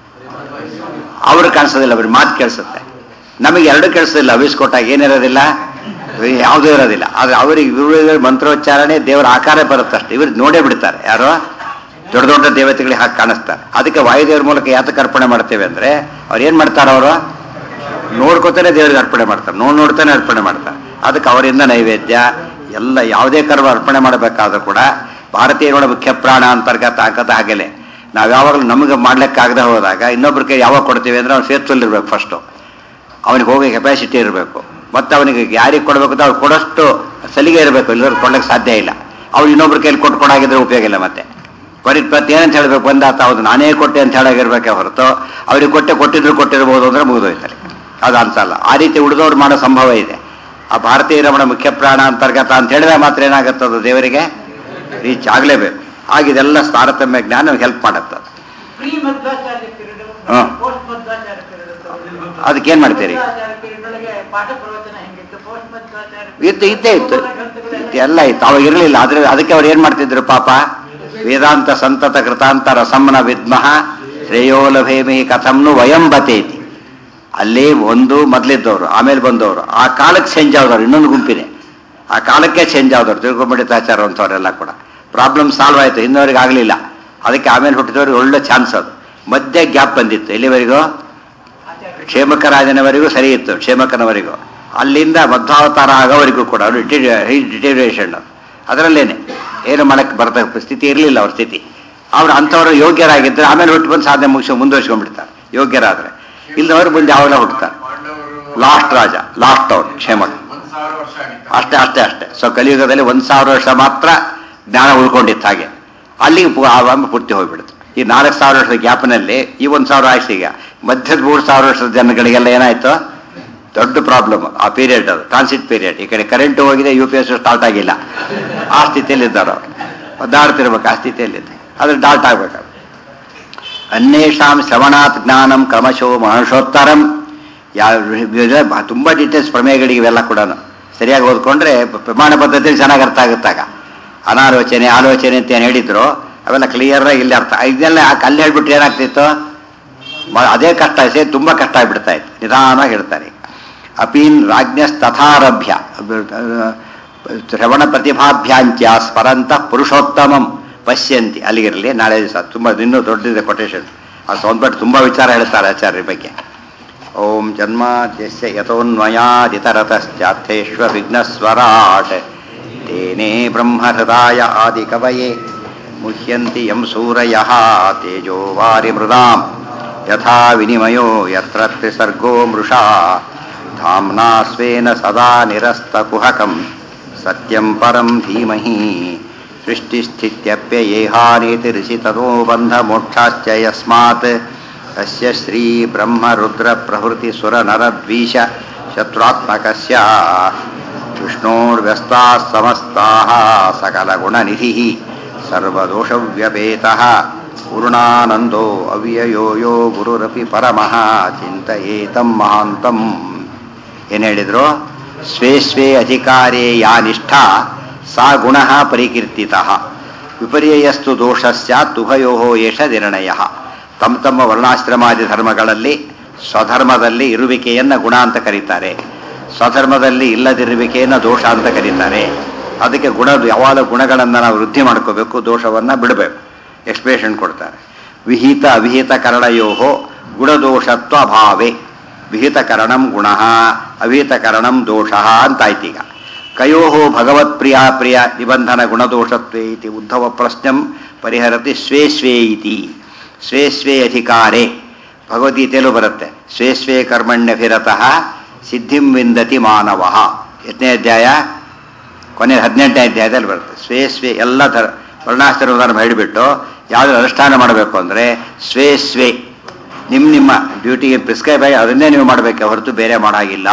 ಅವರು ಕಾಣಿಸೋದಿಲ್ಲ ಬರೀ ಮಾತು ಕೇಳಿಸುತ್ತೆ ನಮಗೆ ಎರಡು ಕೇಳಿಸೋದಿಲ್ಲ ಅವಿಸ್ ಕೊಟ್ಟಾಗ ಏನಿರೋದಿಲ್ಲ ಯಾವುದೂ ಇರೋದಿಲ್ಲ ಆದ್ರೆ ಅವರಿಗೆ ಇವ್ರ ಮಂತ್ರೋಚ್ಚಾರಣೆ ದೇವರ ಆಕಾರ ಬರುತ್ತೆ ಅಷ್ಟೇ ಇವ್ರು ನೋಡೇ ಬಿಡ್ತಾರೆ ಯಾರೋ ದೊಡ್ಡ ದೊಡ್ಡ ದೇವತೆಗಳಿಗೆ ಹಾಕಿ ಕಾಣಿಸ್ತಾರೆ ಅದಕ್ಕೆ ವಾಯುದೇವ್ರ ಮೂಲಕ ಯಾತಕ್ಕೆ ಅರ್ಪಣೆ ಮಾಡ್ತೇವೆ ಅಂದ್ರೆ ಅವ್ರು ಏನ್ ಮಾಡ್ತಾರೆ ಅವರು ನೋಡ್ಕೋತಾನೆ ದೇವರಿಗೆ ಅರ್ಪಣೆ ಮಾಡ್ತಾರೆ ನೋಡ್ ನೋಡ್ತಾನೆ ಅರ್ಪಣೆ ಮಾಡ್ತಾರೆ ಅದಕ್ಕೆ ಅವರಿಂದ ನೈವೇದ್ಯ ಎಲ್ಲ ಯಾವುದೇ ಕರ್ಮ ಅರ್ಪಣೆ ಮಾಡಬೇಕಾದ್ರೂ ಕೂಡ ಭಾರತೀಯರ ಮುಖ್ಯ ಪ್ರಾಣ ಅಂತರ್ಗತ ಆಗದ ಹಾಗೆಲೆ ನಾವು ಯಾವಾಗಲೂ ನಮಗೆ ಮಾಡ್ಲಿಕ್ಕಾಗದೆ ಹೋದಾಗ ಇನ್ನೊಬ್ರ ಕೈ ಯಾವಾಗ ಕೊಡ್ತೀವಿ ಅಂದ್ರೆ ಅವ್ನು ಫೇತ್ಫುಲ್ ಇರಬೇಕು ಫಸ್ಟು ಅವನಿಗೆ ಹೋಗೋ ಕೆಪಾಸಿಟಿ ಇರಬೇಕು ಮತ್ತೆ ಅವನಿಗೆ ಯಾರಿಗೆ ಕೊಡಬೇಕು ಅಂತ ಅವ್ರು ಕೊಡೋಷ್ಟು ಸಲಿಗೆ ಇರಬೇಕು ಎಲ್ಲರೂ ಕೊಡ್ಲಿಕ್ಕೆ ಸಾಧ್ಯ ಇಲ್ಲ ಅವ್ರು ಇನ್ನೊಬ್ರ ಕೈಲಿ ಕೊಟ್ಟು ಕೊಡಾಗಿದ್ರೆ ಉಪಯೋಗ ಇಲ್ಲ ಮತ್ತೆ ಬರೀ ಪ್ರತಿ ಏನಂತ ಹೇಳ್ಬೇಕು ಬಂದಾತ ಹೌದು ನಾನೇ ಕೊಟ್ಟೆ ಅಂತ ಹೇಳಾಗಿರ್ಬೇಕೆ ಹೊರತು ಅವ್ರಿಗೆ ಕೊಟ್ಟೆ ಕೊಟ್ಟಿದ್ರು ಕೊಟ್ಟಿರ್ಬೋದು ಅಂದ್ರೆ ಮುಗಿದೋಯ್ತಾರೆ ಅದು ಅನ್ಸಲ್ಲ ಆ ರೀತಿ ಉಳಿದವ್ರು ಮಾಡೋ ಸಂಭವ ಇದೆ ಆ ಭಾರತೀಯ ರಮಣ ಮುಖ್ಯ ಪ್ರಾಣ ಅಂತರ್ಗತ ಅಂತ ಹೇಳಿದ್ರೆ ಮಾತ್ರ ಏನಾಗುತ್ತೆ ಅದು ದೇವರಿಗೆ ರೀಚ್ ಆಗಲೇಬೇಕು ಆಗಿದೆಲ್ಲ ತಾರತಮ್ಯ ಜ್ಞಾನ ಹೆಲ್ಪ್ ಮಾಡುತ್ತೆ ಅದು. ಪ್ರೀ ಮಧ್ವಾಚಾರ್ಯ ಪಿರಿಯಡ್ ಹಾ. ಪೋಸ್ಟ್ ಮಧ್ವಾಚಾರ್ಯ ಪಿರಿಯಡ್ ಅದಕ್ಕೇನ್ ಮಾಡ್ತೀರಿ ಮಧ್ವಾಚಾರ್ಯ ಪಿರಿಯಡ್ ಒಳಗೆ ಪಾಠ ಪ್ರವಚನ ಹೆಂಗಿತ್ತು ಪೋಸ್ಟ್ ಮಧ್ವಾಚಾರ್ಯ ಇತ್ತು ಇದ್ದೇ ಇತ್ತು ಇತ್ತು ಎಲ್ಲ ಇತ್ತು ಅವಾಗ ಇರಲಿಲ್ಲ ಆದ್ರೆ ಅದಕ್ಕೆ ಅವ್ರು ಏನ್ ಮಾಡ್ತಿದ್ರು ಪಾಪ ವೇದಾಂತ ಸಂತತ ಕೃತಾಂತ ರಸಂನ ವಿದ್ಮಃ ಶ್ರೇಯೋಲಭೇಮಿ ಕಥಂನು ವಯಂ ಬತೇತಿ ಅಲ್ಲಿ ಒಂದು ಮೊದಲಿದ್ದವರು ಆಮೇಲೆ ಬಂದವರು ಆ ಕಾಲಕ್ಕೆ ಚೇಂಜ್ ಆದವ್ರು ಇನ್ನೊಂದು ಗುಂಪಿದೆ ಆ ಕಾಲಕ್ಕೆ ಚೇಂಜ್ ಆದವ್ರು ತಿರುಗುಮಡಿತಾಚಾರ ಅಂತವರೆಲ್ಲ ಕೂಡ ಪ್ರಾಬ್ಲಮ್ ಸಾಲ್ವ್ ಆಯ್ತು ಇನ್ನವರಿಗೆ ಆಗಲಿಲ್ಲ ಅದಕ್ಕೆ ಆಮೇಲೆ ಹುಟ್ಟಿದವ್ರಿಗೆ ಒಳ್ಳೆ ಚಾನ್ಸ್ ಅದು ಮಧ್ಯೆ ಗ್ಯಾಪ್ ಬಂದಿತ್ತು ಎಲ್ಲಿವರೆಗೂ ಕ್ಷೇಮಕರಾಜನವರೆಗೂ ಸರಿ ಇತ್ತು ಕ್ಷೇಮಕನವರೆಗೂ ಅಲ್ಲಿಂದ ಮಧ್ವಾವತಾರ ಆಗೋವರೆಗೂ ಕೂಡ ಡಿಟೇರಿಯೇಷನ್ ಅದರಲ್ಲೇನೆ ಏನು ಮಾಡಕ್ಕೆ ಬರ್ತ ಸ್ಥಿತಿ ಇರಲಿಲ್ಲ ಅವ್ರ ಸ್ಥಿತಿ ಅವ್ರು ಅಂಥವ್ರು ಯೋಗ್ಯರಾಗಿದ್ದರೆ ಆಮೇಲೆ ಹುಟ್ಟು ಬಂದು ಸಾಧನೆ ಮುಗಿಸಿ ಮುಂದುವರ್ಸ್ಕೊಂಡ್ಬಿಡ್ತಾರೆ ಯೋಗ್ಯರಾದ್ರೆ ಇಲ್ಲದವ್ರು ಮುಂದೆ ಯಾವಾಗಲೂ ಹುಟ್ಟುತ್ತಾರೆ ಲಾಸ್ಟ್ ರಾಜ ಲಾಸ್ಟ್ ಅವ್ರು ಕ್ಷೇಮಕ ಒಂದ್ ಸಾವಿರ ವರ್ಷ ಆಗಿತ್ತು ಅಷ್ಟೇ ಅಷ್ಟೇ ಅಷ್ಟೇ ಸೊ ಕಲಿಯುಗದಲ್ಲಿ ಒಂದ್ ಸಾವಿರ ವರ್ಷ ಮಾತ್ರ ಜ್ಞಾನ ಉಳ್ಕೊಂಡಿತ್ತು ಹಾಗೆ ಅಲ್ಲಿಗೆ ಪು- ಆರಂಭ ಪೂರ್ತಿ ಹೋಗ್ಬಿಡುತ್ತೆ ಈ ನಾಲ್ಕು ಸಾವಿರ ವರ್ಷದ ಗ್ಯಾಪ್ನಲ್ಲಿ ಈ ಒಂದ್ ಸಾವಿರ ಆಯ್ತು ಈಗ ಮಧ್ಯದ ಮೂರು ಸಾವಿರ ವರ್ಷದ ಜನಗಳಿಗೆಲ್ಲ ಏನಾಯ್ತು ದೊಡ್ಡ ಪ್ರಾಬ್ಲಮ್ ಆ ಪೀರಿಯಡ್ ಅದು ಟ್ರಾನ್ಸಿಟ್ ಪೀರಿಯಡ್ ಈ ಕಡೆ ಕರೆಂಟ್ ಹೋಗಿದೆ ಯು ಪಿ ಎಸ್ ಸ್ಟಾರ್ಟ್ ಆಗಿಲ್ಲ ಆ ಸ್ಥಿತಿಯಲ್ಲಿ ಇದ್ದಾರೆ ಅವರು ಒದ್ದಾಡ್ತಿರ್ಬೇಕು ಆ ಸ್ಥಿತಿಯಲ್ಲಿದೆ ಅದ್ರ ಡಾಲ್ಟ್ ಆಗ್ಬೇಕು ಅನ್ಯೇಷಾಂ ಶ್ರವಣಾತ್ ಜ್ಞಾನಂ ಕ್ರಮಶೋ ಮನುಷೋತ್ತರಂ ಯಾವ ತುಂಬಾ ಡೀಟೇಲ್ಸ್ ಪ್ರಮೇಯಗಳಿಗೆ ಇವೆಲ್ಲ ಕೂಡ ಸರಿಯಾಗಿ ಓದ್ಕೊಂಡ್ರೆ ಪ್ರಮಾಣ ಪದ್ಧತಿಯಲ್ಲಿ ಚೆನ್ನಾಗಿ ಅರ್ಥ ಆಗುತ್ತಾಗ ಅನಾಲೋಚನೆ ಆಲೋಚನೆ ಅಂತ ಏನು ಹೇಳಿದ್ರು ಅವೆಲ್ಲ ಕ್ಲಿಯರ್ ಆಗಿ ಇಲ್ಲಿ ಅರ್ಥ ಇದೆಲ್ಲ ಯಾಕೆ ಅಲ್ಲಿ ಹೇಳ್ಬಿಟ್ರೆ ಏನಾಗ್ತಿತ್ತು ಮ- ಅದೇ ಕಷ್ಟ ಸೇ ತುಂಬಾ ಕಷ್ಟ ಆಗ್ಬಿಡ್ತಾ ಇತ್ತು ನಿಧಾನವಾಗಿ ಹೇಳ್ತಾರೆ ಅಪೀನ್ ರಾಜ್ಞಸ್ತಥಾರಭ್ಯ ಶ್ರವಣ ಪ್ರತಿಭಾಭ್ಯಾಂಚ ಸ್ಮರಂತ ಪುರುಷೋತ್ತಮಂ ಪಶ್ಯಂತಿ ಅಲ್ಲಿಗಿರಲಿ ನಾಳೆ ದಿವಸ ತುಂಬಾ ಇನ್ನೂ ದೊಡ್ಡದಿದೆ ಕೊಟೇಶನ್ ಆ ಸೌಂದ್ಬಟ್ ತುಂಬಾ ವಿಚಾರ ಹೇಳ್ತಾರೆ ಆಚಾರ್ಯ ಬಗ್ಗೆ ಓಂ ಜನ್ಮಾದ್ಯಸ್ಯ ಯಥೋನ್ಮಯಾದಿತರತಶ್ಚಾರ್ಥೇಶ್ವ ವಿಘ್ನಸ್ವರಾಟ್ ತೇನೇ ಬ್ರಹ್ಮಹೃದಾಯ ಆದಿಕವಯೇ ಮುಹ್ಯಂತಿ ಯಂ ಸೂರಯಃ ತೇಜೋ ವಾರಿ ಮೃದಾಂ ಯಥಾ ವಿನಿಮಯೋ ಯತ್ರ ತ್ರಿಸರ್ಗೋ ಮೃಷಾ ಧಾಮ್ನಾ ಸ್ವೇನ ಸದಾ ನಿರಸ್ತಕುಹಕಂ ಸತ್ಯಂ ಪರಂ ಧೀಮಹಿ ಸೃಷ್ಟಿಸ್ಥಿತ್ಯಪ್ಯಯೇಹಾನೇತಿರಿಸಿತದೋ ಬಂಧಮೋಕ್ಷಾಶ್ಚ ಯಸ್ಮಾತ್ ಅಸ್ಯ ಶ್ರೀ ಬ್ರಹ್ಮ ರುದ್ರ ಪ್ರಭೃತಿ ಸುರ ನರದ್ವೀಷ ಶತ್ರುತ್ಮಕಸ್ಯ ವಿಷ್ಣೋರ್ವ್ಯಸ್ತಾः ಸಮಸ್ತಾः सकलगुणनिधिः सर्वदोषव्यपेतः पूर्णानन्दो ಅವ್ಯಯೋ ಯೋ ಗುರುರಪಿ ಪರಮಃ ಚಿಂತಯೇತಂ ಮಹಾಂತಂ ಏನು ಹೇಳಿದ್ರು ಸ್ವೇ ಸ್ವೇ ಅಧಿಕಾರೇ ಯಾ ನಿಷ್ಠಾ ಸಾ ಗುಣ ಪರಿಕೀರ್ತಿತ ವಿಪರ್ಯಯಸ್ತು ದೋಷ ಸ್ಯಾತ್ ಉಭಯೋ ಏಷ ನಿರ್ಣಯ ತಮ್ಮ ತಮ್ಮ ವರ್ಣಾಶ್ರಮಾದಿ ಧರ್ಮಗಳಲ್ಲಿ ಸ್ವಧರ್ಮದಲ್ಲಿ ಇರುವಿಕೆಯನ್ನ ಗುಣ ಅಂತ ಕರೀತಾರೆ ಸ್ವಧರ್ಮದಲ್ಲಿ ಇಲ್ಲದಿರುವಿಕೆಯನ್ನ ದೋಷ ಅಂತ ಕರೀತಾರೆ ಅದಕ್ಕೆ ಗುಣ ಯಾವಾಗಲೂ ಗುಣಗಳನ್ನು ನಾವು ವೃದ್ಧಿ ಮಾಡ್ಕೋಬೇಕು ದೋಷವನ್ನ ಬಿಡಬೇಕು ಎಕ್ಸ್ಪ್ಲೇಷನ್ ಕೊಡ್ತಾರೆ ವಿಹಿತ ಅವಿಹಿತ ಕರಣಯೋ ಗುಣದೋಷತ್ವ ಅಭಾವೆ ವಿಹಿತಕರಣಂ ಗುಣ ಅವಿಹಿತಕರಣಂ ದೋಷ ಅಂತಾಯ್ತೀಗ ಕಯೋ ಭಗವತ್ ಪ್ರಿಯ ಪ್ರಿಯ ನಿಬಂಧನ ಗುಣದೋಷತ್ವೇ ಇತಿ ಉದ್ಧವ ಪ್ರಶ್ನಂ ಪರಿಹರತಿ ಸ್ವೇ ಸ್ವೇ ಇತಿ ಸ್ವೇ ಸ್ವೇ ಅಧಿಕಾರೇ ಭಗವದ್ಗೀತೆಯಲ್ಲೂ ಬರುತ್ತೆ ಸ್ವೇ ಸ್ವೇ ಕರ್ಮಣ್ಯಭಿರತಃ ಸಿದ್ಧಿಂ ವಿಂದತಿ ಮಾನವ ಎಷ್ಟನೇ ಅಧ್ಯಾಯ ಕೊನೆ ಹದಿನೆಂಟನೇ ಅಧ್ಯಾಯದಲ್ಲಿ ಬರುತ್ತೆ ಸ್ವೇ ಸ್ವೇ ಎಲ್ಲ ಧರ್ ವರ್ಣಾಶ್ರಮ ಧರ್ಮ ಹೇಳಿಬಿಟ್ಟು ಯಾವ್ದು ಅನುಷ್ಠಾನ ಮಾಡಬೇಕು ಅಂದರೆ ಸ್ವೇ ಸ್ವೇ ನಿಮ್ಮ ನಿಮ್ಮ ಡ್ಯೂಟಿಗೆ ಪ್ರಿಸ್ಕ್ರೈಬ್ ಆಗಿ ಅದನ್ನೇ ನೀವು ಮಾಡಬೇಕೆ ಹೊರತು ಬೇರೆ ಮಾಡಾಗಿಲ್ಲ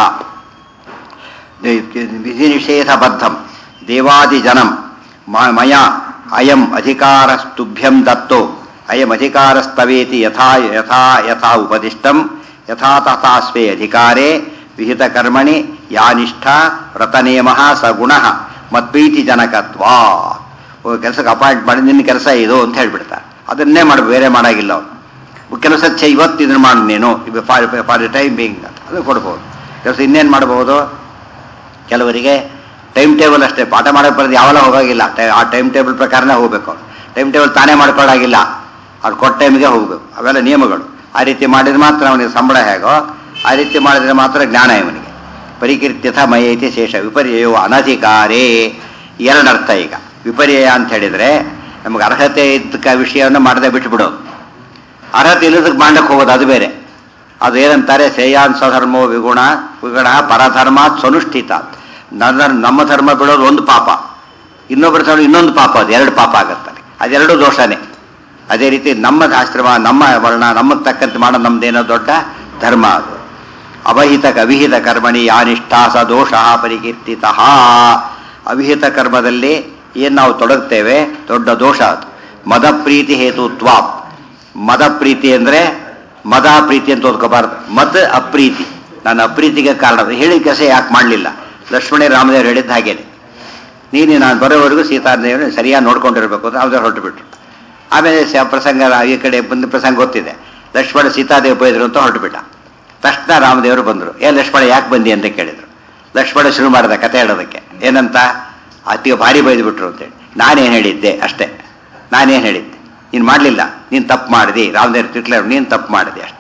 ವಿಧಿ ನಿಷೇಧಬದ್ಧಂ ದೇವಾದಿ ಜನಂ ಮ- ಮಯ ಅಯಂ ಅಧಿಕಾರಸ್ತುಭ್ಯಂ ದತ್ತೋ ಅಯಂ ಅಧಿಕಾರಸ್ತವೇತಿ ಯಥಾ ಯಥಾ ಯಥಾ ಉಪದಿಷ್ಟಂ ಯಥಾ ತಥಾ ಸ್ವೇ ಅಧಿಕಾರೇ ವಿಹಿತ ಕರ್ಮಣಿ ಯಾ ನಿಷ್ಠಾ ವ್ರತನಿಯಮ ಸ ಗುಣ ಮತ್ಪ್ರೀತಿ ಜನಕತ್ವಾ ಕೆಲಸಕ್ಕೆ ಅಪಾಯಿಂಟ್ ಮಾಡಿ ನಿನ್ನ ಕೆಲಸ ಇದು ಅಂತ ಹೇಳ್ಬಿಡ್ತಾರೆ ಅದನ್ನೇ ಮಾಡಿ ಬೇರೆ ಮಾಡಾಗಿಲ್ಲ ಅವ್ರು ಕೆಲಸ ಛೆ ಇವತ್ತು ಇದನ್ನ ಮಾಡು ನೀನು ಫಾರ್ ದ ಟೈಮ್ ಬೀಯಿಂಗ್ ಅಂತ ಅದು ಕೊಡ್ಬೋದು ಕೆಲಸ ಇನ್ನೇನು ಮಾಡಬಹುದು ಕೆಲವರಿಗೆ ಟೈಮ್ ಟೇಬಲ್ ಅಷ್ಟೇ ಪಾಠ ಮಾಡಕ್ಕೆ ಬರೋದು ಯಾವಲ್ಲ ಹೋಗೋಗಿಲ್ಲ ಟೈ- ಆ ಟೈಮ್ ಟೇಬಲ್ ಪ್ರಕಾರನೇ ಹೋಗ್ಬೇಕು ಅವ್ರು ಟೈಮ್ ಟೇಬಲ್ ತಾನೇ ಮಾಡ್ಕೊಳ್ಳಾಗಿಲ್ಲ ಅವ್ರು ಕೊಟ್ಟ ಟೈಮಿಗೆ ಹೋಗ್ಬೇಕು ಅವೆಲ್ಲ ನಿಯಮಗಳು ಆ ರೀತಿ ಮಾಡಿದ್ರೆ ಮಾತ್ರ ಅವನಿಗೆ ಸಂಬಳ ಹೇಗೋ ಆ ರೀತಿ ಮಾಡಿದ್ರೆ ಮಾತ್ರ ಜ್ಞಾನ ಇವನಿಗೆ ಪರಿಕೀರ್ತ್ಯಥ ಮಯೈತಿ ಶೇಷ ವಿಪರ್ಯಯೋ ಅನಧಿಕಾರೇ ಎರಡರ್ಥ ಈಗ ವಿಪರ್ಯಯ ಅಂತ ಹೇಳಿದ್ರೆ ನಮ್ಗೆ ಅರ್ಹತೆ ಇದ್ದ ವಿಷಯವನ್ನು ಮಾಡದೆ ಬಿಟ್ಬಿಡೋದು ಅರ್ಹತೆ ಇಲ್ಲದಕ್ಕೆ ಮಾಡಕ್ಕೆ ಹೋಗೋದು ಅದು ಬೇರೆ ಅದು ಏನಂತಾರೆ ಶ್ರೇಯಾನ್ ಸ್ವಧರ್ಮೋ ವಿಗುಣ ವಿಗುಣ ಪರಧರ್ಮ ಸ್ವನುಷ್ಠಿತ ನನ್ನ ನಮ್ಮ ಧರ್ಮ ಬಿಡೋದು ಒಂದು ಪಾಪ ಇನ್ನೊಬ್ಬರ ಧರ್ಮ ಇನ್ನೊಂದು ಪಾಪ ಅದು ಎರಡು ಪಾಪ ಆಗುತ್ತದೆ ಅದೆರಡು ದೋಷನೇ ಅದೇ ರೀತಿ ನಮ್ಮ ಆಶ್ರಮ ನಮ್ಮ ವರ್ಣ ನಮಗೆ ತಕ್ಕಂತೆ ಮಾಡೋದು ನಮ್ದೇನೋ ದೊಡ್ಡ ಧರ್ಮ ಅದು ಅವಹಿತ ಅವಿಹಿತ ಕರ್ಮಣಿ ಯಾನಿಷ್ಠಾ ಸ ದೋಷ ಪರಿಕೀರ್ತಿತ ಅವಿಹಿತ ಕರ್ಮದಲ್ಲಿ ಏನು ನಾವು ತೊಡಗ್ತೇವೆ ದೊಡ್ಡ ದೋಷ ಅದು ಮದ ಪ್ರೀತಿ ಹೇತುತ್ವ ಮದ ಪ್ರೀತಿ ಅಂದ್ರೆ ಮದ ಪ್ರೀತಿ ಅಂತ ಓದ್ಕೋಬಾರ್ದು ಮದ್ ಅಪ್ರೀತಿ ನಾನು ಅಪ್ರೀತಿಗೆ ಕಾರಣ ಹೇಳಿದ ಕೆಲಸ ಯಾಕೆ ಮಾಡಲಿಲ್ಲ ಲಕ್ಷ್ಮಣ ರಾಮದೇವರು ಹೇಳಿದ್ದ ಹಾಗೇನೆ ನೀನು ನಾನು ಬರೋವರೆಗೂ ಸೀತಾದೇವಿ ಸರಿಯಾಗಿ ನೋಡ್ಕೊಂಡಿರ್ಬೇಕು ಅಂತ ಅವ್ರು ಹೊರಟು ಬಿಟ್ರು ಆಮೇಲೆ ಸ- ಪ್ರಸಂಗ ಈ ಕಡೆ ಬಂದ ಪ್ರಸಂಗ ಗೊತ್ತಿದೆ ಲಕ್ಷ್ಮಣ ಸೀತಾದೇವಿ ಬೈದ್ರು ಅಂತ ಹೊರಟು ಬಿಟ್ಟ ತಕ್ಷಣ ರಾಮದೇವರು ಬಂದರು ಏ ಲಕ್ಷ್ಮಣ ಯಾಕೆ ಬಂದಿ ಅಂತ ಕೇಳಿದ್ರು ಲಕ್ಷ್ಮಣ ಶುರು ಮಾಡಿದ ಕತೆ ಹೇಳೋದಕ್ಕೆ ಏನಂತ ಅತ್ತಿಗೆ ಭಾರಿ ಬೈದು ಬಿಟ್ರು ಅಂತೇಳಿ ನಾನೇನು ಹೇಳಿದ್ದೆ ಅಷ್ಟೇ ನಾನೇನು ಹೇಳಿದ್ದೆ ನೀನು ಮಾಡಲಿಲ್ಲ ನೀನು ತಪ್ಪು ಮಾಡಿದಿ ರಾಮದೇವ್ರ ತಿಟ್ಲ ನೀನು ತಪ್ಪು ಮಾಡಿದೆ ಅಷ್ಟೆ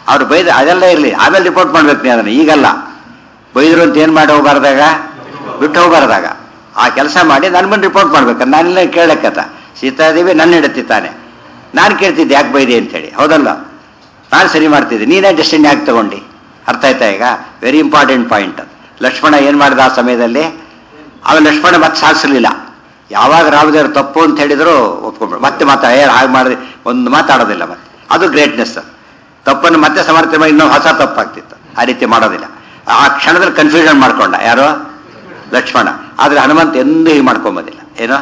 ಅವ್ರು ಬೈದ ಅದೆಲ್ಲ ಇರಲಿ ಆಮೇಲೆ ರಿಪೋರ್ಟ್ ಮಾಡ್ಬೇಕು ನೀ ಅದನ್ನು ಈಗಲ್ಲ ಬೈದ್ರು ಅಂತ ಏನು ಮಾಡಿ ಹೋಗ್ಬಾರ್ದಾಗ ಬಿಟ್ಟು ಹೋಗ್ಬಾರ್ದಾಗ ಆ ಕೆಲಸ ಮಾಡಿ ನನ್ನ ಬಂದು ರಿಪೋರ್ಟ್ ಮಾಡ್ಬೇಕು ನಾನೆಲ್ಲ ಕೇಳಕ್ಕತ್ತ ಸೀತಾದೇವಿ ನನ್ನ ಹಿಡತಿ ತಾನೆ ನಾನು ಕೇಳ್ತಿದ್ದೆ ಯಾಕೆ ಬೈದೆ ಅಂತೇಳಿ ಹೌದಲ್ಲ ನಾನು ಸರಿ ಮಾಡ್ತಿದ್ದೆ ನೀನೇ ಡೆಸ್ಟಿನಿ ಯಾಕೆ ತಗೊಂಡು ಅರ್ಥ ಆಯ್ತಾ ಈಗ ವೆರಿ ಇಂಪಾರ್ಟೆಂಟ್ ಪಾಯಿಂಟ್ ಲಕ್ಷ್ಮಣ ಏನು ಮಾಡಿದ ಆ ಸಮಯದಲ್ಲಿ ಆಮೇಲೆ ಲಕ್ಷ್ಮಣ ಮತ್ತೆ ಸಾಧಿಸಲಿಲ್ಲ ಯಾವಾಗ ರಾಮದೇವರು ತಪ್ಪು ಅಂತ ಹೇಳಿದ್ರು ಒಪ್ಕೊಂಡ್ಬಿಡು ಮತ್ತೆ ಮಾತಾ ಏನು ಹಾಗೆ ಮಾಡಿದ್ರೆ ಒಂದು ಮಾತಾಡೋದಿಲ್ಲ ಮತ್ತೆ ಅದು ಗ್ರೇಟ್ನೆಸ್ ತಪ್ಪನ್ನು ಮತ್ತೆ ಸಮರ್ಥನೆ ಮಾಡಿ ಇನ್ನೂ ಹೊಸ ತಪ್ಪಾಗ್ತಿತ್ತು ಆ ರೀತಿ ಮಾಡೋದಿಲ್ಲ ಆ ಕ್ಷಣದಲ್ಲಿ ಕನ್ಫ್ಯೂಷನ್ ಮಾಡ್ಕೊಂಡ ಯಾರು ಲಕ್ಷ್ಮಣ ಆದ್ರೆ ಹನುಮಂತ ಎಂದೂ ಹೀಗೆ ಮಾಡ್ಕೊಂಬೋದಿಲ್ಲ ಏನೋ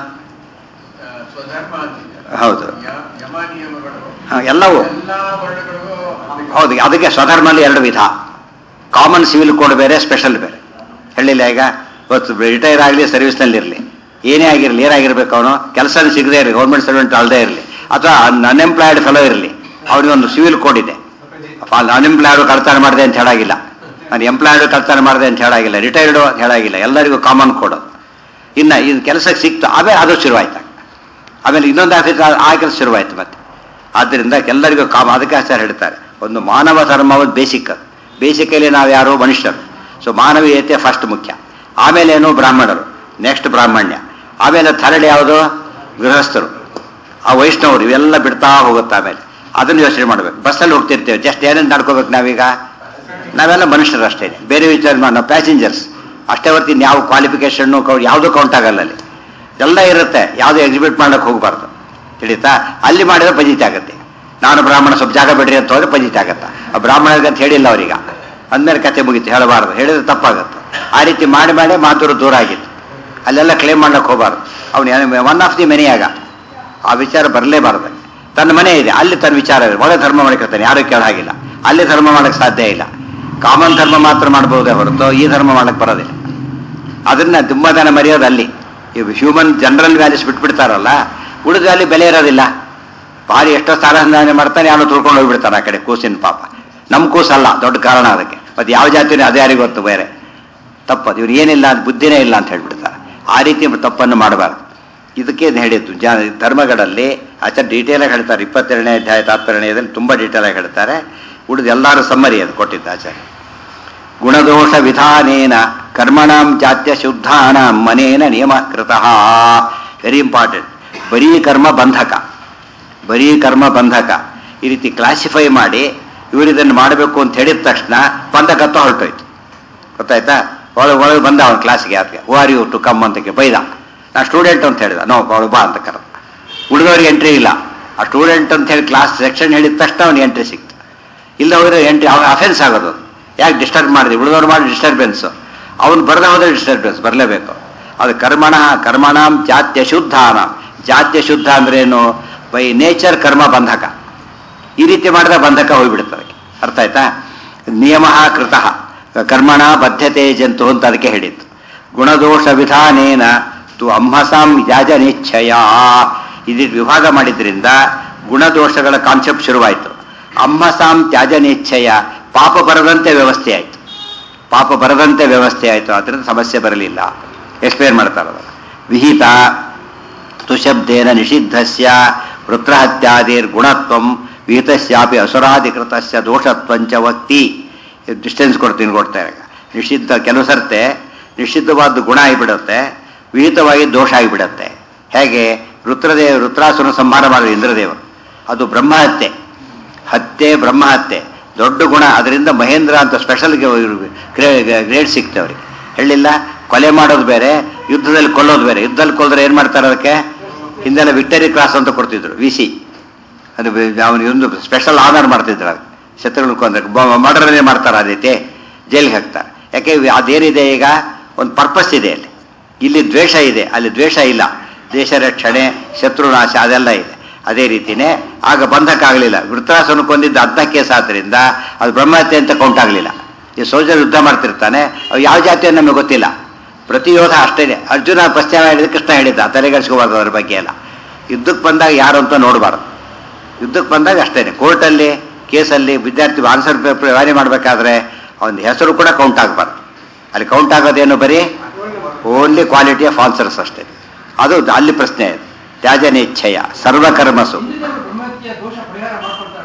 ಸ್ವಧರ್ಮ ಅಂತಿದೆ. ಹೌದು. ಯ- ಯಮ ನಿಯಮಗಳು ಹಾ, ಎಲ್ಲವೂ ಎಲ್ಲಾ ವರ್ಣಗಳಿಗೂ ಅದಕ್ಕೆ ಹೌದು ಅದಕ್ಕೆ ಸ್ವಧರ್ಮಲ್ಲಿ ಎರಡು ವಿಧ ಕಾಮನ್ ಸಿವಿಲ್ ಕೋಡ್ ಬೇರೆ ಸ್ಪೆಷಲ್ ಬೇರೆ ಹೇಳಿಲ್ಲ ಈಗ ಇವತ್ತು ರಿಟೈರ್ ಆಗಲಿ ಸರ್ವಿಸ್ನಲ್ಲಿ ಇರಲಿ ಏನೇ ಆಗಿರಲಿ ಏನಾಗಿರ್ಬೇಕು ಅವನು ಕೆಲಸ ಸಿಗದೇ ಇರಲಿ ಗೌರ್ಮೆಂಟ್ ಸರ್ವೆಂಟ್ ಅಲ್ಲದೆ ಇರಲಿ ಅಥವಾ ಅನ್ಎಂಪ್ಲಾಯ್ಡ್ ಫೆಲೋ ಇರಲಿ ಅವನಿಗೊಂದು ಸಿವಿಲ್ ಕೋಡ್ ಇದೆ ಅನ್ಎಂಪ್ಲಾಯ್ಡ್ ಕಳ್ತನ ಮಾಡಿದೆ ಅಂತ ಹೇಳಾಗಿಲ್ಲ ನಾನು ಎಂಪ್ಲಾಯ್ಡ್ ಕಳ್ತನ ಮಾಡಿದೆ ಅಂತ ಹೇಳಾಗಿಲ್ಲ ರಿಟೈರ್ಡು ಅಂತ ಹೇಳಾಗಿಲ್ಲ ಎಲ್ಲರಿಗೂ ಕಾಮನ್ ಕೋಡ್ ಇನ್ನು ಇದು ಕೆಲಸಕ್ಕೆ ಸಿಕ್ತು ಆಮೇಲೆ ಅದು ಶುರುವಾಯ್ತು ಆಮೇಲೆ ಇನ್ನೊಂದು ಆಫೀಸ್ ಆ ಕೆಲಸ ಶುರುವಾಯ್ತು ಮತ್ತೆ ಆದ್ದರಿಂದ ಎಲ್ಲರಿಗೂ ಕಾಮ ಅದಕ್ಕೆ ಆಚಾರ್ಯ ಹೇಳ್ತಾರೆ ಒಂದು ಮಾನವ ಧರ್ಮ ಒಂದು ಬೇಸಿಕ್ ಬೇಸಿಕಲಿ ನಾವು ಯಾರು ಮನುಷ್ಯರು ಸೊ ಮಾನವೀಯತೆ ಫಸ್ಟ್ ಮುಖ್ಯ ಆಮೇಲೆ ಏನು ಬ್ರಾಹ್ಮಣರು ನೆಕ್ಸ್ಟ್ ಬ್ರಾಹ್ಮಣ್ಯ ಆಮೇಲೆ ಥರ್ಡ್ ಯಾವುದು ಗೃಹಸ್ಥರು ಆ ವೈಷ್ಣವರು ಇವೆಲ್ಲ ಬಿಡ್ತಾ ಹೋಗುತ್ತೆ ಆಮೇಲೆ ಅದನ್ನು ಯೋಚನೆ ಮಾಡಬೇಕು ಬಸ್ಸಲ್ಲಿ ಹೋಗ್ತಿರ್ತೇವೆ ಜಸ್ಟ್ ಏನೇನು ನಡ್ಕೋಬೇಕು ನಾವೀಗ ನಾವೆಲ್ಲ ಮನುಷ್ಯರು ಅಷ್ಟೇ ಬೇರೆ ವಿಚಾರ ಮಾಡಿ ನಾವು ಪ್ಯಾಸೆಂಜರ್ಸ್ ಅಷ್ಟೇ ಹೊರ್ತು ಯಾವ ಕ್ವಾಲಿಫಿಕೇಶನ್ನು ಯಾವುದೂ ಕೌಂಟ್ ಆಗಲ್ಲ ಅಲ್ಲಿ ಎಲ್ಲ ಇರುತ್ತೆ ಯಾವುದು ಎಕ್ಸಿಬಿಟ್ ಮಾಡಕ್ಕೆ ಹೋಗಬಾರ್ದು ತಿಳಿತಾ ಅಲ್ಲಿ ಮಾಡಿದ್ರೆ ಪಂಜಿತಿ ಆಗುತ್ತೆ ನಾನು ಬ್ರಾಹ್ಮಣ ಸ್ವಲ್ಪ ಜಾಗ ಬಿಡ್ರಿ ಅಂತ ಹೋದ್ರೆ ಪಂಜಿತಿ ಆಗತ್ತ ಆ ಬ್ರಾಹ್ಮಣರಿಗೆ ಅಂತ ಹೇಳಿಲ್ಲ ಅವರೀಗ ಅಂದ್ಮೇಲೆ ಕತೆ ಮುಗೀತು ಹೇಳಬಾರ್ದು ಹೇಳಿದ್ರೆ ತಪ್ಪಾಗುತ್ತೆ ಆ ರೀತಿ ಮಾಡಿ ಮಾಡಿ ಮಾತುರು ದೂರ ಆಗಿತ್ತು ಅಲ್ಲೆಲ್ಲ ಕ್ಲೇಮ್ ಮಾಡ್ಲಿಕ್ಕೆ ಹೋಗಬಾರ್ದು ಅವನು ಒನ್ ಆಫ್ ದಿ ಮೆನಿ ಆಗ ಆ ವಿಚಾರ ಬರಲೇಬಾರ್ದು ತನ್ನ ಮನೆ ಇದೆ ಅಲ್ಲಿ ತನ್ನ ವಿಚಾರ ಇದೆ ಒಳ್ಳೆ ಧರ್ಮ ಮಾಡಿಕೊಳ್ತಾನೆ ಯಾರು ಕೇಳಾಗಿಲ್ಲ ಅಲ್ಲಿ ಧರ್ಮ ಮಾಡಕ್ಕೆ ಸಾಧ್ಯ ಇಲ್ಲ ಕಾಮನ್ ಧರ್ಮ ಮಾತ್ರ ಮಾಡ್ಬೋದೇ ಹೊರತು ಈ ಧರ್ಮ ಮಾಡಕ್ಕೆ ಬರೋದಿಲ್ಲ ಅದನ್ನ ತುಂಬಾ ಜನ ಮರೆಯೋದು ಅಲ್ಲಿ ಇವು ಹ್ಯೂಮನ್ ಜನರಲ್ ವ್ಯಾಲ್ಯೂಸ್ ಬಿಟ್ಬಿಡ್ತಾರಲ್ಲ ಉಳಿದ ವ್ಯಾಲ್ಯೂ ಬೆಲೆ ಇರೋದಿಲ್ಲ ಭಾರಿ ಎಷ್ಟೋ ಸ್ಥಾನ ಮಾಡ್ತಾನೆ ಯಾರು ತುಳ್ಕೊಂಡು ಹೋಗ್ಬಿಡ್ತಾರೆ ಆ ಕಡೆ ಕೂಸಿನ ಪಾಪ ನಮ್ಮ ಕೂಸಲ್ಲ ದೊಡ್ಡ ಕಾರಣ ಅದಕ್ಕೆ ಮತ್ತೆ ಯಾವ ಜಾತಿನೂ ಅದೇ ಯಾರಿಗೂ ಗೊತ್ತು ಬೇರೆ ತಪ್ಪದು ಇವ್ರು ಏನಿಲ್ಲ ಅದು ಬುದ್ಧಿನೇ ಇಲ್ಲ ಅಂತ ಹೇಳ್ಬಿಡ್ತಾರೆ ಆ ರೀತಿ ತಪ್ಪನ್ನು ಮಾಡಬಾರ್ದು ಇದಕ್ಕೆ ಇದು ಹೇಳಿದ್ದು ಜ ಧರ್ಮಗಳಲ್ಲಿ ಆಚಾರ ಡೀಟೇಲ್ ಆಗಿ ಹೇಳ್ತಾರೆ ಇಪ್ಪತ್ತೆರಡನೇ ಅಧ್ಯಾಯ ತಾತ್ಪರ್ಯದಲ್ಲಿ ತುಂಬಾ ಡೀಟೇಲ್ ಆಗಿ ಹೇಳ್ತಾರೆ ಉಳಿದ ಎಲ್ಲರೂ ಸಮ್ಮರಿ ಅದು ಕೊಟ್ಟಿದ್ದು ಆಚಾರ್ಯ ಗುಣದೋಷ ವಿಧಾನೇನ ಕರ್ಮಣಾಂ ಜಾತ್ಯ ಶುದ್ಧಾನಾಂ ಮನೇನ ನಿಯಮ ಕೃತಃ ವೆರಿ ಇಂಪಾರ್ಟೆಂಟ್ ಬರೀ ಕರ್ಮ ಬಂಧಕ ಬರೀ ಕರ್ಮ ಬಂಧಕ ಈ ರೀತಿ ಕ್ಲಾಸಿಫೈ ಮಾಡಿ ಇವರು ಇದನ್ನು ಮಾಡಬೇಕು ಅಂತ ಹೇಳಿದ ತಕ್ಷಣ ಬಂಧಕತ್ವ ಹೊರಟೋಯ್ತು ಗೊತ್ತಾಯ್ತಾ ಒಳಗೆ ಒಳಗೆ ಬಂದ ಅವನ ಕ್ಲಾಸ್ಗೆ ಯಾಕೆ who are you to come ಅಂತ ಬೈದ ನಾ ಸ್ಟೂಡೆಂಟ್ ಅಂತ ಹೇಳಿದ ನೋ ಒಳಗೆ ಬಾ ಅಂತ ಕರೆದ ಉಳಿದವ್ರಿಗೆ ಎಂಟ್ರಿ ಇಲ್ಲ ಆ ಸ್ಟೂಡೆಂಟ್ ಅಂತ ಹೇಳಿ ಕ್ಲಾಸ್ ಸೆಕ್ಷನ್ ಹೇಳಿದ ತಕ್ಷಣ ಅವ್ನಿಗೆ ಎಂಟ್ರಿ ಸಿಕ್ತು ಇಲ್ಲ ಹೋದ್ರೆ ಎಂಟ್ರಿ ಅವ್ನ ಅಫೆನ್ಸ್ ಆಗೋದು ಯಾಕೆ ಡಿಸ್ಟರ್ಬ್ ಮಾಡಿದ್ವಿ ಉಳಿದವ್ರು ಮಾಡಿ ಡಿಸ್ಟರ್ಬೆನ್ಸ್ ಅವ್ನು ಬರದೆ ಹೋದ್ರೆ ಡಿಸ್ಟರ್ಬೆನ್ಸ್ ಬರಲೇಬೇಕು ಅದು ಕರ್ಮಣ ಕರ್ಮಣಾಂ ಜಾತ್ಯ ಶುದ್ಧಾನ ಜಾತ್ಯ ಶುದ್ಧ ಅಂದ್ರೇನು ಬೈ ನೇಚರ್ ಕರ್ಮ ಬಂಧಕ ಈ ರೀತಿ ಮಾಡಿದ್ರೆ ಬಂಧಕ ಹೋಗ್ಬಿಡುತ್ತದೆ ಅರ್ಥ ಆಯ್ತಾ ನಿಯಮ ಕೃತ ಕರ್ಮಣ ಬದ್ಧತೆ ಜಂತು ಅಂತ ಅದಕ್ಕೆ ಹೇಳಿತ್ತು ಗುಣದೋಷ ವಿಧಾನೇನ ತು ಅಂಹಸಾಂ ಯಾಜನಿಚ್ಛಯ ಇದು ವಿಭಾಗ ಮಾಡಿದ್ರಿಂದ ಗುಣದೋಷಗಳ ಕಾನ್ಸೆಪ್ಟ್ ಶುರುವಾಯಿತು ಅಂಹಸಾಂ ತ್ಯಾಜನಿಚ್ಛಯ ಪಾಪ ಬರದಂತೆ ವ್ಯವಸ್ಥೆ ಆಯಿತು ಪಾಪ ಬರದಂತೆ ವ್ಯವಸ್ಥೆ ಆಯಿತು ಅದರಿಂದ ಸಮಸ್ಯೆ ಬರಲಿಲ್ಲ ಎಕ್ಸ್ಪ್ಲೇನ್ ಮಾಡ್ತಾರೆ ವಿಹಿತ ತುಶಬ್ದೇನ ನಿಷಿದ್ಧಸ್ಯ ವೃತ್ರಹತ್ಯಾದಿರ್ ಗುಣತ್ವಂ ವಿಹಿತಸ್ಯಾಪಿ ಅಸುರಾಧಿಕೃತಸ್ಯ ದೋಷತ್ವಂಚ ವಕ್ತಿ ಡಿಸ್ಟೆನ್ಸ್ ಕೊಡ್ತೀನಿ ಕೊಡ್ತಾರೆ ನಿಷಿದ್ಧ ಕೆಲವು ಸರ್ತೆ ನಿಷಿದ್ಧವಾದ ಗುಣ ಆಗಿಬಿಡುತ್ತೆ ವಿಹಿತವಾಗಿ ದೋಷ ಆಗಿಬಿಡುತ್ತೆ ಹೇಗೆ ರುದ್ರದೇವ ರುದ್ರಾಸುರ ಸಂಹಾರ ಮಾಡಿದ ಇಂದ್ರದೇವರು ಅದು ಬ್ರಹ್ಮಹತ್ಯೆ ಹತ್ಯೆ ಬ್ರಹ್ಮಹತ್ಯೆ ದೊಡ್ಡ ಗುಣ ಅದರಿಂದ ಮಹೇಂದ್ರ ಅಂತ ಸ್ಪೆಷಲ್ ಗ್ರೇಡ್ ಸಿಕ್ತೆ ಅವ್ರಿಗೆ ಹೇಳಿಲ್ಲ ಕೊಲೆ ಮಾಡೋದು ಬೇರೆ ಯುದ್ಧದಲ್ಲಿ ಕೊಲ್ಲೋದು ಬೇರೆ ಯುದ್ಧದಲ್ಲಿ ಕೊಲ್ಲದ್ರೆ ಏನ್ ಮಾಡ್ತಾರೆ ಅದಕ್ಕೆ ಹಿಂದೆಲ್ಲ ವಿಕ್ಟರಿ ಕ್ರಾಸ್ ಅಂತ ಕೊಡ್ತಿದ್ರು ವಿ ಸಿ ಅದು ಅವನಿಗೆ ಒಂದು ಸ್ಪೆಷಲ್ ಆನರ್ ಮಾಡ್ತಿದ್ರು ಅದು ಶತ್ರುಗಳು ಕೊಂದ್ರೆ ಮರ್ಡರನ್ನೇ ಮಾಡ್ತಾರೆ ಆ ರೀತಿ ಜೈಲಿಗೆ ಹಾಕ್ತಾರೆ ಯಾಕೆ ಇವ್- ಅದೇನಿದೆ ಈಗ ಒಂದು ಪರ್ಪಸ್ ಇದೆ ಅಲ್ಲಿ ಇಲ್ಲಿ ದ್ವೇಷ ಇದೆ ಅಲ್ಲಿ ದ್ವೇಷ ಇಲ್ಲ ದೇಶ ರಕ್ಷಣೆ ಶತ್ರುನಾಶ ಅದೆಲ್ಲ ಇದೆ ಅದೇ ರೀತಿನೇ ಆಗ ಬಂಧಕ ಆಗಲಿಲ್ಲ ವೃತ್ರಾಸನ ಕೊಂದಿದ್ದ ಅರ್ಧ ಕೇಸ್ ಆದ್ರಿಂದ ಅದು ಬ್ರಹ್ಮಹತ್ಯೆ ಅಂತ ಕೌಂಟ್ ಆಗಲಿಲ್ಲ ಈ ಸೋಲ್ಜರ್ ಯುದ್ಧ ಮಾಡ್ತಿರ್ತಾನೆ ಅವು ಯಾವ ಜಾತಿ ಅಂತ ನಮಗೆ ಗೊತ್ತಿಲ್ಲ ಪ್ರತಿ ಯೋಧ ಅಷ್ಟೇ ಅರ್ಜುನ ಪಶ್ಚಿಮ ಹೇಳಿದ ಕೃಷ್ಣ ಹೇಳಿದ್ದ ತಲೆಗೆಡಿಸ್ಕೋಬಾರ್ದು ಅದ್ರ ಬಗ್ಗೆ ಎಲ್ಲ ಯುದ್ಧಕ್ಕೆ ಬಂದಾಗ ಯಾರು ಅಂತ ನೋಡಬಾರ್ದು ಯುದ್ಧಕ್ಕೆ ಬಂದಾಗ ಅಷ್ಟೇನೆ ಕೋರ್ಟಲ್ಲಿ ಕೇಸಲ್ಲಿ ವಿದ್ಯಾರ್ಥಿ ಆನ್ಸರ್ ಪೇಪರ್ ವ್ಯಾರಿ ಮಾಡಬೇಕಾದ್ರೆ ಅವನ ಹೆಸರು ಕೂಡ ಕೌಂಟ್ ಆಗಬಾರ್ದು ಅಲ್ಲಿ ಕೌಂಟ್ ಆಗೋದೇನು ಬರೀ ಓನ್ಲಿ ಕ್ವಾಲಿಟಿ ಆಫ್ ಆನ್ಸರ್ಸ್ ಅಷ್ಟೇ ಅದು ಅಲ್ಲಿ ಪ್ರಶ್ನೆ ಇದೆ ತ್ಯಾಜನೇಚ್ಛಯ ಸರ್ವಕರ್ಮಸು ಹಿಂದಿನವರು ಬ್ರಹ್ಮಹತ್ಯೆಯ ದೋಷ ಪರಿಹಾರ ಮಾಡ್ಕೊಳ್ತಾರೆ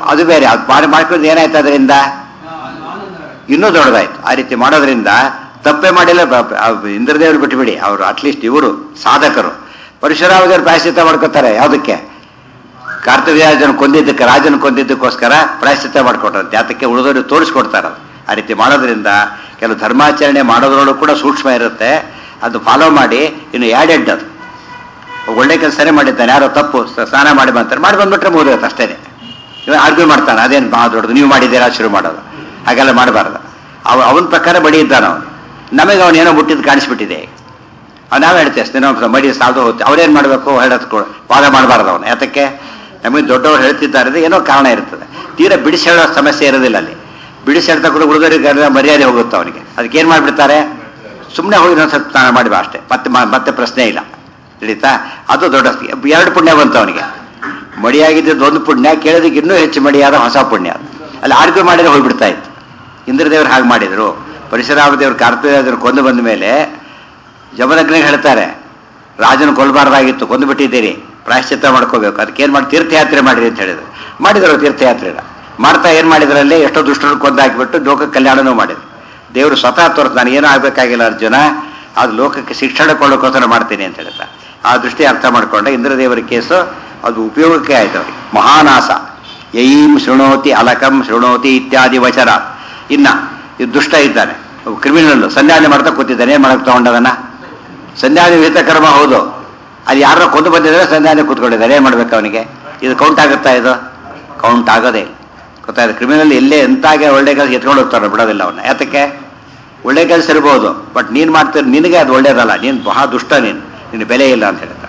ಅದು ಬೇರೆ ಅದು ಮಾಡಿ ಮಾಡ್ಕೊಂಡು ಏನಾಯ್ತು ಅದರಿಂದ ಇನ್ನೂ ದೊಡ್ಡದಾಯ್ತು ಆ ರೀತಿ ಮಾಡೋದ್ರಿಂದ ತಪ್ಪೇ ಮಾಡಿಲ್ಲ ಬ- ಬ- ಆ ಇಂದ್ರದೇವರು ಬಿಟ್ಟುಬಿಡಿ ಅವರು ಅಟ್ಲೀಸ್ಟ್ ಇವರು ಸಾಧಕರು ಪರಶುರಾಮದೇವರು ಪ್ರಾಯಶ್ಚಿತ್ತ ಮಾಡ್ಕೋತಾರೆ ಯಾವುದಕ್ಕೆ ಕಾರ್ತಿವರಾಜನ ಕೊಂದಿದ್ದಕ್ಕೆ ರಾಜನ ಕೊಂದಿದ್ದಕ್ಕೋಸ್ಕರ ಪ್ರಾಯಶ್ಚಿತ್ತ ಮಾಡ್ಕೊಟ್ರಂತೆ ಅದಕ್ಕೆ ಉಳಿದವರು ತೋರಿಸ್ಕೊಡ್ತಾರೆ ಅದು. ಆ ರೀತಿ ಮಾಡೋದ್ರಿಂದ ಕೆಲವು ಧರ್ಮಾಚರಣೆ ಮಾಡೋದ್ರಲ್ಲೂ ಕೂಡ ಸೂಕ್ಷ್ಮ ಇರುತ್ತೆ ಅದು ಫಾಲೋ ಮಾಡಿ ಇನ್ನು ಆ್ಯಡೆಡ್ ಅದು ಒಳ್ಳೆ ಕೆಲಸನೇ ಮಾಡಿದ್ದಾನೆ ಯಾರೋ ತಪ್ಪು ಸ- ಸ್ನಾನ ಮಾಡಿ ಬಂತಾರೆ ಮಾಡಿ ಬಂದ್ಬಿಟ್ರೆ ಮುಗಿದೋಯ್ತು ಅಷ್ಟೇ ಇವ ಆರ್ಗ್ಯೂ ಮಾಡ್ತಾನೆ ಅದೇನು ಬಾ ದೊಡ್ಡದು ನೀವು ಮಾಡಿದ್ದೀರಾ ಶುರು ಮಾಡೋದು ಹಾಗೆಲ್ಲ ಮಾಡಬಾರ್ದು ಅವ ಅವನ ಪ್ರಕಾರ ಬಡಿ ಇದ್ದಾನ ಅವನು ನಮಗೆ ಅವನು ಏನೋ ಮುಟ್ಟಿದ್ದು ಕಾಣಿಸ್ಬಿಟ್ಟಿದೆ ಅವ್ ನಾವೇ ಹೇಳ್ತೇವೆ ಅಷ್ಟೇ ನಾವು ಮಡಿ ಸಾಲದು ಹೋಗ್ತೀವಿ ಅವ್ರೇನು ಮಾಡಬೇಕು ಹೇಳೋದು ವಾದ ಮಾಡಬಾರ್ದು ಅವನು ಯಾತಕ್ಕೆ ನಮಗೆ ದೊಡ್ಡವರು ಹೇಳ್ತಿದ್ದಾರೆ ಅಂದ್ರೆ ಏನೋ ಕಾರಣ ಇರ್ತದೆ ತೀರಾ ಬಿಡಿಸಿ ಹೇಳೋ ಸಮಸ್ಯೆ ಇರೋದಿಲ್ಲ ಅಲ್ಲಿ ಬಿಡಿಸಿ ಹೇಳ್ತಾ ಕೂಡ ಹುಡುಗರಿಗೆ ಎಲ್ಲ ಮರ್ಯಾದೆ ಹೋಗುತ್ತೆ ಅವನಿಗೆ ಅದಕ್ಕೆ ಏನು ಮಾಡಿಬಿಡ್ತಾರೆ ಸುಮ್ಮನೆ ಹೋಗಿ ಇನ್ನೊಂದು ಸ್ವಲ್ಪ ಸ್ನಾನ ಮಾಡಿ ಬಾ ಅಷ್ಟೇ ಮತ್ತೆ ಮ- ಮತ್ತೆ ಪ್ರಶ್ನೆ ಇಲ್ಲ ತಿಳಿತಾ ಅದು ದೊಡ್ಡ ಎರಡು ಪುಣ್ಯ ಬಂತು ಅವನಿಗೆ ಮಡಿಯಾಗಿದ್ದು ಒಂದು ಪುಣ್ಯ ಕೇಳೋದಕ್ಕೆ ಇನ್ನೂ ಹೆಚ್ಚು ಮಡಿಯಾದ ಹೊಸ ಪುಣ್ಯ ಅದು. ಅಲ್ಲಿ ಆರ್ಗ್ಯೂ ಮಾಡಿದ್ರೆ ಹೋಗ್ಬಿಡ್ತಾ ಇತ್ತು ಇಂದ್ರದೇವರು ಹಾಗೆ ಮಾಡಿದ್ರು ಪರಶುರಾಮ ದೇವರು ಕಾರ್ತಿಕೇಯರು ಕೊಂದು ಬಂದ ಮೇಲೆ ಜಮದಗ್ನಿಗೆ ಹೇಳ್ತಾರೆ ರಾಜನ ಕೊಲ್ಲಬಾರ್ದಾಗಿತ್ತು ಕೊಂದು ಬಿಟ್ಟಿದ್ದೀರಿ ಪ್ರಾಯಶ್ಚಿತ್ತ ಮಾಡ್ಕೋಬೇಕು ಅದಕ್ಕೇನು ಮಾಡಿ ತೀರ್ಥಯಾತ್ರೆ ಮಾಡಿರಿ ಅಂತ ಹೇಳಿದ್ರು ಮಾಡಿದ್ರು ತೀರ್ಥಯಾತ್ರೆನ ಮಾಡ್ತಾ ಏನು ಮಾಡಿದ್ರಲ್ಲಿ ಎಷ್ಟೋ ದುಷ್ಟರು ಕೊಂದು ಹಾಕಿಬಿಟ್ಟು ಲೋಕ ಕಲ್ಯಾಣನೂ ಮಾಡಿದ್ರು ದೇವರು ಸ್ವತಃ ತೋರಿಸ್ ನಾನು ಏನೂ ಆಗಬೇಕಾಗಿಲ್ಲ ಅರ್ಜುನ ಅದು ಲೋಕಕ್ಕೆ ಶಿಕ್ಷಣ ಕೊಡೋಕ್ಕೋಸ್ಕರ ಮಾಡ್ತೀನಿ ಅಂತ ಹೇಳ್ತಾ ಆ ದೃಷ್ಟಿ ಅರ್ಥ ಮಾಡ್ಕೊಂಡೆ ಇಂದ್ರದೇವರ ಕೇಸು ಅದು ಉಪಯೋಗಕ್ಕೆ ಆಯ್ತು ಅವ್ರಿಗೆ ಮಹಾನಾಸ ಯೈಂ ಶೃಣೋತಿ ಅಲಕಂ ಶೃಣೋತಿ ಇತ್ಯಾದಿ ವಚನ ಇನ್ನ ಇದು ದುಷ್ಟ ಇದ್ದಾನೆ ಕ್ರಿಮಿನಲ್ ಸಂಧ್ಯಾನೆ ಮಾಡ್ತಾ ಕೂತಿದ್ದಾನೆ ಏನ್ ಮಾಡಕ್ ತಗೊಂಡದನ್ನ ಸಂಧ್ಯಾನೆ ವಿಹಿತ ಕರ್ಮ ಹೌದು ಅಲ್ಲಿ ಯಾರೋ ಕೊಂದು ಬಂದಿದ್ರೆ ಸಂಧ್ಯಾನೆ ಕೂತ್ಕೊಂಡಿದ್ದಾರೆ ಏನ್ ಮಾಡ್ಬೇಕು ಅವನಿಗೆ ಇದು ಕೌಂಟ್ ಆಗುತ್ತಾ ಇದು ಕೌಂಟ್ ಆಗೋದೇ ಇಲ್ಲ. ಗೊತ್ತಾಯ್ತು ಕ್ರಿಮಿನಲ್ ಎಲ್ಲೇ ಎಂತಾಗೆ ಒಳ್ಳೆ ಕೆಲಸ ಎತ್ಕೊಂಡು ಹೋಗ್ತಾರೆ ಬಿಡೋದಿಲ್ಲ ಅವನ್ನ ಯಾತಕ್ಕೆ ಒಳ್ಳೆ ಕೆಲಸ ಇರ್ಬೋದು ಬಟ್ ನೀನ್ ಮಾಡ್ತೀರ ನಿನಗೆ ಅದು ಒಳ್ಳೇದಲ್ಲ ನೀನ್ ಬಹಳ ದುಷ್ಟ ನೀನು ನಿನ್ನ ಬೆಲೆ ಇಲ್ಲ ಅಂತ ಹೇಳ್ತಾರೆ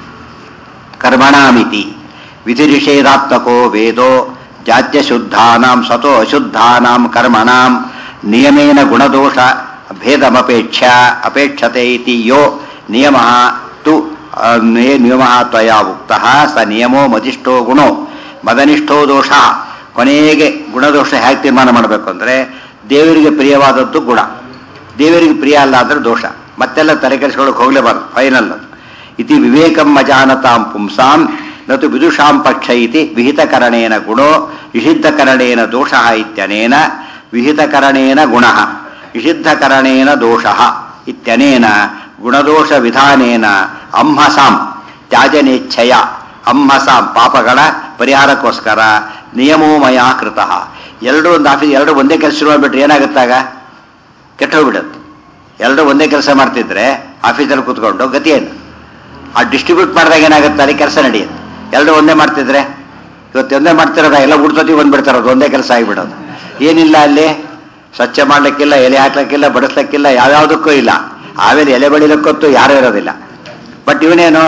ಕರ್ಮಣಾಮಿತಿ ವಿಧಿ ನಿಷೇಧಾತ್ಮಕೋ ವೇದೋ ಜಾತ್ಯ ಶುದ್ಧಾನಾಂ ಸತೋ ಅಶುದ್ಧಾನಾಂ ಕರ್ಮಣಾಂ ನಿಯಮೇನ ಗುಣದೋಷ ಭೇದಮಪೇಕ್ಷ ಅಪೇಕ್ಷತೆ ಇತಿ ಯೋ ನಿಯಮ ತು ಆ, ಯೇ ನಿಯಮ ತ್ವಯಾ ಉಕ್ತಃ ಸ ನಿಯಮೋ ಮದಿಷ್ಠೋ ಗುಣೋ ಮದನಿಷ್ಠೋ ದೋಷ ಕೊನೆಗೆ ಗುಣದೋಷ ಹೇಗೆ ತೀರ್ಮಾನ ಮಾಡಬೇಕು ಅಂದ್ರೆ ದೇವರಿಗೆ ಪ್ರಿಯವಾದದ್ದು ಗುಣ ದೇವರಿಗೆ ಪ್ರಿಯ ಅಲ್ಲ ಅಂದ್ರೆ ದೋಷ ಮತ್ತೆಲ್ಲ ತಲೆ ಕೆಡಿಸ್ಕೊಳ್ಳೋಕೆ ಹೋಗ್ಲೇಬಾರ್ದು ಫೈನಲ್ ಅದು ಇತಿ ವಿವೇಕಂ ಅಜಾನತಾಂ ಪುಂಸಾಂ ನತು ವಿದುಷಾಂ ಪಕ್ಷ ಇತಿ ವಿಹಿತಕರಣೇನ ಗುಣೋ ನಿಷಿದ್ಧಕರಣೇನ ದೋಷ ಇತ್ಯನೇನ ವಿಹಿತಕರಣೇನ ಗುಣ ನಿಷಿದ್ಧಕರಣೇನ ದೋಷ ಇತ್ಯನೇನ ಗುಣದೋಷ ವಿಧಾನೇನ ಅಂಹಸಾಂ ತ್ಯಾಜನೇಚ್ಛಯ ಅಂಹಸಾಂ ಪಾಪಗಳ ಪರಿಹಾರಕ್ಕೋಸ್ಕರ ನಿಯಮೋಮಯ ಕೃತ ಎರಡು ಒಂದು ಆಫೀಸ್ ಎರಡು ಒಂದೇ ಕೆಲಸ ಶುರು ಮಾಡಿಬಿಟ್ರೆ ಏನಾಗುತ್ತಾಗ ಕೆಟ್ಟ ಹೋಗ್ಬಿಡುತ್ತೆ ಎಲ್ಲರೂ ಒಂದೇ ಕೆಲಸ ಮಾಡ್ತಿದ್ರೆ ಆಫೀಸಲ್ಲಿ ಕೂತ್ಕೊಂಡು ಗತಿ ಏನು ಆ ಡಿಸ್ಟ್ರಿಬ್ಯೂಟ್ ಮಾಡಿದಾಗ ಏನಾಗುತ್ತೆ ಅಲ್ಲಿ ಕೆಲಸ ನಡೆಯುತ್ತೆ ಎಲ್ಲರೂ ಒಂದೇ ಮಾಡ್ತಿದ್ರೆ ಇವತ್ತು ಒಂದೇ ಮಾಡ್ತಿರೋದ ಎಲ್ಲ ಉಡ್ತತಿ ಬಂದ್ಬಿಡ್ತಾರೆ ಅದು ಒಂದೇ ಕೆಲಸ ಆಗಿಬಿಡೋದು ಏನಿಲ್ಲ ಅಲ್ಲಿ ಸ್ವಚ್ಛ ಮಾಡ್ಲಿಕ್ಕಿಲ್ಲ ಎಲೆ ಹಾಕ್ಲಿಕ್ಕಿಲ್ಲ ಬಡಿಸ್ಲಿಕ್ಕಿಲ್ಲ ಯಾವ್ಯಾವುದಕ್ಕೂ ಇಲ್ಲ ಆಮೇಲೆ ಎಲೆ ಬಡಿಲಿಕ್ಕಂತೂ ಯಾರೂ ಇರೋದಿಲ್ಲ ಬಟ್ ಇವನೇನು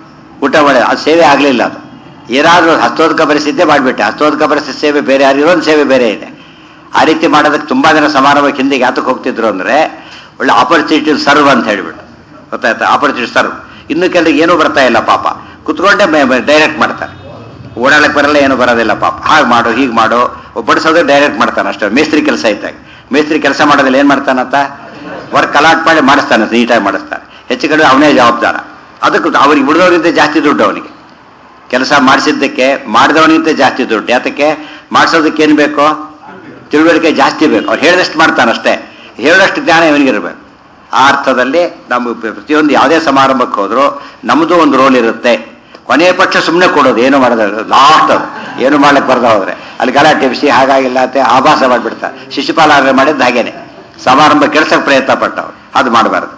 ಊಟ ಮಾಡಿ ಅದು ಸೇವೆ ಆಗಲಿಲ್ಲ ಅದು ಏನಾದರೂ ಹಸ್ತೋದಕ ಪರಿಸ್ಥಿತಿ ಮಾಡಿಬಿಟ್ಟೆ ಹಸ್ತೋದಕ ಪರಿಸ್ಥಿತಿ ಸೇವೆ ಬೇರೆ ಯಾರು ಇನ್ನೊಂದು ಸೇವೆ ಬೇರೆ ಇದೆ ಆ ರೀತಿ ಮಾಡೋದಕ್ಕೆ ತುಂಬಾ ಜನ ಸಮಾರಂಭಕ್ಕೆ ಹಿಂದೆಗೆ ಯಾತಕ್ಕೆ ಹೋಗ್ತಿದ್ರು ಅಂದ್ರೆ ಒಳ್ಳೆ ಆಪರ್ಚುನಿಟಿ ಸರ್ವ್ ಅಂತ ಹೇಳ್ಬಿಟ್ಟು ಗೊತ್ತಾಯ್ತಾ ಆಪರ್ಚುನಿಟಿ ಸರ್ವ್ ಇನ್ನು ಕೆಲರಿಗೆ ಏನೂ ಬರ್ತಾ ಇಲ್ಲ ಪಾಪ ಕುತ್ಕೊಂಡೆ ಡೈರೆಕ್ಟ್ ಮಾಡ್ತಾರೆ ಓಡಾಡಕ್ಕೆ ಬರಲ್ಲ ಏನು ಬರೋದಿಲ್ಲ ಪಾಪ ಹಾಗೆ ಮಾಡು ಹೀಗೆ ಮಾಡು ಬಡಿಸೋದ್ರೆ ಡೈರೆಕ್ಟ್ ಮಾಡ್ತಾನೆ ಅಷ್ಟೇ ಮೇಸ್ತ್ರಿ ಕೆಲಸ ಇದ್ದಾಗ ಮೇಸ್ತ್ರಿ ಕೆಲಸ ಮಾಡೋದಿಲ್ಲ ಏನು ಮಾಡ್ತಾನಂತ ವರ್ಕ್ ಅಲಾಟ್ ಮಾಡಿ ಮಾಡಿಸ್ತಾನೆ ನೀಟಾಗಿ ಮಾಡಿಸ್ತಾನೆ ಹೆಚ್ಚು ಕಡಿಮೆ ಅವನೇ ಜವಾಬ್ದಾರ ಅದಕ್ಕೆ ಅವ್ರಿಗೆ ಬಿಡೋದ್ರಿಂದ ಜಾಸ್ತಿ ದುಡ್ಡು ಅವನಿಗೆ ಕೆಲಸ ಮಾಡಿಸಿದ್ದಕ್ಕೆ ಮಾಡಿದವನಿಗಿಂತ ಜಾಸ್ತಿ ದುಡ್ಡು ಯಾತಕ್ಕೆ ಮಾಡಿಸೋದಕ್ಕೆ ಏನು ಬೇಕು ತಿಳುವಳಿಕೆ ಜಾಸ್ತಿ ಬೇಕು ಅವ್ರು ಹೇಳಿದಷ್ಟು ಮಾಡ್ತಾನಷ್ಟೇ ಹೇಳಿದಷ್ಟು ಜ್ಞಾನ ಇವನಿಗಿರ್ಬೇಕು ಆ ಅರ್ಥದಲ್ಲಿ ನಮ್ಮ ಪ್ರತಿಯೊಂದು ಯಾವುದೇ ಸಮಾರಂಭಕ್ಕೆ ಹೋದ್ರು ನಮ್ಮದು ಒಂದು ರೋಲ್ ಇರುತ್ತೆ ಕೊನೆಯ ಪಕ್ಷ ಸುಮ್ಮನೆ ಕೊಡೋದು ಏನು ಮಾಡೋದು ಲಾಸ್ಟ್ ಅದು ಏನು ಮಾಡ್ಲಿಕ್ಕೆ ಬರ್ದ ಹೋದ್ರೆ ಅಲ್ಲಿ ಗಲಾಟೆ ಬಿಸಿ ಹಾಗಾಗಿಲ್ಲ ಅಂತ ಆಭಾಸ ಮಾಡಿಬಿಡ್ತಾರೆ ಶಿಶುಪಾಲ ಮಾಡಿದ್ದು ಹಾಗೇನೆ ಸಮಾರಂಭ ಕೆಡ್ಸಕ್ಕೆ ಪ್ರಯತ್ನ ಪಟ್ಟವ್ರು ಅದು ಮಾಡಬಾರ್ದು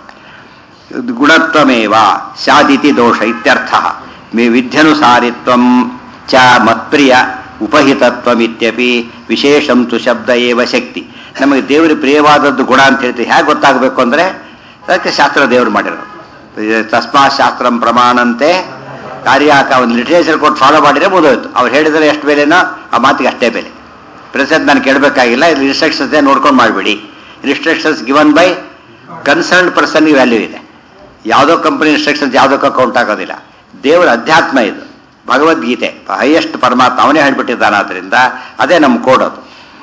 ಗುಣತ್ವಮೇವ ಸ್ಯಾದಿತಿ ದೋಷ ಇತ್ಯರ್ಥ ಮೇ ವಿಧ್ಯನುಸಾರಿತ್ವಂ ಚ ಮತ್ಪ್ರಿಯ ಉಪಹಿತತ್ವಮಿತ್ಯಪಿ ವಿಶೇಷಂ ತು ಶಬ್ದ ಏವ ಶಕ್ತಿ ನಮಗೆ ದೇವರಿಗೆ ಪ್ರಿಯವಾದದ್ದು ಗುಣ ಅಂತ ಹೇಳ್ತೀವಿ ಹೇಗೆ ಗೊತ್ತಾಗಬೇಕು ಅಂದ್ರೆ ಅದಕ್ಕೆ ಶಾಸ್ತ್ರ ದೇವರು ಮಾಡಿರೋದು ತಸ್ಮಾ ಶಾಸ್ತ್ರಂ ಪ್ರಮಾಣಂತೆ ಕಾರ್ಯಾಕ ಒಂದು ಲಿಟ್ರೇಚರ್ ಕೊಟ್ಟು ಫಾಲೋ ಮಾಡಿದ್ರೆ ಮುಗಿದೋಯ್ತು ಅವ್ರು ಹೇಳಿದ್ರೆ ಎಷ್ಟು ಬೆಲೆನೋ ಆ ಮಾತಿಗೆ ಅಷ್ಟೇ ಬೆಲೆ ಪ್ರೆಸೆಂಟ್ ನಾನು ಕೇಳಬೇಕಾಗಿಲ್ಲ ಇದು ಇನ್ಸ್ಟ್ರಕ್ಷನ್ಸ್ ನೋಡ್ಕೊಂಡು ಮಾಡಿಬಿಡಿ ಇನ್ಸ್ಟ್ರಕ್ಷನ್ಸ್ ಗಿವನ್ ಬೈ ಕನ್ಸರ್ನ್ ಪರ್ಸನ್ಗೆ ವ್ಯಾಲ್ಯೂ ಇದೆ ಯಾವುದೋ ಕಂಪನಿ ಇನ್ಸ್ಟ್ರಕ್ಷನ್ಸ್ ಯಾವುದಕ್ಕೂ ಕೌಂಟ್ ಆಗೋದಿಲ್ಲ ದೇವರ ಅಧ್ಯಾತ್ಮ ಇದು ಭಗವದ್ಗೀತೆ ಹೈಯೆಸ್ಟ್ ಪರಮಾತ್ಮ ಅವನೇ ಹೇಳ್ಬಿಟ್ಟಿದ್ದಾನೆ ಆದ್ರಿಂದ ಅದೇ ನಮ್ಮ ಕೋಡೋದು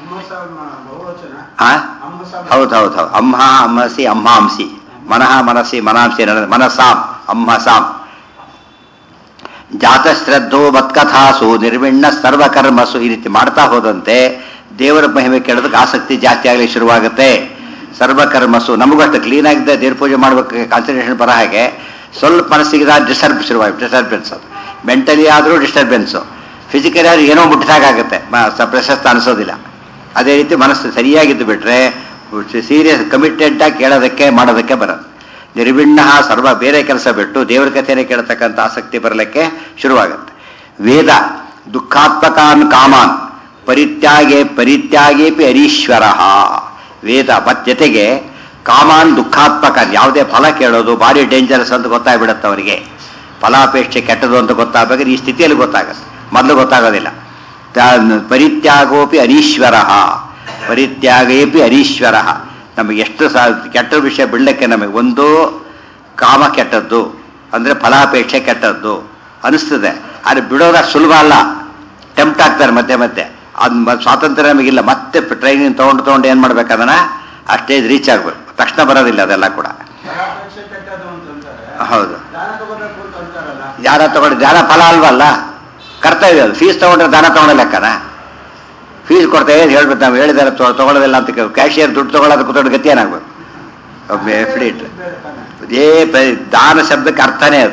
ಹಾ ಹೌದು ಹೌದು ಹೌದು ಅಮ್ಮ ಅಮ್ಮಸಿ ಅಮ್ಮಾಂಸಿ ಮನಃ ಮನಸ್ಸಿ ಮನಾಂಸಿ ಮನಸಾಂ ಅಮ್ಮಸಾಂ ಜಾತಶ್ರದ್ಧೋ ಮತ್ಕಥಾಸು ನಿರ್ವಿಣ್ಣ ಸರ್ವಕರ್ಮಸು ಈ ರೀತಿ ಮಾಡ್ತಾ ಹೋದಂತೆ ದೇವರ ಮಹಿಮೆ ಕೇಳೋದಕ್ಕೆ ಆಸಕ್ತಿ ಜಾಸ್ತಿ ಆಗಲಿ ಶುರುವಾಗುತ್ತೆ ಸರ್ವಕರ್ಮಸು ನಮಗೂ ಅಷ್ಟು ಕ್ಲೀನ್ ಆಗಿದ್ದ ದೇವ್ರ ಪೂಜೆ ಮಾಡ್ಬೇಕು ಕಾನ್ಸಂಟ್ರೇಷನ್ ಬರೋ ಹಾಗೆ ಸ್ವಲ್ಪ ಮನಸ್ಸಿಗೆ ಡಿಸ್ಟರ್ಬ್ ಶುರುವಾಗಿ ಡಿಸ್ಟರ್ಬೆನ್ಸ್ ಮೆಂಟಲಿ ಆದರೂ ಡಿಸ್ಟರ್ಬೆನ್ಸು ಫಿಸಿಕಲಿ ಆದ್ರೂ ಏನೋ ಮುಟ್ಟಿದಾಗುತ್ತೆ ಪ್ರಶಸ್ತ ಅನಿಸೋದಿಲ್ಲ ಅದೇ ರೀತಿ ಮನಸ್ಸು ಸರಿಯಾಗಿದ್ದು ಬಿಟ್ರೆ ಸೀರಿಯಸ್ ಕಮಿಟೆಡ್ ಆಗಿ ಕೇಳೋದಕ್ಕೆ ಮಾಡೋದಕ್ಕೆ ಬರೋದು ನಿರ್ವಿಣ್ಣ ಸರ್ವ ಬೇರೆ ಕೆಲಸ ಬಿಟ್ಟು ದೇವರ ಕಥೆನೇ ಕೇಳತಕ್ಕಂಥ ಆಸಕ್ತಿ ಬರಲಿಕ್ಕೆ ಶುರುವಾಗುತ್ತೆ ವೇದ ದುಃಖಾತ್ಮಕಾನ್ ಕಾಮಾನ್ ಪರಿತ್ಯಾಗೆ ಪರಿತ್ಯಾಗೇಪಿ ಹರೀಶ್ವರ ವೇದ ಮತ್ ಜೊತೆಗೆ ಕಾಮಾನ್ ದುಃಖಾತ್ಮಕ ಯಾವುದೇ ಫಲ ಕೇಳೋದು ಭಾರಿ ಡೇಂಜರಸ್ ಅಂತ ಗೊತ್ತಾಗ್ಬಿಡುತ್ತೆ ಅವರಿಗೆ ಫಲಾಪೇಕ್ಷೆ ಕೆಟ್ಟದು ಅಂತ ಗೊತ್ತಾಗಬೇಕಾದ್ರೆ ಈ ಸ್ಥಿತಿಯಲ್ಲಿ ಗೊತ್ತಾಗುತ್ತೆ ಮೊದಲು ಗೊತ್ತಾಗೋದಿಲ್ಲ ತಾ- ಪರಿತ್ಯಾಗೋಪಿ ಅರೀಶ್ವರ ಪರಿತ್ಯಾಗೇಪಿ ಅರೀಶ್ವರ ನಮಗೆ ಎಷ್ಟು ಸಾ ಕೆಟ್ಟ ವಿಷಯ ಬಿಡಲಿಕ್ಕೆ ನಮಗೆ ಒಂದು ಕಾಮ ಕೆಟ್ಟದ್ದು ಅಂದ್ರೆ ಫಲಾಪೇಕ್ಷೆ ಕೆಟ್ಟದ್ದು ಅನಿಸ್ತದೆ ಆದರೆ ಬಿಡೋದ ಸುಲಭ ಅಲ್ಲ ಟೆಂಪ್ಟ್ ಆಗ್ತಾರೆ ಮತ್ತೆ ಮತ್ತೆ ಅದ್ ಮ- ಸ್ವಾತಂತ್ರ್ಯ ನಮಗಿಲ್ಲ ಮತ್ತೆ ಟ್ರೈನಿಂಗ್ ತಗೊಂಡು ತಗೊಂಡು ಏನ್ ಮಾಡ್ಬೇಕು ಅದನ್ನ ಆ ಸ್ಟೇಜ್ ರೀಚ್ ಆಗ್ಬೇಕು ತಕ್ಷಣ ಬರೋದಿಲ್ಲ ಅದೆಲ್ಲ ಕೂಡ ಹೌದು ದಾನ ತಗೊಂಡು ದಾನ ಫಲ ಅಲ್ವಲ್ಲ ಕರ್ತವ್ಯ ಅದು ಫೀಸ್ ತಗೊಂಡ್ರೆ ದಾನ ತಗೊಂಡ ಲೆಕ್ಕನ ಫೀಸ್ ಕೊಡ್ತಾ ಏನು ಹೇಳ್ಬೇಕು ನಾವು ಹೇಳಿದಾರೆ ತೊ- ತಗೊಳ್ಳೋದಿಲ್ಲ ಅಂತ ಕ್ಯಾಶಿಯರ್ ದುಡ್ಡು ತಗೊಳ್ಳೋದು ಕೂತ್ಕೊಂಡು ಗತಿ ಏನಾಗ್ಬೇಕು ಫ್ಲೀಟ್ ಇದೇ ಪ- ದಾನ ಶಬ್ದಕ್ಕೆ ಅರ್ಥನೇ ಅದು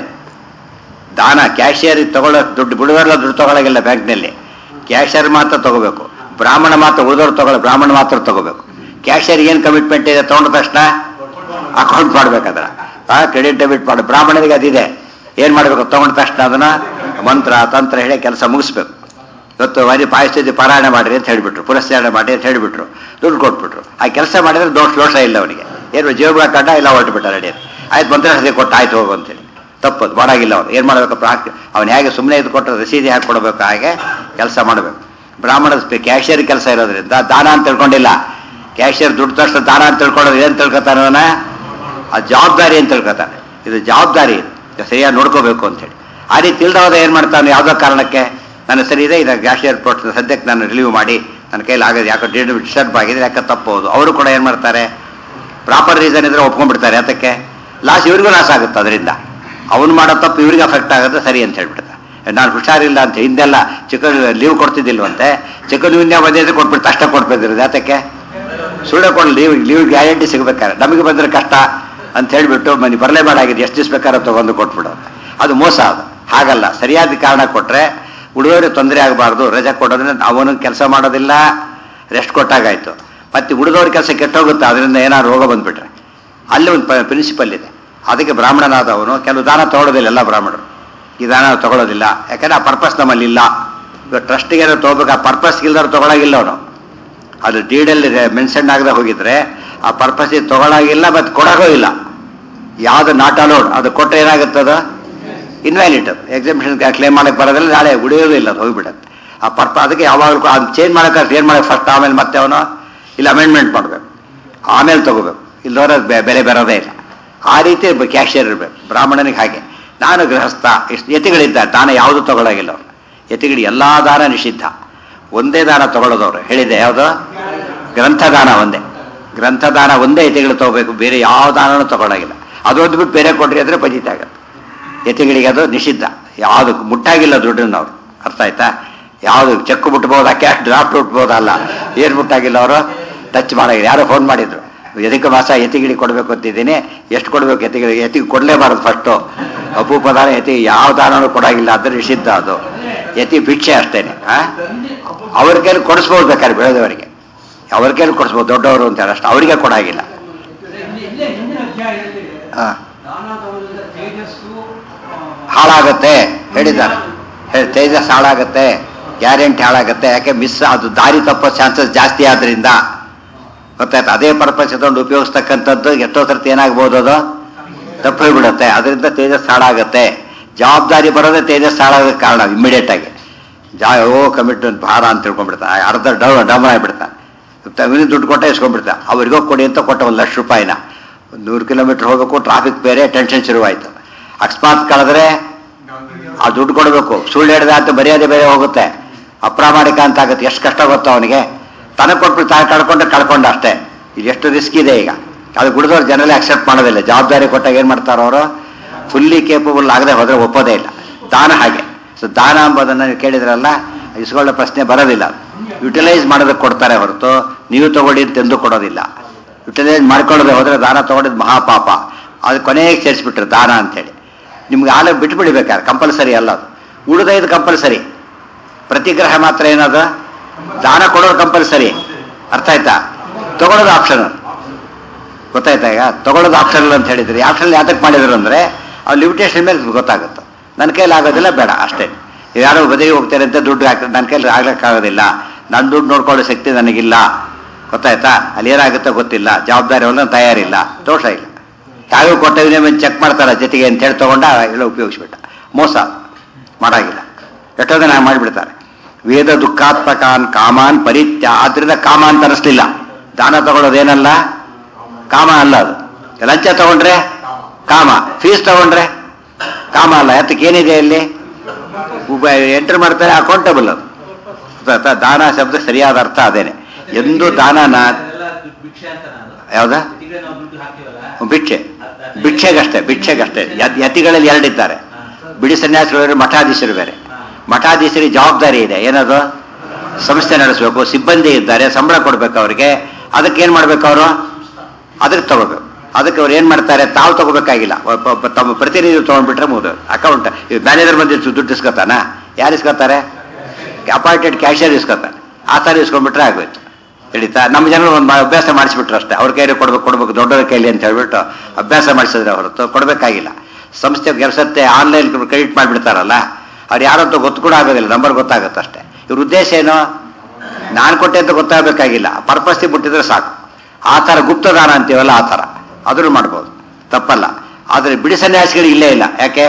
ದಾನ ಕ್ಯಾಶಿಯರ್ ತಗೊಳ್ಳೋ ದುಡ್ಡು ಬಿಡುವಲ್ಲ ದುಡ್ಡು ತಗೊಳಗಿಲ್ಲ ಬ್ಯಾಂಕ್ನಲ್ಲಿ ಕ್ಯಾಶಿಯರ್ ಮಾತ್ರ ತಗೋಬೇಕು ಬ್ರಾಹ್ಮಣ ಮಾತ್ರ ಉಳಿದವ್ರು ತಗೊಳ್ಳ ಬ್ರಾಹ್ಮಣ ಮಾತ್ರ ತಗೋಬೇಕು ಕ್ಯಾಶಿಯರ್ ಏನು ಕಮಿಟ್ಮೆಂಟ್ ಇದೆ ತಗೊಂಡ ತಕ್ಷಣ ಅಕೌಂಟ್ ಮಾಡ್ಬೇಕಾದ್ರ ಆ ಕ್ರೆಡಿಟ್ ಡೆಬಿಟ್ ಮಾಡಿ ಬ್ರಾಹ್ಮಣರಿಗೆ ಅದಿದೆ ಏನ್ ಮಾಡ್ಬೇಕು ತಗೊಂಡ ತಕ್ಷಣ ಅದನ್ನ ಮಂತ್ರ ತಂತ್ರ ಹೇಳಿ ಕೆಲಸ ಮುಗಿಸ್ಬೇಕು ಇವತ್ತು ವರಿ ಪಾಯಸ್ಥಿತಿ ಪಾರಾಯಣ ಮಾಡಿರಿ ಅಂತ ಹೇಳ್ಬಿಟ್ರು ಪುರಸ್ಕಾರ ಮಾಡಿ ಅಂತ ಹೇಳ್ಬಿಟ್ರು ದುಡ್ಡು ಕೊಟ್ಬಿಟ್ರು ಆ ಕೆಲಸ ಮಾಡಿದ್ರೆ ದೋಷ ದೋಷ ಇಲ್ಲ ಅವನಿಗೆ ಏನು ಜೇಬು ಕಂಡ ಇಲ್ಲ ಹೊರಟು ಬಿಟ್ಟ ರೆಡಿ ಆಯ್ತು ಮಂತ್ರ ಹಸಿ ಕೊಟ್ಟು ಆಯ್ತು ಹೋಗು ಅಂತೇಳಿ ತಪ್ಪದು ಮಾಡಾಗಿಲ್ಲ ಅವನು ಏನ್ ಮಾಡ್ಬೇಕಪ್ಪ ಅವನು ಹೇಗೆ ಸುಮ್ಮನೆ ಇದು ಕೊಟ್ಟರೆ ರಸೀದಿ ಹಾಕಿ ಕೊಡಬೇಕು ಹಾಗೆ ಕೆಲಸ ಮಾಡಬೇಕು ಬ್ರಾಹ್ಮಣದ ಕ್ಯಾಶಿಯರ್ ಕೆಲಸ ಇರೋದ್ರಿಂದ ದಾನ ಅಂತ ತಿಳ್ಕೊಂಡಿಲ್ಲ ಕ್ಯಾಶಿಯರ್ ದುಡ್ಡು ತಕ್ಷಣ ದಾನ ಅಂತ ತಿಳ್ಕೊಳ್ಳೋದು ಏನ್ ತಿಳ್ಕೊತಾನೆ ಅವನ ಆ ಜವಾಬ್ದಾರಿ ಅಂತ ತಿಳ್ಕೊತಾನೆ ಇದು ಜವಾಬ್ದಾರಿ ಇದು ಇದು ಸರಿಯಾಗಿ ನೋಡ್ಕೋಬೇಕು ಅಂತೇಳಿ ಆ ರೀತಿ ಇಲ್ದವಾದ ಏನ್ ಮಾಡ್ತಾನೆ ಯಾವುದೋ ಕಾರಣಕ್ಕೆ ನನ್ನ ಸರಿ ಇದೆ ಇದು ಕ್ಯಾಶಿಯರ್ ಪೋಸ್ಟ್ ಸದ್ಯಕ್ಕೆ ನಾನು ರಿಲೀವ್ ಮಾಡಿ ನನ್ನ ಕೈಲಿ ಆಗೋದು ಯಾಕೆ ಡೇಟ್ ಡಿಸ್ಟರ್ಬ್ ಆಗಿದೆ ಯಾಕೆ ತಪ್ಪಬಹುದು ಅವರು ಕೂಡ ಏನ್ ಮಾಡ್ತಾರೆ ಪ್ರಾಪರ್ ರೀಸನ್ ಇದ್ರೆ ಒಪ್ಕೊಂಡ್ಬಿಡ್ತಾರೆ ಅದಕ್ಕೆ ಲಾಸ್ ಇವ್ರಿಗೂ ಲಾಸ್ ಆಗುತ್ತೆ ಅದರಿಂದ ಅವನು ಮಾಡೋ ತಪ್ಪು ಇವ್ರಿಗೆ ಅಫೆಕ್ಟ್ ಆಗುತ್ತೆ ಸರಿ ಅಂತ ಹೇಳ್ಬಿಡ್ತಾರೆ ನಾನು ಹುಷಾರಿಲ್ಲ ಅಂತ ಹಿಂದೆಲ್ಲ ಚಿಕನ್ ಲೀವ್ ಕೊಡ್ತಿದ್ದಿಲ್ವಂತೆ ಚಿಕನ್ ಇಂಡಿಯಾ ಬಂದಿದ್ರೆ ಕೊಟ್ಬಿಟ್ಟು ಅಷ್ಟೇ ಕೊಟ್ಬಿಟ್ಟಿರೋದು ಯಾತಕ್ಕೆ ಸುಳ್ಳು ಕೊಡು ಲೀವ್ ಲೀವ್ ಗ್ಯಾರಂಟಿ ಸಿಗ್ಬೇಕಾದ್ರೆ ನಮಗೆ ಬಂದ್ರೆ ಕಷ್ಟ ಅಂತ ಹೇಳ್ಬಿಟ್ಟು ಮನೆ ಬರಲೇಬಾರಾಗಿದೆ ಎಷ್ಟು ದಿವಸ ಬೇಕಾದ್ರೆ ತಗೊಂಡು ಕೊಟ್ಬಿಡೋದು ಅದು ಮೋಸ ಅದು ಹಾಗಲ್ಲ ಸರಿಯಾದ ಕಾರಣ ಕೊಟ್ರೆ ಉಳಿದವರಿಗೆ ತೊಂದರೆ ಆಗಬಾರ್ದು ರಜೆ ಕೊಡೋದ್ರಿಂದ ಅವನು ಕೆಲಸ ಮಾಡೋದಿಲ್ಲ ರೆಸ್ಟ್ ಕೊಟ್ಟಾಗಾಯ್ತು ಮತ್ತೆ ಉಳಿದವ್ರ ಕೆಲಸ ಕೆಟ್ಟೋಗುತ್ತೆ ಅದರಿಂದ ಏನಾದ್ರು ರೋಗ ಬಂದ್ಬಿಟ್ರೆ ಅಲ್ಲಿ ಒಂದು ಪ್ರಿನ್ಸಿಪಲ್ ಇದೆ ಅದಕ್ಕೆ ಬ್ರಾಹ್ಮಣನಾದವನು ಕೆಲವು ದಾನ ತಗೊಳ್ಳೋದಿಲ್ಲ ಎಲ್ಲ ಬ್ರಾಹ್ಮಣರು ಈ ದಾನ ತಗೊಳ್ಳೋದಿಲ್ಲ ಯಾಕಂದ್ರೆ ಆ ಪರ್ಪಸ್ ನಮ್ಮಲ್ಲಿ ಇಲ್ಲ ಇವಾಗ ಟ್ರಸ್ಟ್ಗೆ ಏನೋ ತಗೋಬೇಕು ಆ ಪರ್ಪಸ್ ಇಲ್ದವ್ರು ತಗೊಳಗಿಲ್ಲ ಅವನು ಅದು ಡೀಡಲ್ಲಿ ಮೆನ್ಷನ್ ಆಗದೆ ಹೋಗಿದ್ರೆ ಆ ಪರ್ಪಸ್ ತಗೊಳಾಗಿಲ್ಲ ಮತ್ತೆ ಕೊಡೋಗೂ ಇಲ್ಲ ಯಾವ್ದು ನಾಟ್ ಅಲೋಡ್ ಅದು ಕೊಟ್ಟರೆ ಏನಾಗುತ್ತದ ಇನ್ವ್ಯಾಲಿಡ್ ಅದು ಎಕ್ಸಾಮಿಷನ್ ಕ್ಲೇಮ್ ಮಾಡಕ್ಕೆ ಬರೋದಿಲ್ಲ ನಾಳೆ ಉಳಿಯೋದು ಇಲ್ಲ ಅದು ಹೋಗ್ಬಿಡುತ್ತೆ ಆ ಪರ್ಪ ಅದಕ್ಕೆ ಯಾವಾಗಲೂ ಅದು ಚೇಂಜ್ ಮಾಡೋಕೆ ಏನು ಮಾಡಕ್ಕೆ ಫಸ್ಟ್ ಆಮೇಲೆ ಮತ್ತೆ ಅವನು ಇಲ್ಲ ಅಮೆಂಡ್ಮೆಂಟ್ ಮಾಡಬೇಕು ಆಮೇಲೆ ತಗೋಬೇಕು ಇಲ್ಲದವ್ರ ಬೆಲೆ ಬರೋದೇ ಇಲ್ಲ ಆ ರೀತಿ ಕ್ಯಾಶಿಯರ್ ಇರಬೇಕು ಬ್ರಾಹ್ಮಣನಿಗೆ ಹಾಗೆ ನಾನು ಗೃಹಸ್ಥ ಇಷ್ಟು ಯತಿಗಳಿದ್ದ ದಾನ ಯಾವುದು ತಗೊಳ್ಳಾಗಿಲ್ಲ ಅವರು ಯತಿಗಳು ಎಲ್ಲಾ ದಾನ ನಿಷಿದ್ಧ ಒಂದೇ ದಾನ ತಗೊಳ್ಳೋದವ್ರು ಹೇಳಿದೆ ಯಾವುದು ಗ್ರಂಥದಾನ ಒಂದೇ ಗ್ರಂಥದಾನ ಒಂದೇ ಯತಿಗಳು ತಗೋಬೇಕು ಬೇರೆ ಯಾವ ದಾನನೂ ತಗೊಳ್ಳಾಗಿಲ್ಲ ಅದೊಂದು ಬಿಟ್ಟು ಬೇರೆ ಕೊಡ್ರಿ ಅಂದ್ರೆ ಪಜಿತ ಆಗತ್ತೆ ಯತಿಗಳಿಗೆ ಅದು ನಿಷಿದ್ಧ ಯಾವುದು ಮುಟ್ಟಾಗಿಲ್ಲ ದುಡ್ಡನ್ನ ಅವ್ರು ಅರ್ಥ ಆಯ್ತಾ ಯಾವುದು ಚೆಕ್ ಮುಟ್ಬೋದಾ ಕ್ಯಾಶ್ ಡ್ರಾಫ್ಟ್ ಮುಟ್ಬೋದಲ್ಲ ಏನ್ ಮುಟ್ಟಾಗಿಲ್ಲ ಅವರು ಟಚ್ ಮಾಡಾಗಿಲ್ಲ ಯಾರೋ ಫೋನ್ ಮಾಡಿದ್ರು ಎದಕ್ಕೆ ಮಾಸ ಯತಿಗಿಳಿ ಕೊಡ್ಬೇಕು ಅಂತಿದ್ದೀನಿ ಎಷ್ಟು ಕೊಡ್ಬೇಕು ಯತಿಗಳಿಗೆ ಯತಿಗೆ ಕೊಡ್ಲೇಬಾರದು ಫಸ್ಟು ಅಪೂಪ ದಾನ ಯತಿ ಯಾವ ದಾನನೂ ಕೊಡಾಗಿಲ್ಲ ಅಂದ್ರೆ ನಿಷಿದ್ಧ ಅದು ಯತಿ ಭಿಕ್ಷೆ ಅಷ್ಟೇನೆ ಆ ಅವ್ರ ಕೈಲಿ ಕೊಡಿಸ್ಬೋದು ಬೇಕಾದ್ರೆ ಬೆಳೆದವರಿಗೆ ಅವ್ರ ಕೈಲಿ ಕೊಡಿಸ್ಬೋದು ದೊಡ್ಡವರು ಅಂತ ಹೇಳಿ ಅಷ್ಟು ಅವರಿಗೆ ಕೊಡಾಗಿಲ್ಲ ಇಲ್ಲಿ ಇಲ್ಲೇ ಹಿಂದಿನ ಅಧ್ಯಾಯದಲ್ಲಿ ಹಾ ದಾನ ತಗೊಳ್ಳೋದ್ರಿಂದ ತೇಜಸ್ಸು ಆ, ಹಾಳಾಗತ್ತೆ ಹೇಳಿದ್ದಾರೆ ಹೇಳಿ ತೇಜಸ್ ಹಾಳಾಗತ್ತೆ ಗ್ಯಾರಂಟಿ ಹಾಳಾಗತ್ತೆ ಯಾಕೆ ಮಿಸ್ ಅದು ದಾರಿ ತಪ್ಪೋ ಚಾನ್ಸಸ್ ಜಾಸ್ತಿ ಆದ್ರಿಂದ ಗೊತ್ತಾಯ್ತು ಅದೇ ಪರ್ಪಸ್ ತಗೊಂಡು ಉಪಯೋಗಿಸ್ತಕ್ಕಂಥದ್ದು ಎಷ್ಟೋ ಸರ್ತಿ ಏನಾಗ್ಬೋದು ಅದು ತಪ್ಪು ಹೋಗ್ಬಿಡುತ್ತೆ ಅದರಿಂದ ತೇಜಸ್ ಹಾಳಾಗತ್ತೆ ಜವಾಬ್ದಾರಿ ಬರೋದೇ ತೇಜಸ್ ಹಾಳಾಗೋದಕ್ಕೆ ಕಾರಣ ಇಮಿಡಿಯೇಟ್ ಆಗಿ ಜಾ ಓ ಕಮಿಟ್ಮೆಂಟ್ ಭಾರ ಅಂತ ತಿಳ್ಕೊಂಡ್ಬಿಡ್ತಾನೆ ಅರ್ಧ ಡೌನ್ ಡೌನ್ ಆಗಿಬಿಡ್ತಾನೆ ಇವನಿಗೆ ದುಡ್ಡು ಕೊಟ್ಟೆ ಇಸ್ಕೊಂಡ್ಬಿಡ್ತಾನೆ ಅವ್ರಿಗೋ ಕೊಡಿ ಅಂತ ಕೊಟ್ಟ ಒಂದು ಲಕ್ಷ ರೂಪಾಯಿನ ಒಂದು ನೂರು ಕಿಲೋಮೀಟರ್ ಹೋಗಬೇಕು ಟ್ರಾಫಿಕ್ ಬೇರೆ ಟೆನ್ಷನ್ ಶುರುವಾಯಿತು ಅಕಸ್ಮಾತ್ ಕಳೆದ್ರೆ ಆ ದುಡ್ಡು ಕೊಡಬೇಕು ಸುಳ್ಳು ಹೇಳಿದ ಅಂತ ಮರ್ಯಾದೆ ಬೇರೆ ಹೋಗುತ್ತೆ ಅಪ್ರಾಮಾಣಿಕ ಅಂತ ಆಗುತ್ತೆ ಎಷ್ಟು ಕಷ್ಟ ಗೊತ್ತೋ ಅವನಿಗೆ ತನಗೆ ಕೊಟ್ಬಿಟ್ಟು ತಾನು ಕಳ್ಕೊಂಡ್ರೆ ಕಳ್ಕೊಂಡ ಅಷ್ಟೇ ಇದು ಎಷ್ಟು ರಿಸ್ಕ್ ಇದೆ ಈಗ ಅದು ಗುಡಿದವ್ರು ಜನರೇ ಅಕ್ಸೆಪ್ಟ್ ಮಾಡೋದಿಲ್ಲ ಜವಾಬ್ದಾರಿ ಕೊಟ್ಟಾಗ ಏನ್ ಮಾಡ್ತಾರೋ ಅವರು ಫುಲ್ಲಿ ಕೇಪಬಲ್ ಆಗದೆ ಹೋದ್ರೆ ಒಪ್ಪೋದೇ ಇಲ್ಲ ದಾನ ಹಾಗೆ ಸೊ ದಾನ ಎಂಬುದನ್ನು ನೀವು ಕೇಳಿದ್ರಲ್ಲ ಇಸ್ಕೊಳ್ಳೋ ಪ್ರಶ್ನೆ ಬರೋದಿಲ್ಲ ಯುಟಿಲೈಸ್ ಮಾಡೋದಕ್ಕೆ ಕೊಡ್ತಾರೆ ಹೊರತು ನೀವು ತಗೊಳ್ಳಿ ಅಂತ ಎಂದೂ ಕೊಡೋದಿಲ್ಲ ಯುಟಿಲೈಸ್ ಮಾಡ್ಕೊಳ್ಳೋದೇ ಹೋದ್ರೆ ದಾನ ತಗೊಂಡಿದ್ದು ಮಹಾಪಾಪ ಅದು ಕೊನೆಗೆ ಸೇರಿಸ್ಬಿಟ್ರು ದಾನ ಅಂತೇಳಿ ನಿಮ್ಗೆ ಆಲ ಬಿಟ್ಬಿಡ್ಬೇಕಾದ್ರೆ ಕಂಪಲ್ಸರಿ ಅಲ್ಲ ಅದು ಉಳಿದೈದು ಕಂಪಲ್ಸರಿ ಪ್ರತಿಗ್ರಹ ಮಾತ್ರ ಏನದು ದಾನ ಕೊಡೋದು ಕಂಪಲ್ಸರಿ ಅರ್ಥ ಆಯ್ತಾ ತಗೊಳ್ಳೋದು ಆಪ್ಷನ್ ಗೊತ್ತಾಯ್ತಾ ಈಗ ತಗೊಳ್ಳೋದು ಆಪ್ಷನಲ್ ಅಂತ ಹೇಳಿದ್ರಿ ಆಪ್ಷನ್ ಯಾತಕ್ಕೆ ಮಾಡಿದ್ರು ಅಂದ್ರೆ ಅವ್ರು ಲಿಮಿಟೇಷನ್ ಮೇಲೆ ಗೊತ್ತಾಗುತ್ತೆ ನನ್ನ ಕೈಲಿ ಆಗೋದಿಲ್ಲ ಬೇಡ ಅಷ್ಟೇ ಯಾರೋ ಬದಿಗೆ ಹೋಗ್ತಾರೆ ಅಂತ ದುಡ್ಡು ಹಾಕ್ತಾರೆ ನನ್ನ ಕೈಲಿ ಆಗ್ಲಿಕ್ಕಾಗೋದಿಲ್ಲ ನನ್ನ ದುಡ್ಡು ನೋಡ್ಕೊಳ್ಳೋ ಶಕ್ತಿ ನನಗಿಲ್ಲ ಗೊತ್ತಾಯ್ತಾ ಅಲ್ಲಿ ಏನಾಗುತ್ತೋ ಗೊತ್ತಿಲ್ಲ ಜವಾಬ್ದಾರಿ ಅವನ್ನ ತಯಾರಿಲ್ಲ ದೋಷ ಇಲ್ಲ ತಾವು ಕೊಟ್ಟಿದ್ರೆ ಮೇಲೆ ಚೆಕ್ ಮಾಡ್ತಾರ ಜೊತೆಗೆ ಅಂತ ಹೇಳಿ ತಗೊಂಡ ಎಲ್ಲ ಉಪಯೋಗಿಸ್ಬಿಟ್ಟ ಮೋಸ ಮಾಡಾಗಿಲ್ಲ ಎಷ್ಟೋ ಜನ ಮಾಡಿಬಿಡ್ತಾರೆ ವೇದ ದುಃಖಾತ್ಮಕಾನ್ ಕಾಮಾನ್ ಪರಿತ್ಯ ಆದ್ರಿಂದ ಕಾಮ ಅಂತ ಅನಿಸ್ಲಿಲ್ಲ ದಾನ ತಗೊಳ್ಳೋದೇನಲ್ಲ ಕಾಮ ಅಲ್ಲ ಅದು ಲಂಚ ತಗೊಂಡ್ರೆ ಕಾಮ ಫೀಸ್ ತಗೊಂಡ್ರೆ ಕಾಮ ಅಲ್ಲ ಯಾತಕ್ಕೆ ಏನಿದೆ ಅಲ್ಲಿ ಎಂಟರ್ ಮಾಡ್ತಾರೆ ಅಕೌಂಟಬಲ್ ಅದು ಗೊತ್ತಾಯ್ತಾ? ದಾನ ಶಬ್ದ ಸರಿಯಾದ ಅರ್ಥ ಅದೇನೆ ಎಂದು ದಾನನ ಭಿಕ್ಷೆ ಅಂತ ನಾನು ಯಾವ್ದಾ ಈಗ ನಾವು ದುಡ್ಡು ಹಾಕಿವಲ್ಲ ಭಿಕ್ಷೆ ಭಿಕ್ಷೆಗಷ್ಟೇ ಭಿಕ್ಷೆಗಷ್ಟೇ ಯತ್- ಯತಿಗಳಲ್ಲಿ ಎರಡಿದ್ದಾರೆ ಬಿಡಿ ಸನ್ಯಾಸಿಗಳು ಬೇರೆ, ಮಠಾಧೀಶರು ಬೇರೆ ಮಠಾಧೀಶರಿಗೆ ಜವಾಬ್ದಾರಿ ಇದೆ ಏನದು ಸಂಸ್ಥೆ ನಡೆಸಬೇಕು ಸಿಬ್ಬಂದಿ ಇದ್ದಾರೆ ಸಂಬಳ ಕೊಡ್ಬೇಕು ಅವರಿಗೆ ಅದಕ್ಕೆ ಏನ್ ಮಾಡ್ಬೇಕು ಅವರು ಅದಕ್ಕೆ ತಗೋಬೇಕು ಅದಕ್ಕೆ ಅವ್ರು ಏನ್ ಮಾಡ್ತಾರೆ ತಾವು ತಗೋಬೇಕಾಗಿಲ್ಲ ಒಬ್ಬ- ಒಬ್ಬ ತಮ್ಮ ಪ್ರತಿನಿಧಿ ತಗೊಂಡ್ಬಿಟ್ರೆ ಮುಗಿದು ಅಕೌಂಟ್ ಮ್ಯಾನೇಜರ್ ಬಂದು ದುಡ್ಡು ಇಸ್ಕೊತಾನ ಯಾರು ಇಸ್ಕೊತಾರೆ ಅಪಾಯಿಂಟೆಡ್ ಕ್ಯಾಶಿಯರ್ ಇಸ್ಕೊತಾನೆ ಆ ಥರ ಇಸ್ಕೊಂಡ್ಬಿಟ್ರೆ ಆಗೋಯ್ತು ಹಿಡಿತಾ ನಮ್ಮ ಜನರು ಒಂದು ಅಭ್ಯಾಸ ಮಾಡಿಸ್ಬಿಟ್ರು ಅಷ್ಟೇ ಅವ್ರ ಕೈಲಿ ಕೊಡ್ಬೇಕು ಕೊಡ್ಬೇಕು ದೊಡ್ಡವ್ರ ಕೈಲಿ ಅಂತ ಹೇಳ್ಬಿಟ್ಟು ಅಭ್ಯಾಸ ಮಾಡಿಸಿದ್ರೆ ಹೊರತು ಕೊಡಬೇಕಾಗಿಲ್ಲ ಸಂಸ್ಥೆ ಕೆಲಸತ್ತೆ ಆನ್ಲೈನ್ ಕ್ರೆಡಿಟ್ ಮಾಡಿಬಿಡ್ತಾರಲ್ಲ ಅವ್ರು ಯಾರಂತ ಗೊತ್ತು ಕೂಡ ಆಗೋದಿಲ್ಲ ನಂಬರ್ ಗೊತ್ತಾಗುತ್ತೆ ಅಷ್ಟೇ ಇವ್ರ ಉದ್ದೇಶ ಏನು ನಾನು ಕೊಟ್ಟೆ ಅಂತ ಗೊತ್ತಾಗಬೇಕಾಗಿಲ್ಲ ಪರ್ಪಸ್ತಿ ಬಿಟ್ಟಿದ್ರೆ ಸಾಕು ಆ ಥರ ಗುಪ್ತದಾನ ಅಂತೀವಲ್ಲ ಆ ಥರ ಅದನ್ನು ಮಾಡ್ಬೋದು ತಪ್ಪಲ್ಲ ಆದರೆ ಬಿಡಿ ಸನ್ಯಾಸಿಗಳಿಗೆ ಇಲ್ಲೇ ಇಲ್ಲ ಯಾಕೆ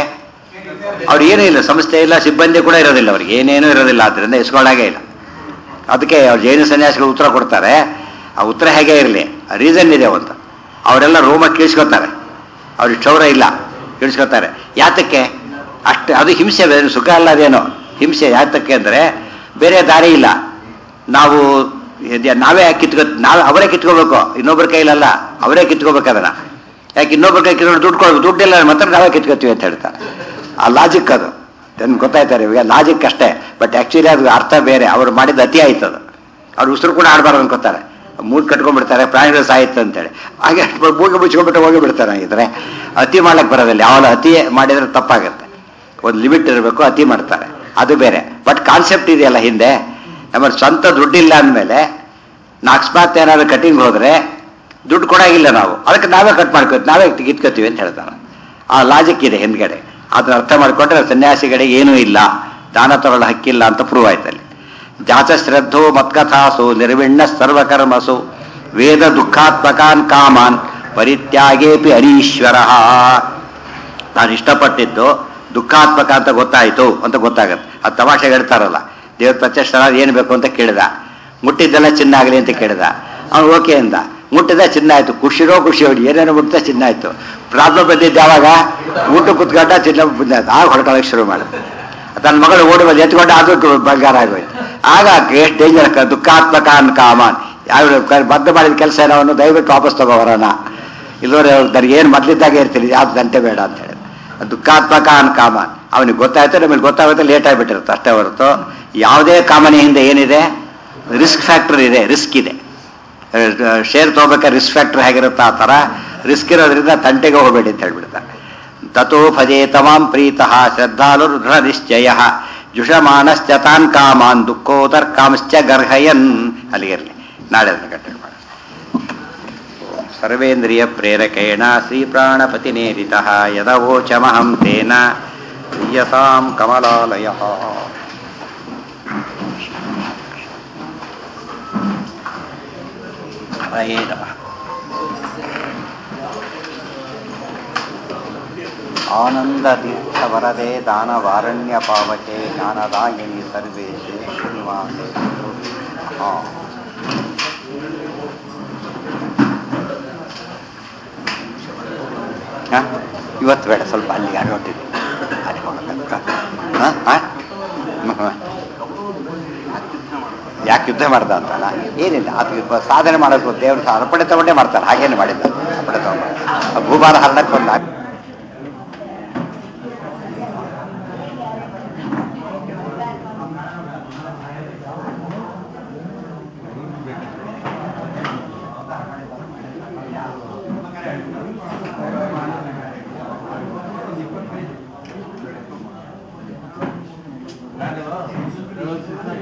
ಅವ್ರು ಏನೂ ಇಲ್ಲ ಸಂಸ್ಥೆ ಇಲ್ಲ ಸಿಬ್ಬಂದಿ ಕೂಡ ಇರೋದಿಲ್ಲ ಅವ್ರಿಗೆ ಏನೇನೂ ಇರೋದಿಲ್ಲ ಆದ್ದರಿಂದ ಇಸ್ಕೊಳ್ಳಾಗೆ ಇಲ್ಲ ಅದಕ್ಕೆ ಅವ್ರು ಜೈನ ಸನ್ಯಾಸಿಗಳು ಉತ್ತರ ಕೊಡ್ತಾರೆ ಆ ಉತ್ತರ ಹೇಗೆ ಇರಲಿ ರೀಸನ್ ಇದೆ ಒಂದು ಅವರೆಲ್ಲ ರೋಮ ಕೀಳ್ಸ್ಕೊತಾರೆ ಅವ್ರಿಗೆ ಕ್ಷೌರ ಇಲ್ಲ ಕೀಳ್ಸ್ಕೊತಾರೆ ಯಾತಕ್ಕೆ ಅಷ್ಟು ಅದು ಹಿಂಸೆ ಬೇರೆ ಸುಖ ಅಲ್ಲ ಅದೇನೋ ಹಿಂಸೆ ಯಾತಕ್ಕೆ ಅಂದರೆ ಬೇರೆ ದಾರಿ ಇಲ್ಲ ನಾವು ಇದ್ಯಾ- ನಾವೇ ಕಿತ್ಕೊ ನಾವೇ ಅವರೇ ಕಿತ್ಕೋಬೇಕು ಇನ್ನೊಬ್ಬರ ಕೈಲಲ್ಲ ಅವರೇ ಕಿತ್ಕೋಬೇಕು ಅದನ್ನ ಯಾಕೆ ಇನ್ನೊಬ್ಬರ ಕೈ ಕಿತ್ಕೊಂಡು ದುಡ್ಡು ಕೊಡ್ಬೇಕು ದುಡ್ಡಿಲ್ಲ ಮಾತ್ರ ನಾವೇ ಕಿತ್ಕೋತೀವಿ ಅಂತ ಹೇಳ್ತಾರೆ ಆ ಲಾಜಿಕ್ ಅದು ನನ್ಗೆ ಗೊತ್ತಾಯ್ತಾರೆ ಇವಾಗ ಲಾಜಿಕ್ ಅಷ್ಟೇ ಬಟ್ ಆಕ್ಚುಲಿ ಅದು ಅರ್ಥ ಬೇರೆ ಅವ್ರು ಮಾಡಿದ ಅತಿ ಆಯ್ತು ಅದು ಅವ್ರು ಉಸಿರು ಕೂಡ ಆಡಬಾರ್ದು ಅನ್ಕೋತಾರೆ ಮೂಗ್ ಕಟ್ಕೊಂಡ್ಬಿಡ್ತಾರೆ ಪ್ರಾಣಿಗಳು ಸಾಯಿತು ಅಂತೇಳಿ ಹಾಗೆ ಮೂಗಿ ಮುಚ್ಕೊಂಡ್ಬಿಟ್ಟು ಹೋಗಿ ಬಿಡ್ತಾರೆ ಇದ್ರೆ ಅತಿ ಮಾಡ್ಲಿಕ್ಕೆ ಬರೋದಿಲ್ಲ ಯಾವಾಗ ಅತಿ ಮಾಡಿದ್ರೆ ತಪ್ಪಾಗುತ್ತೆ ಒಂದು ಲಿಮಿಟ್ ಇರಬೇಕು ಅತಿ ಮಾಡ್ತಾರೆ ಅದು ಬೇರೆ ಬಟ್ ಕಾನ್ಸೆಪ್ಟ್ ಇದೆಯಲ್ಲ ಹಿಂದೆ ನಮ್ಮ ಸ್ವಂತ ದುಡ್ಡಿಲ್ಲ ಅಂದಮೇಲೆ ನಾ ಅಕಸ್ಮಾತ್ ಏನಾದ್ರು ಕಟಿಂಗ್ ಹೋದ್ರೆ ದುಡ್ಡು ಕೊಡಾಗಿಲ್ಲ ನಾವು ಅದಕ್ಕೆ ನಾವೇ ಕಟ್ ಮಾಡ್ಕೋ ನಾವೇ ಕಿತ್ಕೋತೀವಿ ಅಂತ ಹೇಳ್ತಾರೆ ಆ ಲಾಜಿಕ್ ಇದೆ ಹಿಂದ್ಗಡೆ ಅದನ್ನ ಅರ್ಥ ಮಾಡಿಕೊಂಡ್ರೆ ಸನ್ಯಾಸಿಗಳಿಗೆ ಏನೂ ಇಲ್ಲ ದಾನ ತಗೊಳ್ಳೋ ಹಕ್ಕಿಲ್ಲ ಅಂತ ಪ್ರೂವ್ ಆಯ್ತಲ್ಲಿ ಜಾತ ಶ್ರದ್ಧೋ ಮತ್ಕಥಾಸು ನಿರ್ವಿಣ್ಣ ಸರ್ವಕರ್ಮಸು ವೇದ ದುಃಖಾತ್ಮಕಾನ್ ಕಾಮಾನ್ ಪರಿತ್ಯಾಗೇಪಿ ಹರೀಶ್ವರ ನಾನು ಇಷ್ಟಪಟ್ಟಿದ್ದು ದುಃಖಾತ್ಮಕ ಅಂತ ಗೊತ್ತಾಯ್ತು ಅಂತ ಗೊತ್ತಾಗತ್ತೆ ಅದು ತಮಾಷೆ ಹೇಳ್ತಾರಲ್ಲ ದೇವ್ರ ಪ್ರತ್ಯಕ್ಷ ಏನು ಬೇಕು ಅಂತ ಕೇಳಿದ ಮುಟ್ಟಿದ್ದೆಲ್ಲ ಚಿನ್ನ ಆಗಲಿ ಅಂತ ಕೇಳಿದ ಅವ್ನು ಓಕೆ ಅಂದ ಮುಟ್ಟಿದ ಚಿನ್ನ ಆಯ್ತು ಖುಷಿರೋ ಖುಷಿ ಹೊಡಿ ಏನೇನೋ ಮುಟ್ಟಿದ ಚಿನ್ನ ಆಯ್ತು ಪ್ರಾಬ್ಲಮ್ ಬಂದಿದ್ದು ಯಾವಾಗ ಊಟ ಕುತ್ಕೊಂಡ ಚಿನ್ನ ಬಂದಾಯ್ತು ಆಗ ಹೊಡ್ಕೊಳಕ್ಕೆ ಶುರು ಮಾಡ ತನ್ನ ಮಗಳು ಓಡಿ ಬಂದು ಎತ್ಕೊಂಡು ಅದು ಬಂಗಾರ ಆಗೋಯ್ತು ಆಗ ಎಷ್ಟು ಡೇಂಜರ್ ದುಃಖಾತ್ಮಕ ಅನ್ ಕಾಮನ್ ಯಾವ ಬದ್ಧ ಮಾಡಿದ ಕೆಲಸ ಏನೋ ಅವನು ದಯವಿಟ್ಟು ವಾಪಸ್ ತಗೋವರನ ಇಲ್ಲೋರೆ ನನಗೆ ಏನು ಮೊದಲಿದ್ದಾಗೆ ಇರ್ತೀನಿ ಯಾವ್ದು ಗಂಟೆ ಬೇಡ ಅಂತ ಹೇಳಿ ದುಃಖಾತ್ಮಕ ಅನ್ ಕಾಮನ್ ಅವನಿಗೆ ಗೊತ್ತಾಯ್ತು ನಮಗೆ ಗೊತ್ತಾಗುತ್ತೆ ಲೇಟ್ ಆಗಿಬಿಟ್ಟಿರುತ್ತೆ ಅಷ್ಟೇ ಹೊರತು ಯಾವುದೇ ಕಾಮನಿ ಹಿಂದೆ ಏನಿದೆ ರಿಸ್ಕ್ ಫ್ಯಾಕ್ಟರ್ ಇದೆ ರಿಸ್ಕ್ ಇದೆ ಶೇರ್ ತಗೋಬೇಕಾದ್ರೆ ರಿಸ್ಕ್ ಫ್ಯಾಕ್ಟರ್ ಹೇಗಿರುತ್ತೆ ಆ ಥರ ರಿಸ್ಕ್ ಇರೋದ್ರಿಂದ ತಂಟೆಗೆ ಹೋಗಬೇಡಿ ಅಂತ ಹೇಳ್ಬಿಡ್ತಾರೆ ತಥೋ ಭಜೆ ತಮಾಂ ಪ್ರೀತಃ ಶ್ರದ್ಧಾಲು ದೃಢ ನಿಶ್ಚಯ ಜುಷಮಾನಶ್ಚ ತಾನ್ ಕಾಮಾನ್ ದುಃಖೋದರ್ ಕಾಮಶ್ಚ ಗರ್ಹಯನ್ ಅಲ್ಲಿಗಿರಲಿ ನಾಳೆ ಅದನ್ನು ಕಂಟಿನ್ಯೂ ಮಾಡಿ ಸರ್ವೇಂದ್ರಿಯ ಪ್ರೇರಕೇಣ ಶ್ರೀ ಪ್ರಾಣಪತಿನೇರಿತ ಯದವೋಚಮಹಂ ತೇನ ಪ್ರಿಯತಾಂ ಕಮಲಾಲಯ ಹರೇ ನಮಃ ಆನಂದತೀರ್ಥವರದೆ ದಾನವಾರಣ್ಯ ಪಾವಕೆ ಜ್ಞಾನದಾಯಿನಿ ಸರ್ವೇಶೆ ಶ್ರೀನಿವಾಸೆ ಹಾ ಹ? ಇವತ್ತು ಬೇಡ ಸ್ವಲ್ಪ ಅಲ್ಲಿ ಯಾರು ಹೊಟ್ಟಿದ್ದೆ ಅಲ್ಲಿ ಹೋಗಬೇಕಂತ ಹಾಂ ಹಾಂ ಯಾಕೆ ಯುದ್ಧ ಮಾಡ್ದ ಅಂತಲ್ಲ ಏನಿಲ್ಲ ಅದು ಸಾಧನೆ ಮಾಡೋದು ದೇವ್ರ ಅರ್ಪಣೆ ತಗೊಂಡೇ ಮಾಡ್ತಾರೆ ಹಾಗೇನೆ ಮಾಡಿದ್ದ ಅರ್ಪಣೆ ತಗೊಂಡು ಭೂಭಾರ ಹರಣಕ್ಕೆ ಬಂದ ನಾನು